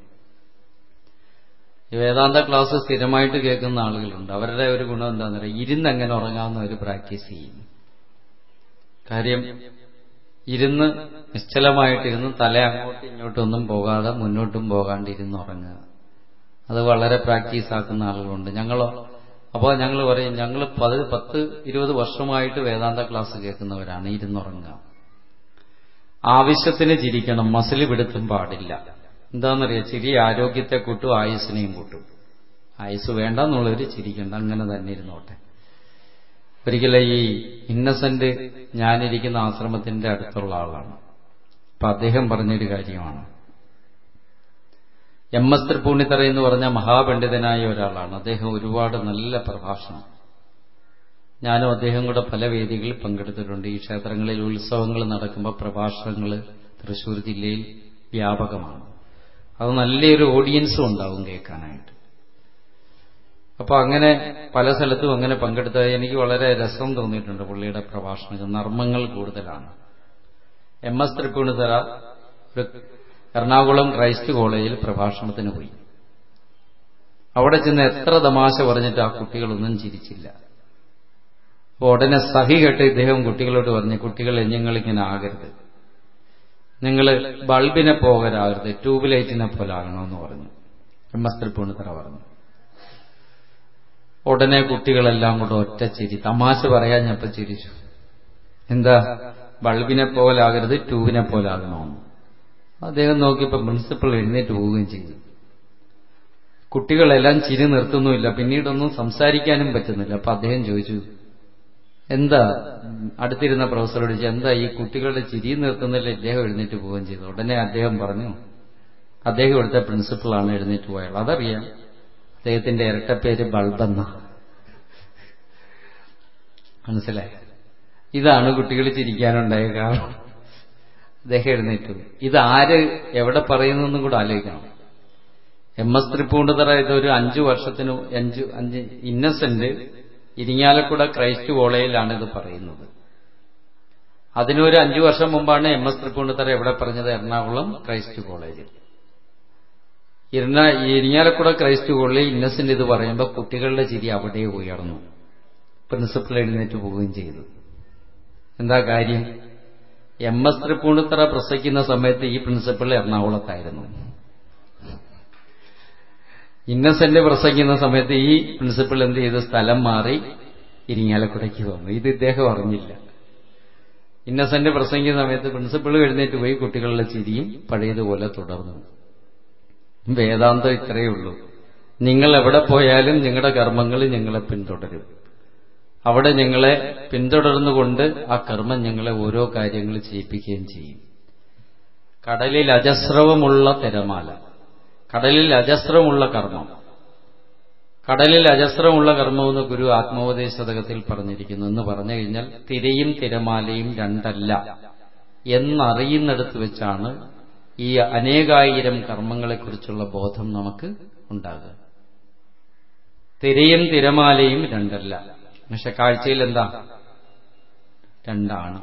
വേദാന്ത ക്ലാസ് സ്ഥിരമായിട്ട് കേൾക്കുന്ന ആളുകളുണ്ട് അവരുടെ ഒരു ഗുണം എന്താണെന്ന് പറയുക ഇരുന്ന് എങ്ങനെ ഉറങ്ങാവുന്ന ഒരു പ്രാക്ടീസ് ചെയ്യും കാര്യം ഇരുന്ന് നിശ്ചലമായിട്ടിരുന്ന് തല അങ്ങോട്ടും ഇങ്ങോട്ടും ഒന്നും പോകാതെ മുന്നോട്ടും പോകാണ്ട് ഇരുന്ന് ഉറങ്ങുക അത് വളരെ പ്രാക്ടീസ് ആക്കുന്ന ആളുകളുണ്ട് ഞങ്ങളോ അപ്പോൾ ഞങ്ങൾ പറയും ഞങ്ങൾ പത് പത്ത് ഇരുപത് വർഷമായിട്ട് വേദാന്ത ക്ലാസ് കേൾക്കുന്നവരാണ് ഇരുന്നുറങ്ങുക ആവശ്യത്തിന് ചിരിക്കണം മസിൽ പിടുത്തും പാടില്ല എന്താണെന്നറിയാം ചിരി ആരോഗ്യത്തെ കൂട്ടും ആയുസിനെയും കൂട്ടും ആയുസ് വേണ്ടെന്നുള്ളവർ ചിരിക്കണ്ട അങ്ങനെ തന്നെ ഇരുന്നോട്ടെ ഒരിക്കലും ഈ ഇന്നസെന്റ് ഞാനിരിക്കുന്ന ആശ്രമത്തിന്റെ അടുത്തുള്ള ആളാണ് അപ്പൊ അദ്ദേഹം പറഞ്ഞൊരു കാര്യമാണ് എം എസ് തൃപ്പൂണിത്തറ എന്ന് പറഞ്ഞ മഹാപണ്ഡിതനായ ഒരാളാണ് അദ്ദേഹം ഒരുപാട് നല്ല പ്രഭാഷണം ഞാനും അദ്ദേഹം കൂടെ പല വേദികളിൽ പങ്കെടുത്തിട്ടുണ്ട് ഈ ക്ഷേത്രങ്ങളിൽ ഉത്സവങ്ങൾ നടക്കുമ്പോൾ പ്രഭാഷണങ്ങൾ തൃശ്ശൂർ ജില്ലയിൽ വ്യാപകമാണ് അത് നല്ലൊരു ഓഡിയൻസും ഉണ്ടാവും കേൾക്കാനായിട്ട് അപ്പൊ അങ്ങനെ പല സ്ഥലത്തും അങ്ങനെ പങ്കെടുത്ത എനിക്ക് വളരെ രസം തോന്നിയിട്ടുണ്ട് പുള്ളിയുടെ പ്രഭാഷണങ്ങൾ നർമ്മങ്ങൾ കൂടുതലാണ് എം എസ് തൃപ്പൂണിത്തറ ഒരു എറണാകുളം ക്രൈസ്റ്റ് കോളേജിൽ പ്രഭാഷണത്തിന് പോയി അവിടെ ചെന്ന് എത്ര തമാശ പറഞ്ഞിട്ട് ആ കുട്ടികളൊന്നും ചിരിച്ചില്ല അപ്പൊ ഉടനെ സഹി കേട്ട് ഇദ്ദേഹം കുട്ടികളോട് പറഞ്ഞു കുട്ടികളെ നിങ്ങളിങ്ങനെ ആകരുത് നിങ്ങൾ ബൾബിനെ പോകരാകരുത് ട്യൂബ് ലൈറ്റിനെ പോലെ ആകണമെന്ന് പറഞ്ഞു എം എസ് തൃപ്പൂണിത്തറ പറഞ്ഞു ഉടനെ കുട്ടികളെല്ലാം കൂടെ ഒറ്റ ചിരി തമാശ പറയാൻ ഞപ്പ ചിരിച്ചു എന്താ ബൾബിനെ പോലാകരുത് ട്യൂബിനെ പോലാകണമെന്ന് അദ്ദേഹം നോക്കിയപ്പോൾ പ്രിൻസിപ്പൾ എഴുന്നേറ്റ് പോവുകയും ചെയ്തു കുട്ടികളെല്ലാം ചിരി നിർത്തുന്നുമില്ല പിന്നീടൊന്നും സംസാരിക്കാനും പറ്റുന്നില്ല അപ്പൊ അദ്ദേഹം ചോദിച്ചു എന്താ അടുത്തിരുന്ന പ്രൊഫസറോട് ചോദിച്ചു എന്താ ഈ കുട്ടികളുടെ ചിരി നിർത്തുന്നില്ല ഇദ്ദേഹം എഴുന്നേറ്റ് പോവുകയും ചെയ്തു ഉടനെ അദ്ദേഹം പറഞ്ഞു അദ്ദേഹം ഇവിടുത്തെ പ്രിൻസിപ്പളാണ് എഴുന്നേറ്റ് പോയാൽ അതറിയാം അദ്ദേഹത്തിന്റെ ഇരട്ടപ്പേര് ബൾബെന്ന മനസ്സിലായി ഇതാണ് കുട്ടികൾ ചിരിക്കാനുണ്ടായ കാരണം അദ്ദേഹം എഴുന്നേറ്റു ഇതാര് എവിടെ പറയുന്നെന്നും കൂടെ ആലോചിക്കണം എം എസ് തൃപ്പൂണിത്തറ ഇതൊരു അഞ്ചു വർഷത്തിന് അഞ്ചു അഞ്ച് ഇന്നസെന്റ് ഇരിങ്ങാലക്കുട ക്രൈസ്റ്റ് കോളേജിലാണ് ഇത് പറയുന്നത് അതിനൊരു അഞ്ചു വർഷം മുമ്പാണ് എം എസ് തൃപ്പൂണിത്തറ എവിടെ പറഞ്ഞത് എറണാകുളം ക്രൈസ്റ്റ് കോളേജിൽ ഇരണ ഇരിങ്ങാലക്കുട ക്രൈസ്റ്റ് കോളേജിൽ ഇന്നസെന്റ് ഇത് പറയുമ്പോൾ കുട്ടികളുടെ ചിരി അവിടെ ഉയർന്നു പ്രിൻസിപ്പൽ എഴുന്നേറ്റ് പോവുകയും ചെയ്തു എന്താ കാര്യം എം എസ് തൃപ്പൂണിത്തറ പ്രസംഗിക്കുന്ന സമയത്ത് ഈ പ്രിൻസിപ്പൾ എറണാകുളത്തായിരുന്നു ഇന്നസെന്റ് പ്രസംഗിക്കുന്ന സമയത്ത് ഈ പ്രിൻസിപ്പൾ എന്ത് ചെയ്തു സ്ഥലം മാറി ഇരിങ്ങാലക്കുടയ്ക്ക് വന്നു ഇത് ഇദ്ദേഹം അറിഞ്ഞില്ല ഇന്നസെന്റ് പ്രസംഗിക്കുന്ന സമയത്ത് പ്രിൻസിപ്പൾ എഴുന്നേറ്റ് പോയി കുട്ടികളുടെ ചിരിയും പഴയതുപോലെ തുടർന്നു വേദാന്തം ഇത്രയേ ഉള്ളൂ നിങ്ങൾ എവിടെ പോയാലും നിങ്ങളുടെ കർമ്മങ്ങൾ ഞങ്ങളെ പിന്തുടരും അവിടെ ഞങ്ങളെ പിന്തുടർന്നുകൊണ്ട് ആ കർമ്മം ഞങ്ങളെ ഓരോ കാര്യങ്ങൾ ചെയ്യിപ്പിക്കുകയും ചെയ്യും കടലിൽ അജസ്രവമുള്ള തിരമാല കടലിൽ അജസ്രമുള്ള കർമ്മം കടലിൽ അജസ്രമുള്ള കർമ്മമെന്ന് ഗുരു ആത്മോപദേശതകത്തിൽ പറഞ്ഞിരിക്കുന്നു എന്ന് പറഞ്ഞു കഴിഞ്ഞാൽ തിരയും തിരമാലയും രണ്ടല്ല എന്നറിയുന്നിടത്ത് വെച്ചാണ് ഈ അനേകായിരം കർമ്മങ്ങളെക്കുറിച്ചുള്ള ബോധം നമുക്ക് ഉണ്ടാകുക തിരയും തിരമാലയും രണ്ടല്ല പക്ഷെ കാഴ്ചയിൽ എന്താ രണ്ടാണ്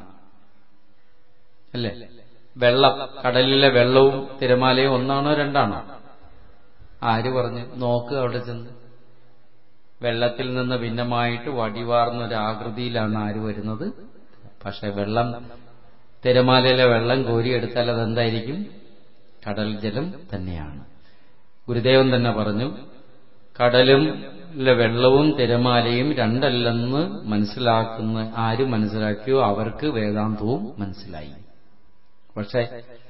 അല്ലേ വെള്ളം കടലിലെ വെള്ളവും തിരമാലയും ഒന്നാണോ രണ്ടാണോ ആര് പറഞ്ഞു നോക്ക് അവിടെ ചെന്ന് വെള്ളത്തിൽ നിന്ന് ഭിന്നമായിട്ട് വടിവാർന്ന ഒരു ആകൃതിയിലാണ് ആര് വരുന്നത് പക്ഷെ വെള്ളം തിരമാലയിലെ വെള്ളം കോരിയെടുത്താൽ അതെന്തായിരിക്കും കടൽ ജലം തന്നെയാണ് ഗുരുദേവൻ തന്നെ പറഞ്ഞു കടലും വെള്ളവും തിരമാലയും രണ്ടല്ലെന്ന് മനസ്സിലാക്കുന്ന ആര് മനസ്സിലാക്കിയോ അവർക്ക് വേദാന്തവും മനസ്സിലായി പക്ഷെ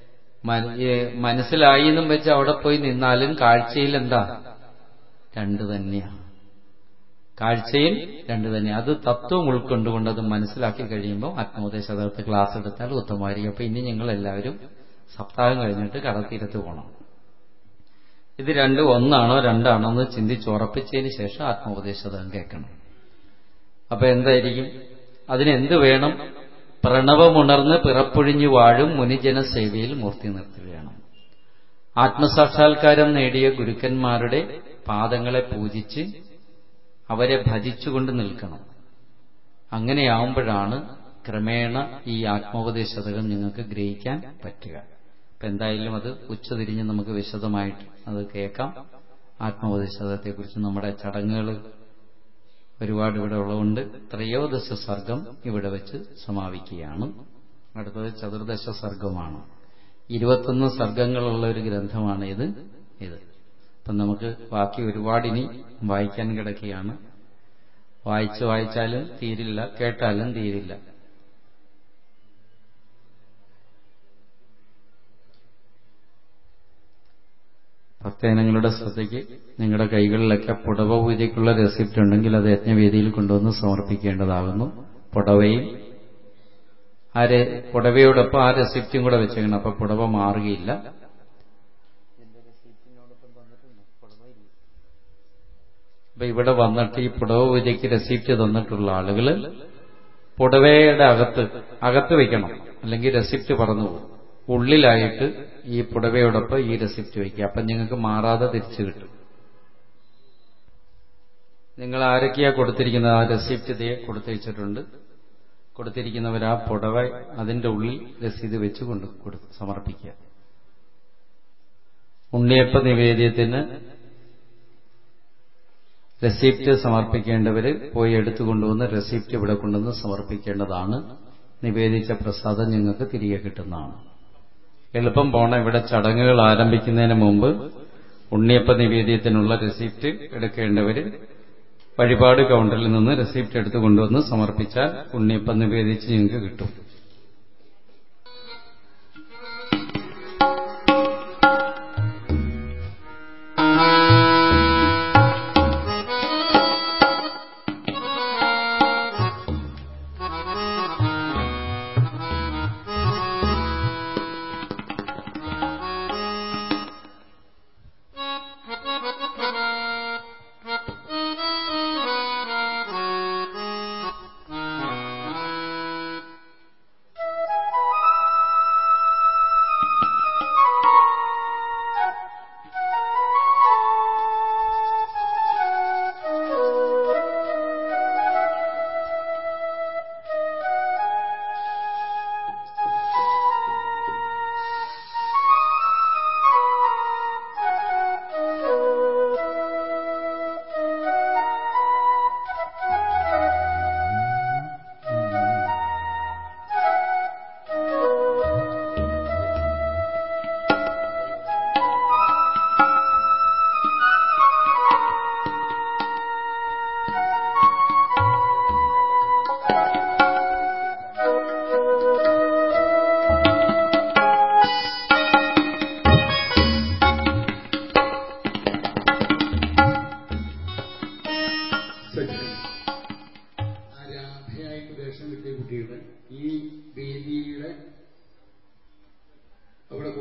മനസ്സിലായി എന്നും വെച്ച് അവിടെ പോയി നിന്നാലും കാഴ്ചയിൽ എന്താ രണ്ട് തന്നെയാണ് കാഴ്ചയിൽ രണ്ട് തന്നെ അത് തത്വം ഉൾക്കൊണ്ടുകൊണ്ട് അത് മനസ്സിലാക്കി കഴിയുമ്പോൾ ആത്മോപദേശത്തെ ക്ലാസ് എടുത്താൽ ഉത്തമമായിരിക്കും അപ്പൊ ഇനി ഞങ്ങൾ എല്ലാവരും സപ്താഹം കഴിഞ്ഞിട്ട് കടത്തീരത്ത് പോകണം ഇത് രണ്ടും ഒന്നാണോ രണ്ടാണോ എന്ന് ചിന്തിച്ചുറപ്പിച്ചതിന് ശേഷം ആത്മോപദേശതം കേൾക്കണം അപ്പൊ എന്തായിരിക്കും അതിനെന്ത് വേണം പ്രണവമുണർന്ന് പിറപ്പൊഴിഞ്ഞു വാഴും മുനിജന സേവയിൽ മൂർത്തി നിർത്തുകയാണ് ആത്മസാക്ഷാത്കാരം നേടിയ ഗുരുക്കന്മാരുടെ പാദങ്ങളെ പൂജിച്ച് അവരെ ഭജിച്ചുകൊണ്ട് നിൽക്കണം അങ്ങനെയാവുമ്പോഴാണ് ക്രമേണ ഈ ആത്മോപദേശതകം നിങ്ങൾക്ക് ഗ്രഹിക്കാൻ പറ്റുക അപ്പൊ എന്തായാലും അത് ഉച്ചതിരിഞ്ഞ് നമുക്ക് വിശദമായിട്ട് അത് കേൾക്കാം ആത്മോപദേശതത്തെക്കുറിച്ച് നമ്മുടെ ചടങ്ങുകൾ ഒരുപാട് ഇവിടെ ഉള്ളതുകൊണ്ട് ത്രയോദശ സർഗം ഇവിടെ വെച്ച് സമാപിക്കുകയാണ് അടുത്തത് ചതുർദശ സർഗമാണ് ഇരുപത്തൊന്ന് സർഗങ്ങളുള്ള ഒരു ഗ്രന്ഥമാണ് ഇത് ഇത് അപ്പം നമുക്ക് ബാക്കി ഒരുപാട് ഇനി വായിക്കാൻ കിടക്കുകയാണ് വായിച്ച് വായിച്ചാലും തീരില്ല കേട്ടാലും തീരില്ല ഭക്തജനങ്ങളുടെ ശ്രദ്ധയ്ക്ക് നിങ്ങളുടെ കൈകളിലൊക്കെ പുടവ പൂജയ്ക്കുള്ള റെസിപ്റ്റ് ഉണ്ടെങ്കിൽ അത് യജ്ഞവേദിയിൽ കൊണ്ടുവന്ന് സമർപ്പിക്കേണ്ടതാകുന്നു പുടവയും ആ പുടവയോടൊപ്പം ആ റെസിപ്റ്റും കൂടെ വെച്ചേക്കണം അപ്പൊ പുടവ മാറുകയില്ല അപ്പൊ ഇവിടെ വന്നിട്ട് ഈ പുടവ പൂജയ്ക്ക് റെസിപ്റ്റ് തന്നിട്ടുള്ള ആളുകൾ പുടവയുടെ അകത്ത് അകത്ത് വെക്കണം അല്ലെങ്കിൽ റെസിപ്റ്റ് പറന്നു പോകും ഉള്ളിലായിട്ട് ഈ പുടവയോടൊപ്പം ഈ റെസിപ്റ്റ് വയ്ക്കുക അപ്പം നിങ്ങൾക്ക് മാറാതെ തിരിച്ചു കിട്ടും നിങ്ങൾ ആരൊക്കെയാ കൊടുത്തിരിക്കുന്നത് ആ റെസിപ്റ്റ് ഇതേ കൊടുത്തയച്ചിട്ടുണ്ട് കൊടുത്തിരിക്കുന്നവർ ആ പുടവ അതിന്റെ ഉള്ളിൽ രസീത് വെച്ച് കൊണ്ട് കൊടു- സമർപ്പിക്കുക ഉണ്ണിയപ്പ നിവേദ്യത്തിന് റെസിപ്റ്റ് സമർപ്പിക്കേണ്ടവര് പോയി എടുത്തു കൊണ്ടുവന്ന് റെസിപ്റ്റ് ഇവിടെ കൊണ്ടുവന്ന് സമർപ്പിക്കേണ്ടതാണ് നിവേദിച്ച പ്രസാദം നിങ്ങൾക്ക് തിരികെ കിട്ടുന്നതാണ് എളുപ്പം പോണ ഇവിടെ ചടങ്ങുകൾ ആരംഭിക്കുന്നതിന് മുമ്പ് ഉണ്ണിയപ്പ നിവേദ്യത്തിനുള്ള റെസിപ്റ്റ് എടുക്കേണ്ടവര് വഴിപാട് കൗണ്ടറിൽ നിന്ന് റെസിപ്റ്റ് എടുത്തു കൊണ്ടുവന്ന് സമർപ്പിച്ചാൽ ഉണ്ണിയപ്പം നിവേദിച്ച് നിങ്ങൾക്ക് കിട്ടും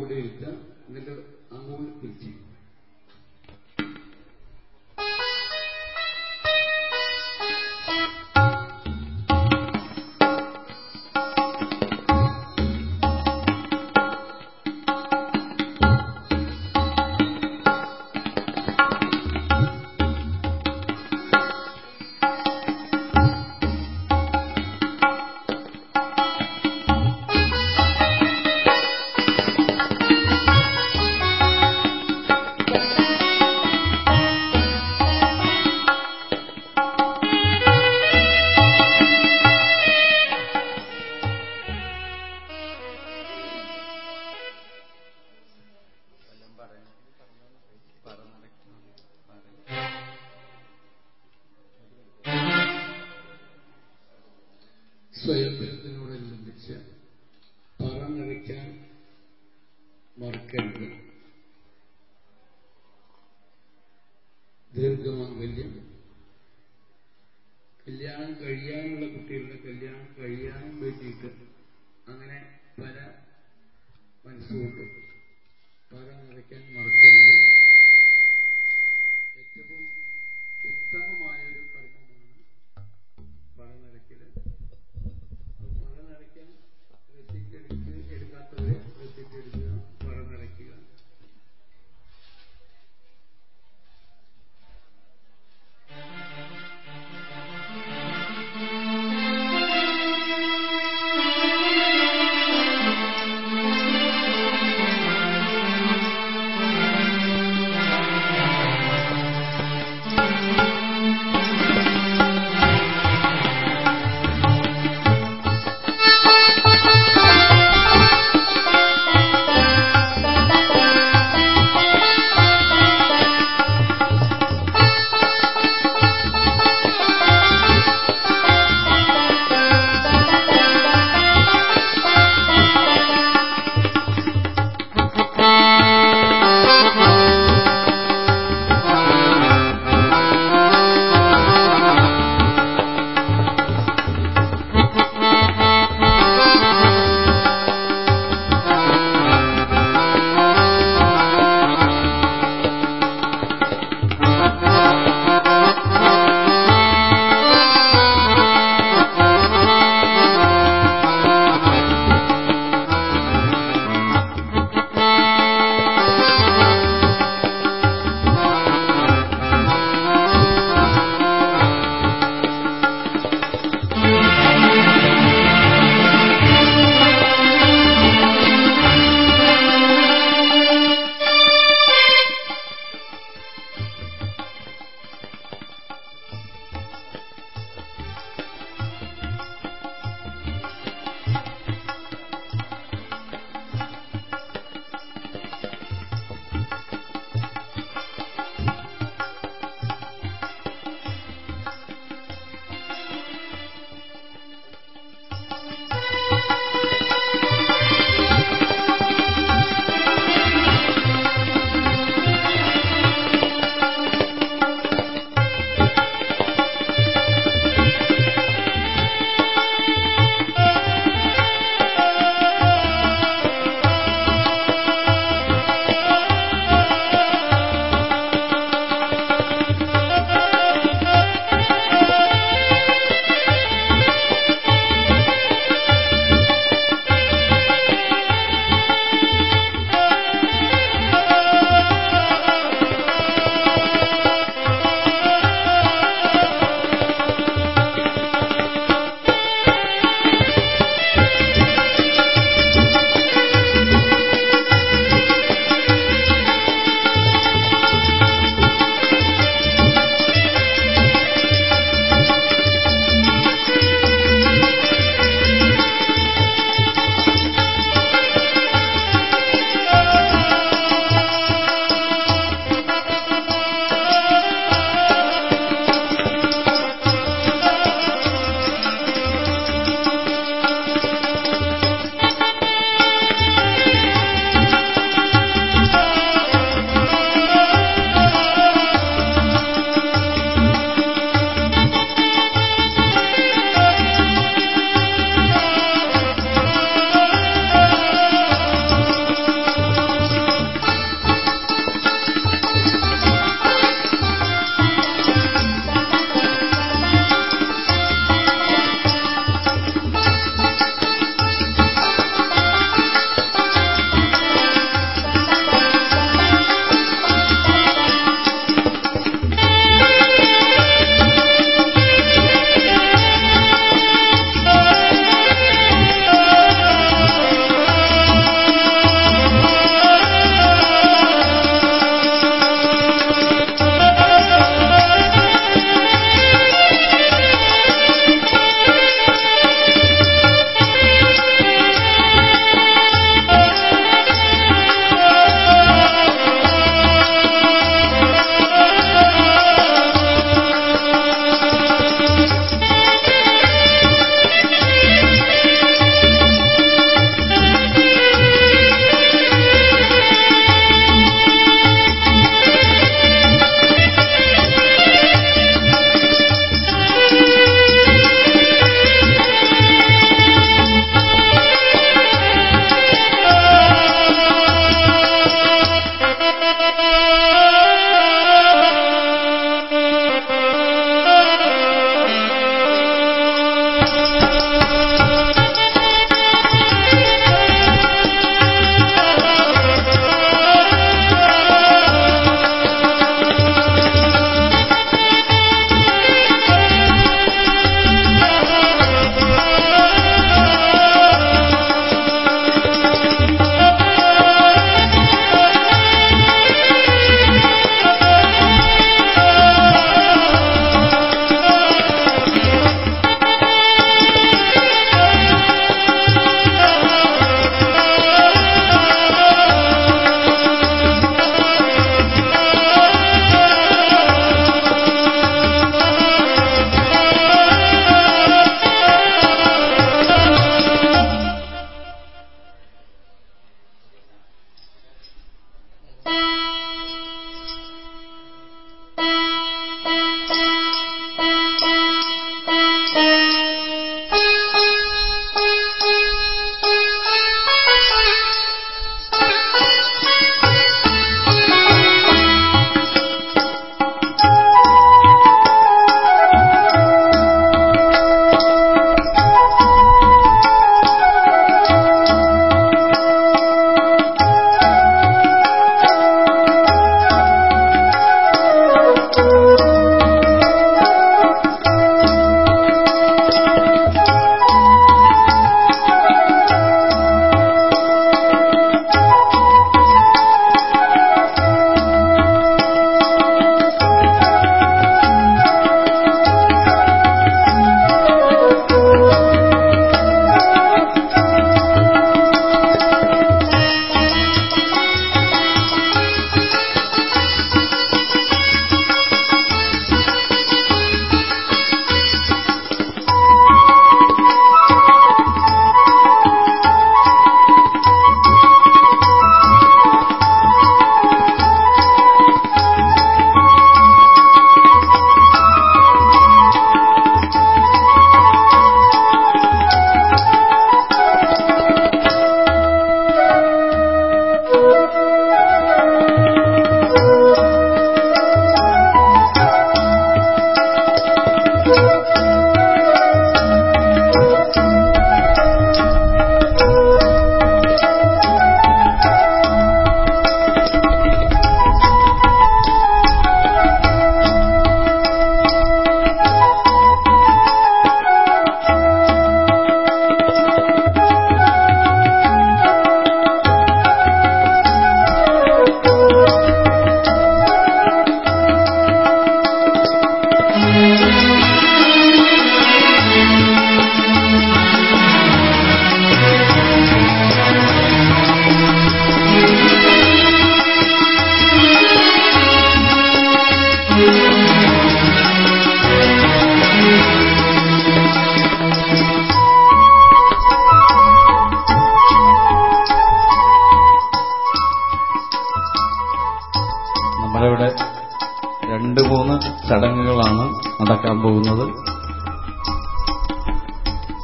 ഇവിടെ ഇരുത്തുക എന്നിട്ട് അങ്ങോട്ട് പിരിച്ച് സ്വയംഭരത്തിനോടനുബന്ധിച്ച് പറന്നടയ്ക്കാൻ മറക്കരുത് ദീർഘമാംഗല്യം കല്യാണം കഴിയാനുള്ള കുട്ടികളുടെ കല്യാണം കഴിയാൻ വേണ്ടിയിട്ട് അങ്ങനെ പല മനസ്സുകൊണ്ട് പറ നിറയ്ക്കാൻ മറക്കരുത് ഏറ്റവും ഉത്തമമായ ഒരു കർമ്മമാണ് പറ നിറയ്ക്കല് പറ നിറയ്ക്കാൻ റെസിപ്റ്റ് എടുക്കുക എടുക്കാത്തവരെ റെസിപ്റ്റ് എടുക്കുക പറ നിറയ്ക്കുക ും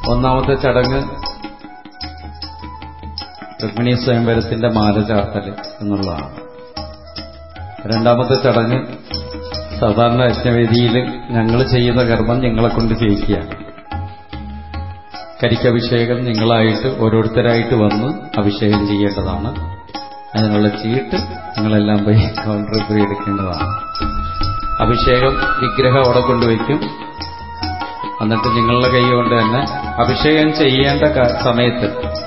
ഒന്നാമത്തെ ചടങ്ങ് രുക്മിണി സ്വയംവരത്തിന്റെ മാല ചാർത്തൽ എന്നുള്ളതാണ് രണ്ടാമത്തെ ചടങ്ങ് സാധാരണ യജ്ഞവേദിയിൽ ഞങ്ങൾ ചെയ്യുന്ന കർമ്മം നിങ്ങളെ കൊണ്ട് ചെയ്യിക്കുകയാണ് കരിക്കഭിഷേകം നിങ്ങളായിട്ട് ഓരോരുത്തരായിട്ട് വന്ന് അഭിഷേകം ചെയ്യേണ്ടതാണ് അതിനുള്ള ചീട്ട് നിങ്ങളെല്ലാം പോയി കൗണ്ടറിൽ പോയി എടുക്കേണ്ടതാണ് അഭിഷേകം വിഗ്രഹം അവിടെ കൊണ്ടുവയ്ക്കും എന്നിട്ട് നിങ്ങളുടെ കൈ കൊണ്ട് തന്നെ അഭിഷേകം ചെയ്യേണ്ട ക- സമയത്ത്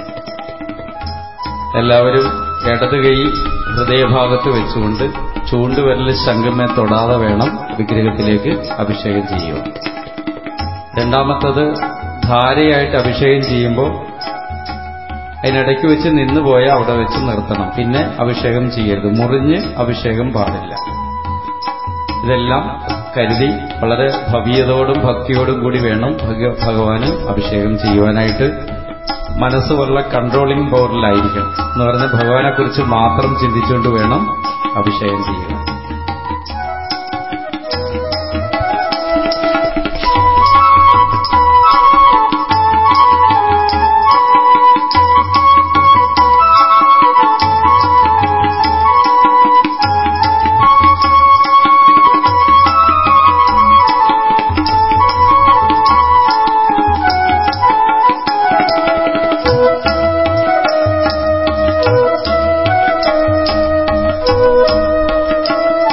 എല്ലാവരും ഇടത് കൈ ഹൃദയഭാഗത്ത് വെച്ചുകൊണ്ട് ചൂണ്ടുവിരൽ ശംഖമേ തൊടാതെ വേണം വിഗ്രഹത്തിലേക്ക് അഭിഷേകം ചെയ്യുക രണ്ടാമത്തത് ധാരയായിട്ട് അഭിഷേകം ചെയ്യുമ്പോൾ അതിനിടയ്ക്ക് വെച്ച് നിന്ന് പോയാൽ അവിടെ വെച്ച് നിർത്തണം പിന്നെ അഭിഷേകം ചെയ്യരുത് മുറിഞ്ഞ് അഭിഷേകം പാടില്ല ഇതെല്ലാം കരുതി വളരെ ഭവ്യതയോടും ഭക്തിയോടും കൂടി വേണം ഭഗ- ഭഗവാന് അഭിഷേകം ചെയ്യുവാനായിട്ട് മനസ്സ് വളരെ കൺട്രോളിംഗ് പവറിലായിരിക്കണം എന്ന് പറഞ്ഞാൽ ഭഗവാനെ കുറിച്ച് മാത്രം ചിന്തിച്ചുകൊണ്ട് വേണം അഭിഷേകം ചെയ്യുക Thank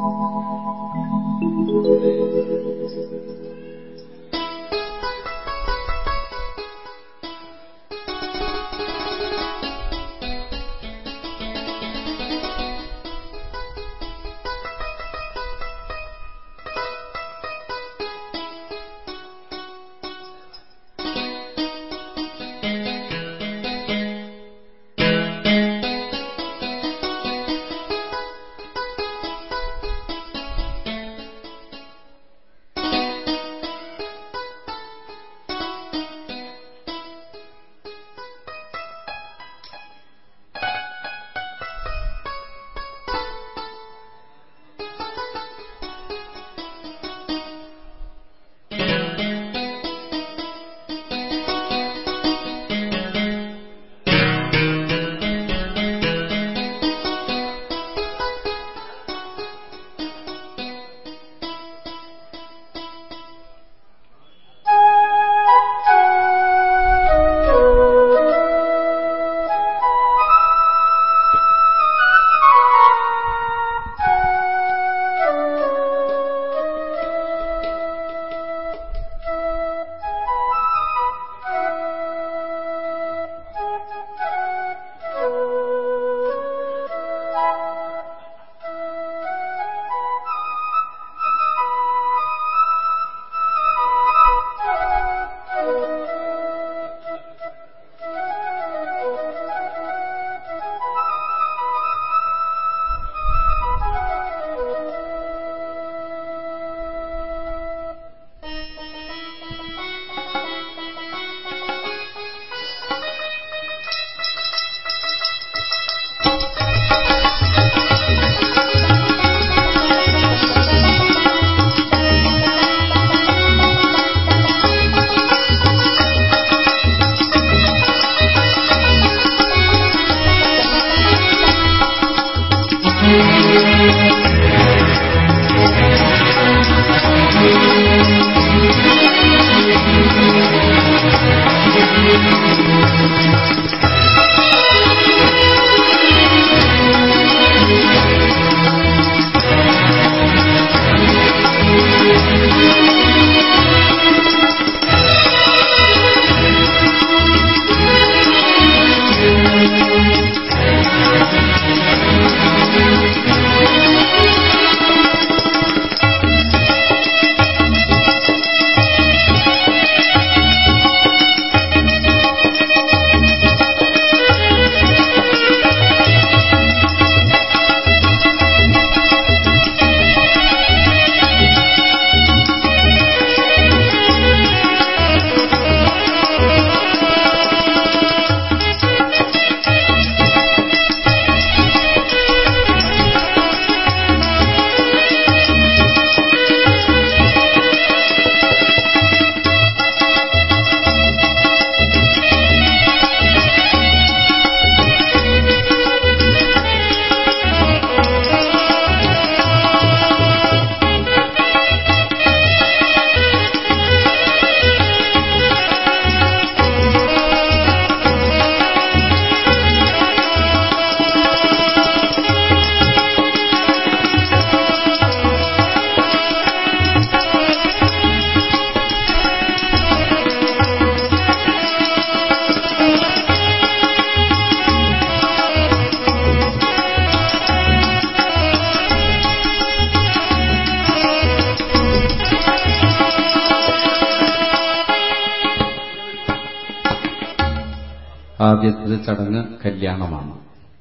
ആദ്യത്തെ ചടങ്ങ് കല്യാണമാണ്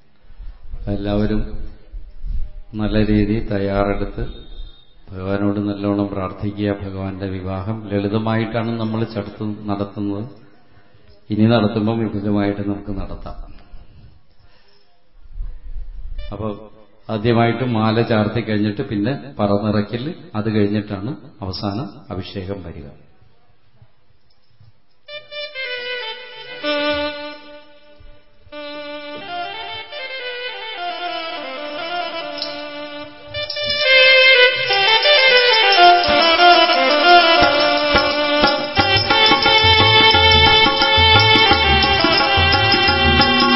എല്ലാവരും നല്ല രീതിയിൽ തയ്യാറെടുത്ത് ഭഗവാനോട് നല്ലോണം പ്രാർത്ഥിക്കുക ഭഗവാന്റെ വിവാഹം ലളിതമായിട്ടാണ് നമ്മൾ ചടുത്ത് നടത്തുന്നത് ഇനി നടത്തുമ്പോൾ വിപുലമായിട്ട് നമുക്ക് നടത്താം അപ്പോൾ ആദ്യമായിട്ട് മാല ചാർത്തി കഴിഞ്ഞിട്ട് പിന്നെ പറനിറയ്ക്കൽ അത് കഴിഞ്ഞിട്ടാണ് അവസാനം അഭിഷേകം വരിക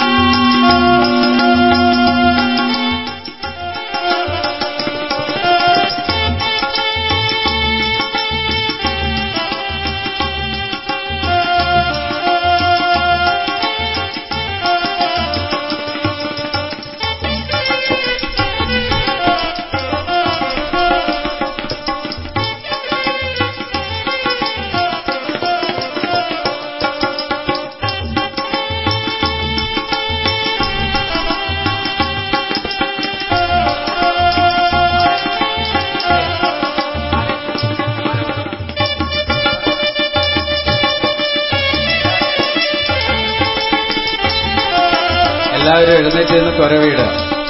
Thank you. എഴുന്നേറ്റ് നിന്ന് കുരവിടുക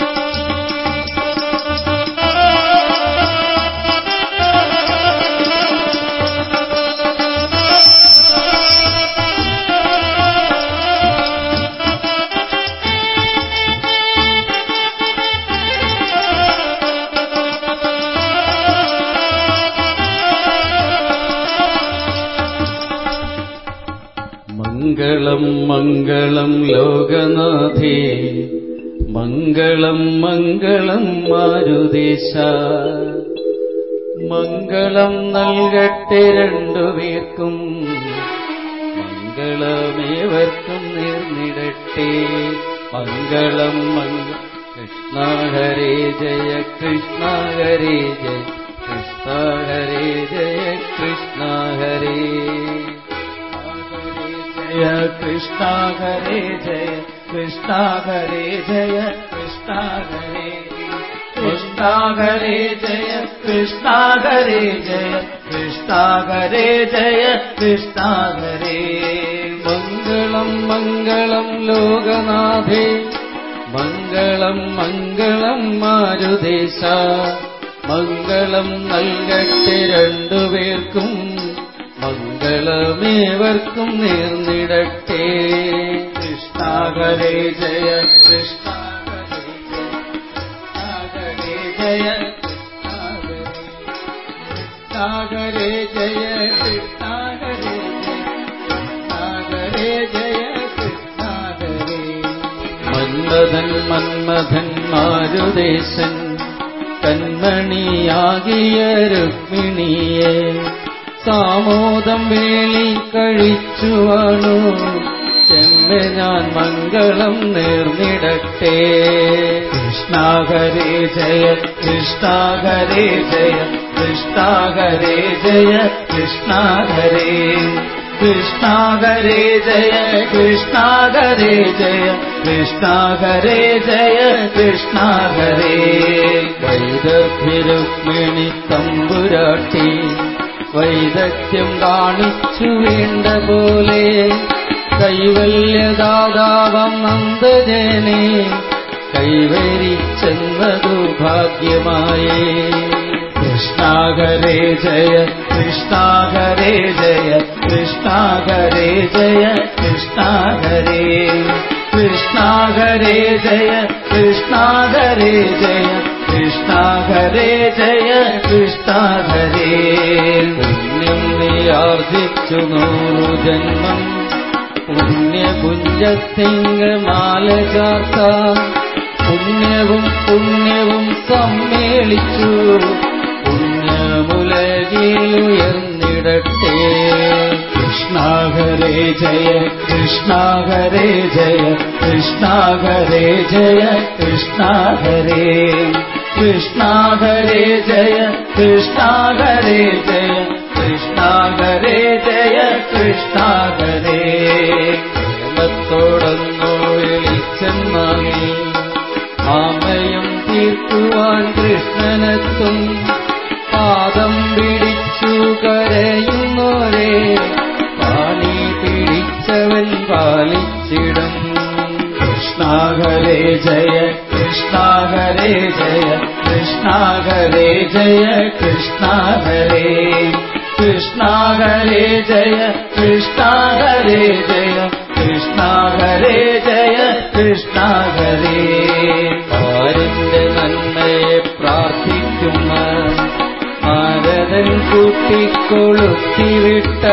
മംഗളം മംഗളം ലോകനാഥേ മംഗളം മംഗളം മാരുദേശ മംഗളം നൽകട്ടെ രണ്ടുപേർക്കും മംഗളമേവർക്കും നേർന്നിടട്ടെ മംഗളം മംഗ കൃഷ്ണ ഹരേ ജയ കൃഷ്ണ ഹരേ ജയ കൃഷ്ണ ഹരേ ജയ കൃഷ്ണ ഹരേ ജയ കൃഷ്ണ ഹരേ ജയ കൃഷ്ണ ഹരേ ജയ കൃഷ്ണ ഹരേ കൃഷ്ണ ഹരേ ജയ കൃഷ്ണ ഹരേ ജയ കൃഷ്ണ ഹരേ ജയ കൃഷ്ണ ഹരേ മംഗളം മംഗളം ലോകനാഥേ മംഗളം മംഗളം മാരുദേശ മംഗളം നൽകട്ടെ രണ്ടുപേർക്കും മംഗളമേവർക്കും നേർന്നിടട്ടെ കൃഷ്ണ ഹരേ ജയ കൃഷ്ണ ഹരേ ജയ കൃഷ്ണ ഹരേ ജയ കൃഷ്ണ ഹരേ ജയ കൃഷ്ണ ഹരേ ജയ കൃഷ്ണ ഹരേ മന്മഥൻ മന്മഥൻ മാരുദേശൻ കൺമണിയാകിയ രുക്മിണിയെ സാമോദം വേളി കഴിച്ചുവാണു ചെമ്മ ഞാൻ മംഗളം നേർന്നിടട്ടെ കൃഷ്ണ ഹരേ ജയ കൃഷ്ണ ഹരേ ജയ കൃഷ്ണ ഹരേ ജയ കൃഷ്ണ ഹരേ കൃഷ്ണ ഹരേ ജയ കൃഷ്ണ ഹരേ ജയ കൃഷ്ണ ഹരേ ജയ കൃഷ്ണ ഹരേ വൈദഗ്ധ്യരുക്മിണി തമ്പുരാട്ടി വൈദഗ്ധ്യം കാണിച്ചു വേണ്ട പോലെ കൈവല്യദാതാവം നന്ദജനെ കൈവരിച്ചെന്നതു ഭാഗ്യമായേ കൃഷ്ണ ഹരേ ജയ കൃഷ്ണ ഹരേ ജയ കൃഷ്ണ ഹരേ ജയ കൃഷ്ണ ഹരേ കൃഷ്ണ ഹരേ ജയ കൃഷ്ണ ഹരേ ജയ കൃഷ്ണ ഹരേ ജയ കൃഷ്ണ ഹരേ പുണ്യം നീ ആർജിച്ചു നൂറു ജന്മം പുണ്യപുഞ്ചത്തിങ്കൾ മാല ചാർത്ത പുണ്യവും പുണ്യവും സമ്മേളിച്ചു പുണ്യമുലകിലുയർന്നിടട്ടെ കൃഷ്ണ ഹരേ ജയ കൃഷ്ണ ഹരേ ജയ കൃഷ്ണ ഹരേ ജയ കൃഷ്ണ ഹരേ കൃഷ്ണ ഹരേ ജയ കൃഷ്ണ ഹരേ ജയ കൃഷ്ണ ഹരേ ജയ കൃഷ്ണ ഹരേ പ്രേമത്തോടൊന്നു വിളിച്ചെന്നായി ആമയം തീർക്കുവാൻ കൃഷ്ണനെത്തും പാദം പിടിച്ചു കരയുന്നോരെ പാണി പിടിച്ചവൻ പാലിച്ചിടും കൃഷ്ണ ഹരേ ജയ കൃഷ്ണ ഹരേ ജയ കൃഷ്ണ ഹരേ ജയ കൃഷ്ണ ഹരേ കൃഷ്ണ ഹരേ ജയ കൃഷ്ണ ഹരേ ജയ കൃഷ്ണ ഹരേ ജയ കൃഷ്ണ ഹരേ ആരിന്റെ നന്മയെ പ്രാർത്ഥിക്കുന്ന ആരതൻ കൂട്ടിക്കൊളുത്തിവിട്ട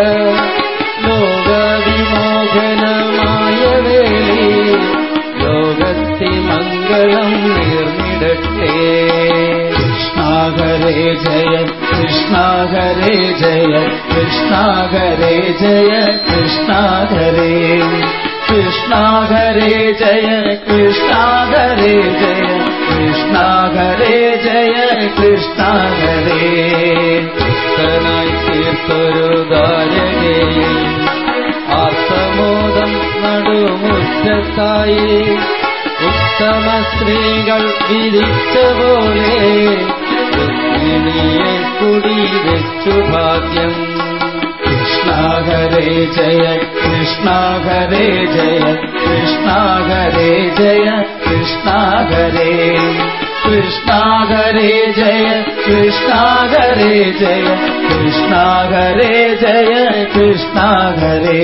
ലോകവിമോചനമായ വേളി ലോകത്തി മംഗളം നേർന്നിടട്ടെ കൃഷ്ണ ഹരേ ജയ കൃഷ്ണ ഹരേ ജയ കൃഷ്ണ ഹരേ ജയ കൃഷ്ണ ഹരേ കൃഷ്ണ ഹരേ ജയ കൃഷ്ണ ഹരേ ജയ കൃഷ്ണ ഹരേ ജയ കൃഷ്ണ ഹരേ ഭക്തനായി തീർത്തൊരു ധാരകയിൽ ആർത്തമോദം നടുമുറ്റത്തായി ഉത്തമ സ്ത്രീകൾ വിധിച്ച പോലെ രുക്മിണിയെ കുടി വെച്ചു ഭാഗ്യം കൃഷ്ണ ഹരേ ജയ കൃഷ്ണ ഹരേ ജയ കൃഷ്ണ ഹരേ ജയ കൃഷ്ണ ഹരേ കൃഷ്ണ ഹരേ ജയ കൃഷ്ണ ഹരേ ജയ കൃഷ്ണ ഹരേ ജയ കൃഷ്ണ ഹരേ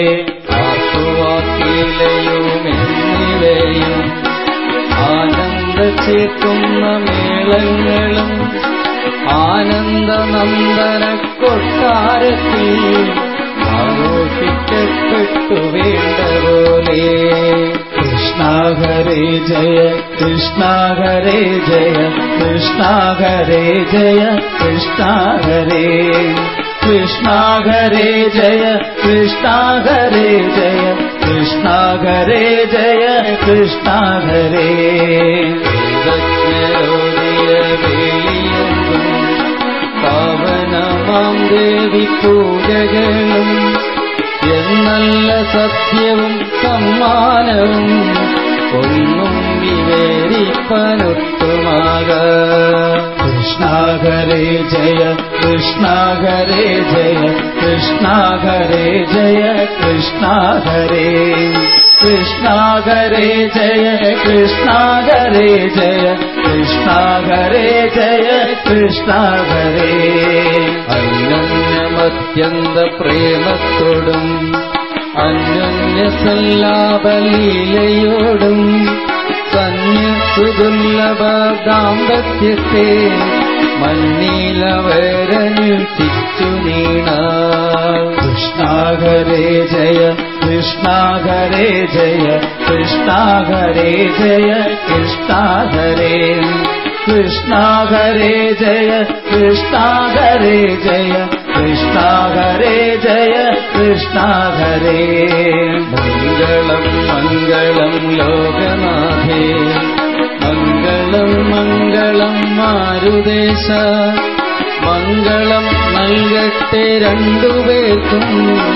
ആർത്തുവാക്കിലയുമെന്നിവയും ആനന്ദ ചേർക്കുന്ന മേളങ്ങളും ആനന്ദനന്ദന കൊട്ടാരത്തിൽ ആഘോഷിക്കപ്പെട്ടു വേണ്ട പോലെ കൃഷ്ണ ഹരേ ജയ കൃഷ്ണ ഹരേ ജയ കൃഷ്ണ ഹരേ ജയ കൃഷ്ണ ഹരേ കൃഷ്ണ ഹരേ ജയ കൃഷ്ണ ഹരേ ജയ കൃഷ്ണ ഹരേ ജയ കൃഷ്ണ ഹരേ വേദജ്ഞരോദിയ വേലിയൊന്നും പാവനമാം ദേവി പൂജകളും എന്നല്ല സത്യവും സമ്മാനവും ഒന്നും വിവരിപ്പനൊട്ടുമാക കൃഷ്ണ ഹരേ ജയ കൃഷ്ണ ഹരേ ജയ കൃഷ്ണ ഹരേ ജയ കൃഷ്ണ ഹരേ കൃഷ്ണ ഹരേ ജയ കൃഷ്ണ ഹരേ ജയ കൃഷ്ണ ഹരേ ജയ കൃഷ്ണ ഹരേ അന്യോന്യമത്യന്ത പ്രേമത്തോടും അന്യോന്യ സല്ലാപലീലയോടും സന്യസുദുർലഭ ദാമ്പത്യത്തെ മന്നീലവരനുഷ്ഠിച്ചു നീണ കൃഷ്ണ ഹരേ ജയ കൃഷ്ണ ഹരേ ജയ കൃഷ്ണ ഹരേ ജയ കൃഷ്ണ ഹരേ കൃഷ്ണ ഹരേ ജയ കൃഷ്ണ ഹരേ ജയ കൃഷ്ണ ഹരേ ജയ കൃഷ്ണ ഹരേ മംഗളം മംഗളം ലോകനാഥേ മംഗളം മംഗളം മാരുദേശ മംഗളം നൽകട്ടെ രണ്ടുപേർക്കും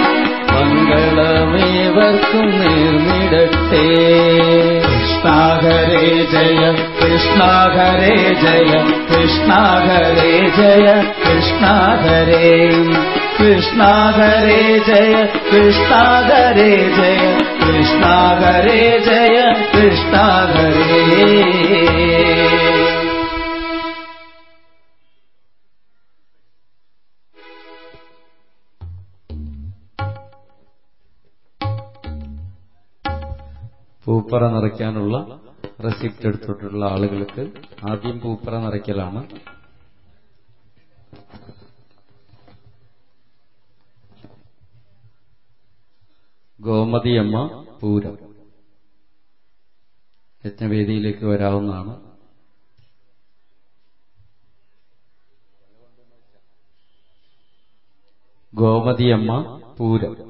മംഗളമേവർക്കും നേർന്നിടട്ടെ കൃഷ്ണ ഹരേ ജയ കൃഷ്ണ ഹരേ ജയ കൃഷ്ണ ഹരേ ജയ കൃഷ്ണ ഹരേ കൃഷ്ണ ഹരേ ജയ കൃഷ്ണ ഹരേ ജയ കൃഷ്ണ ഹരേ ജയ കൃഷ്ണ ഹരേ പൂപ്പറ നിറയ്ക്കാനുള്ള റെസിപ്റ്റ് എടുത്തിട്ടുള്ള ആളുകൾക്ക് ആദ്യം പൂപ്പറ നിറയ്ക്കലാണ് ഗോമതിയമ്മ പൂരം യജ്ഞവേദിയിലേക്ക് വരാവുന്നതാണ് ഗോമതിയമ്മ പൂരം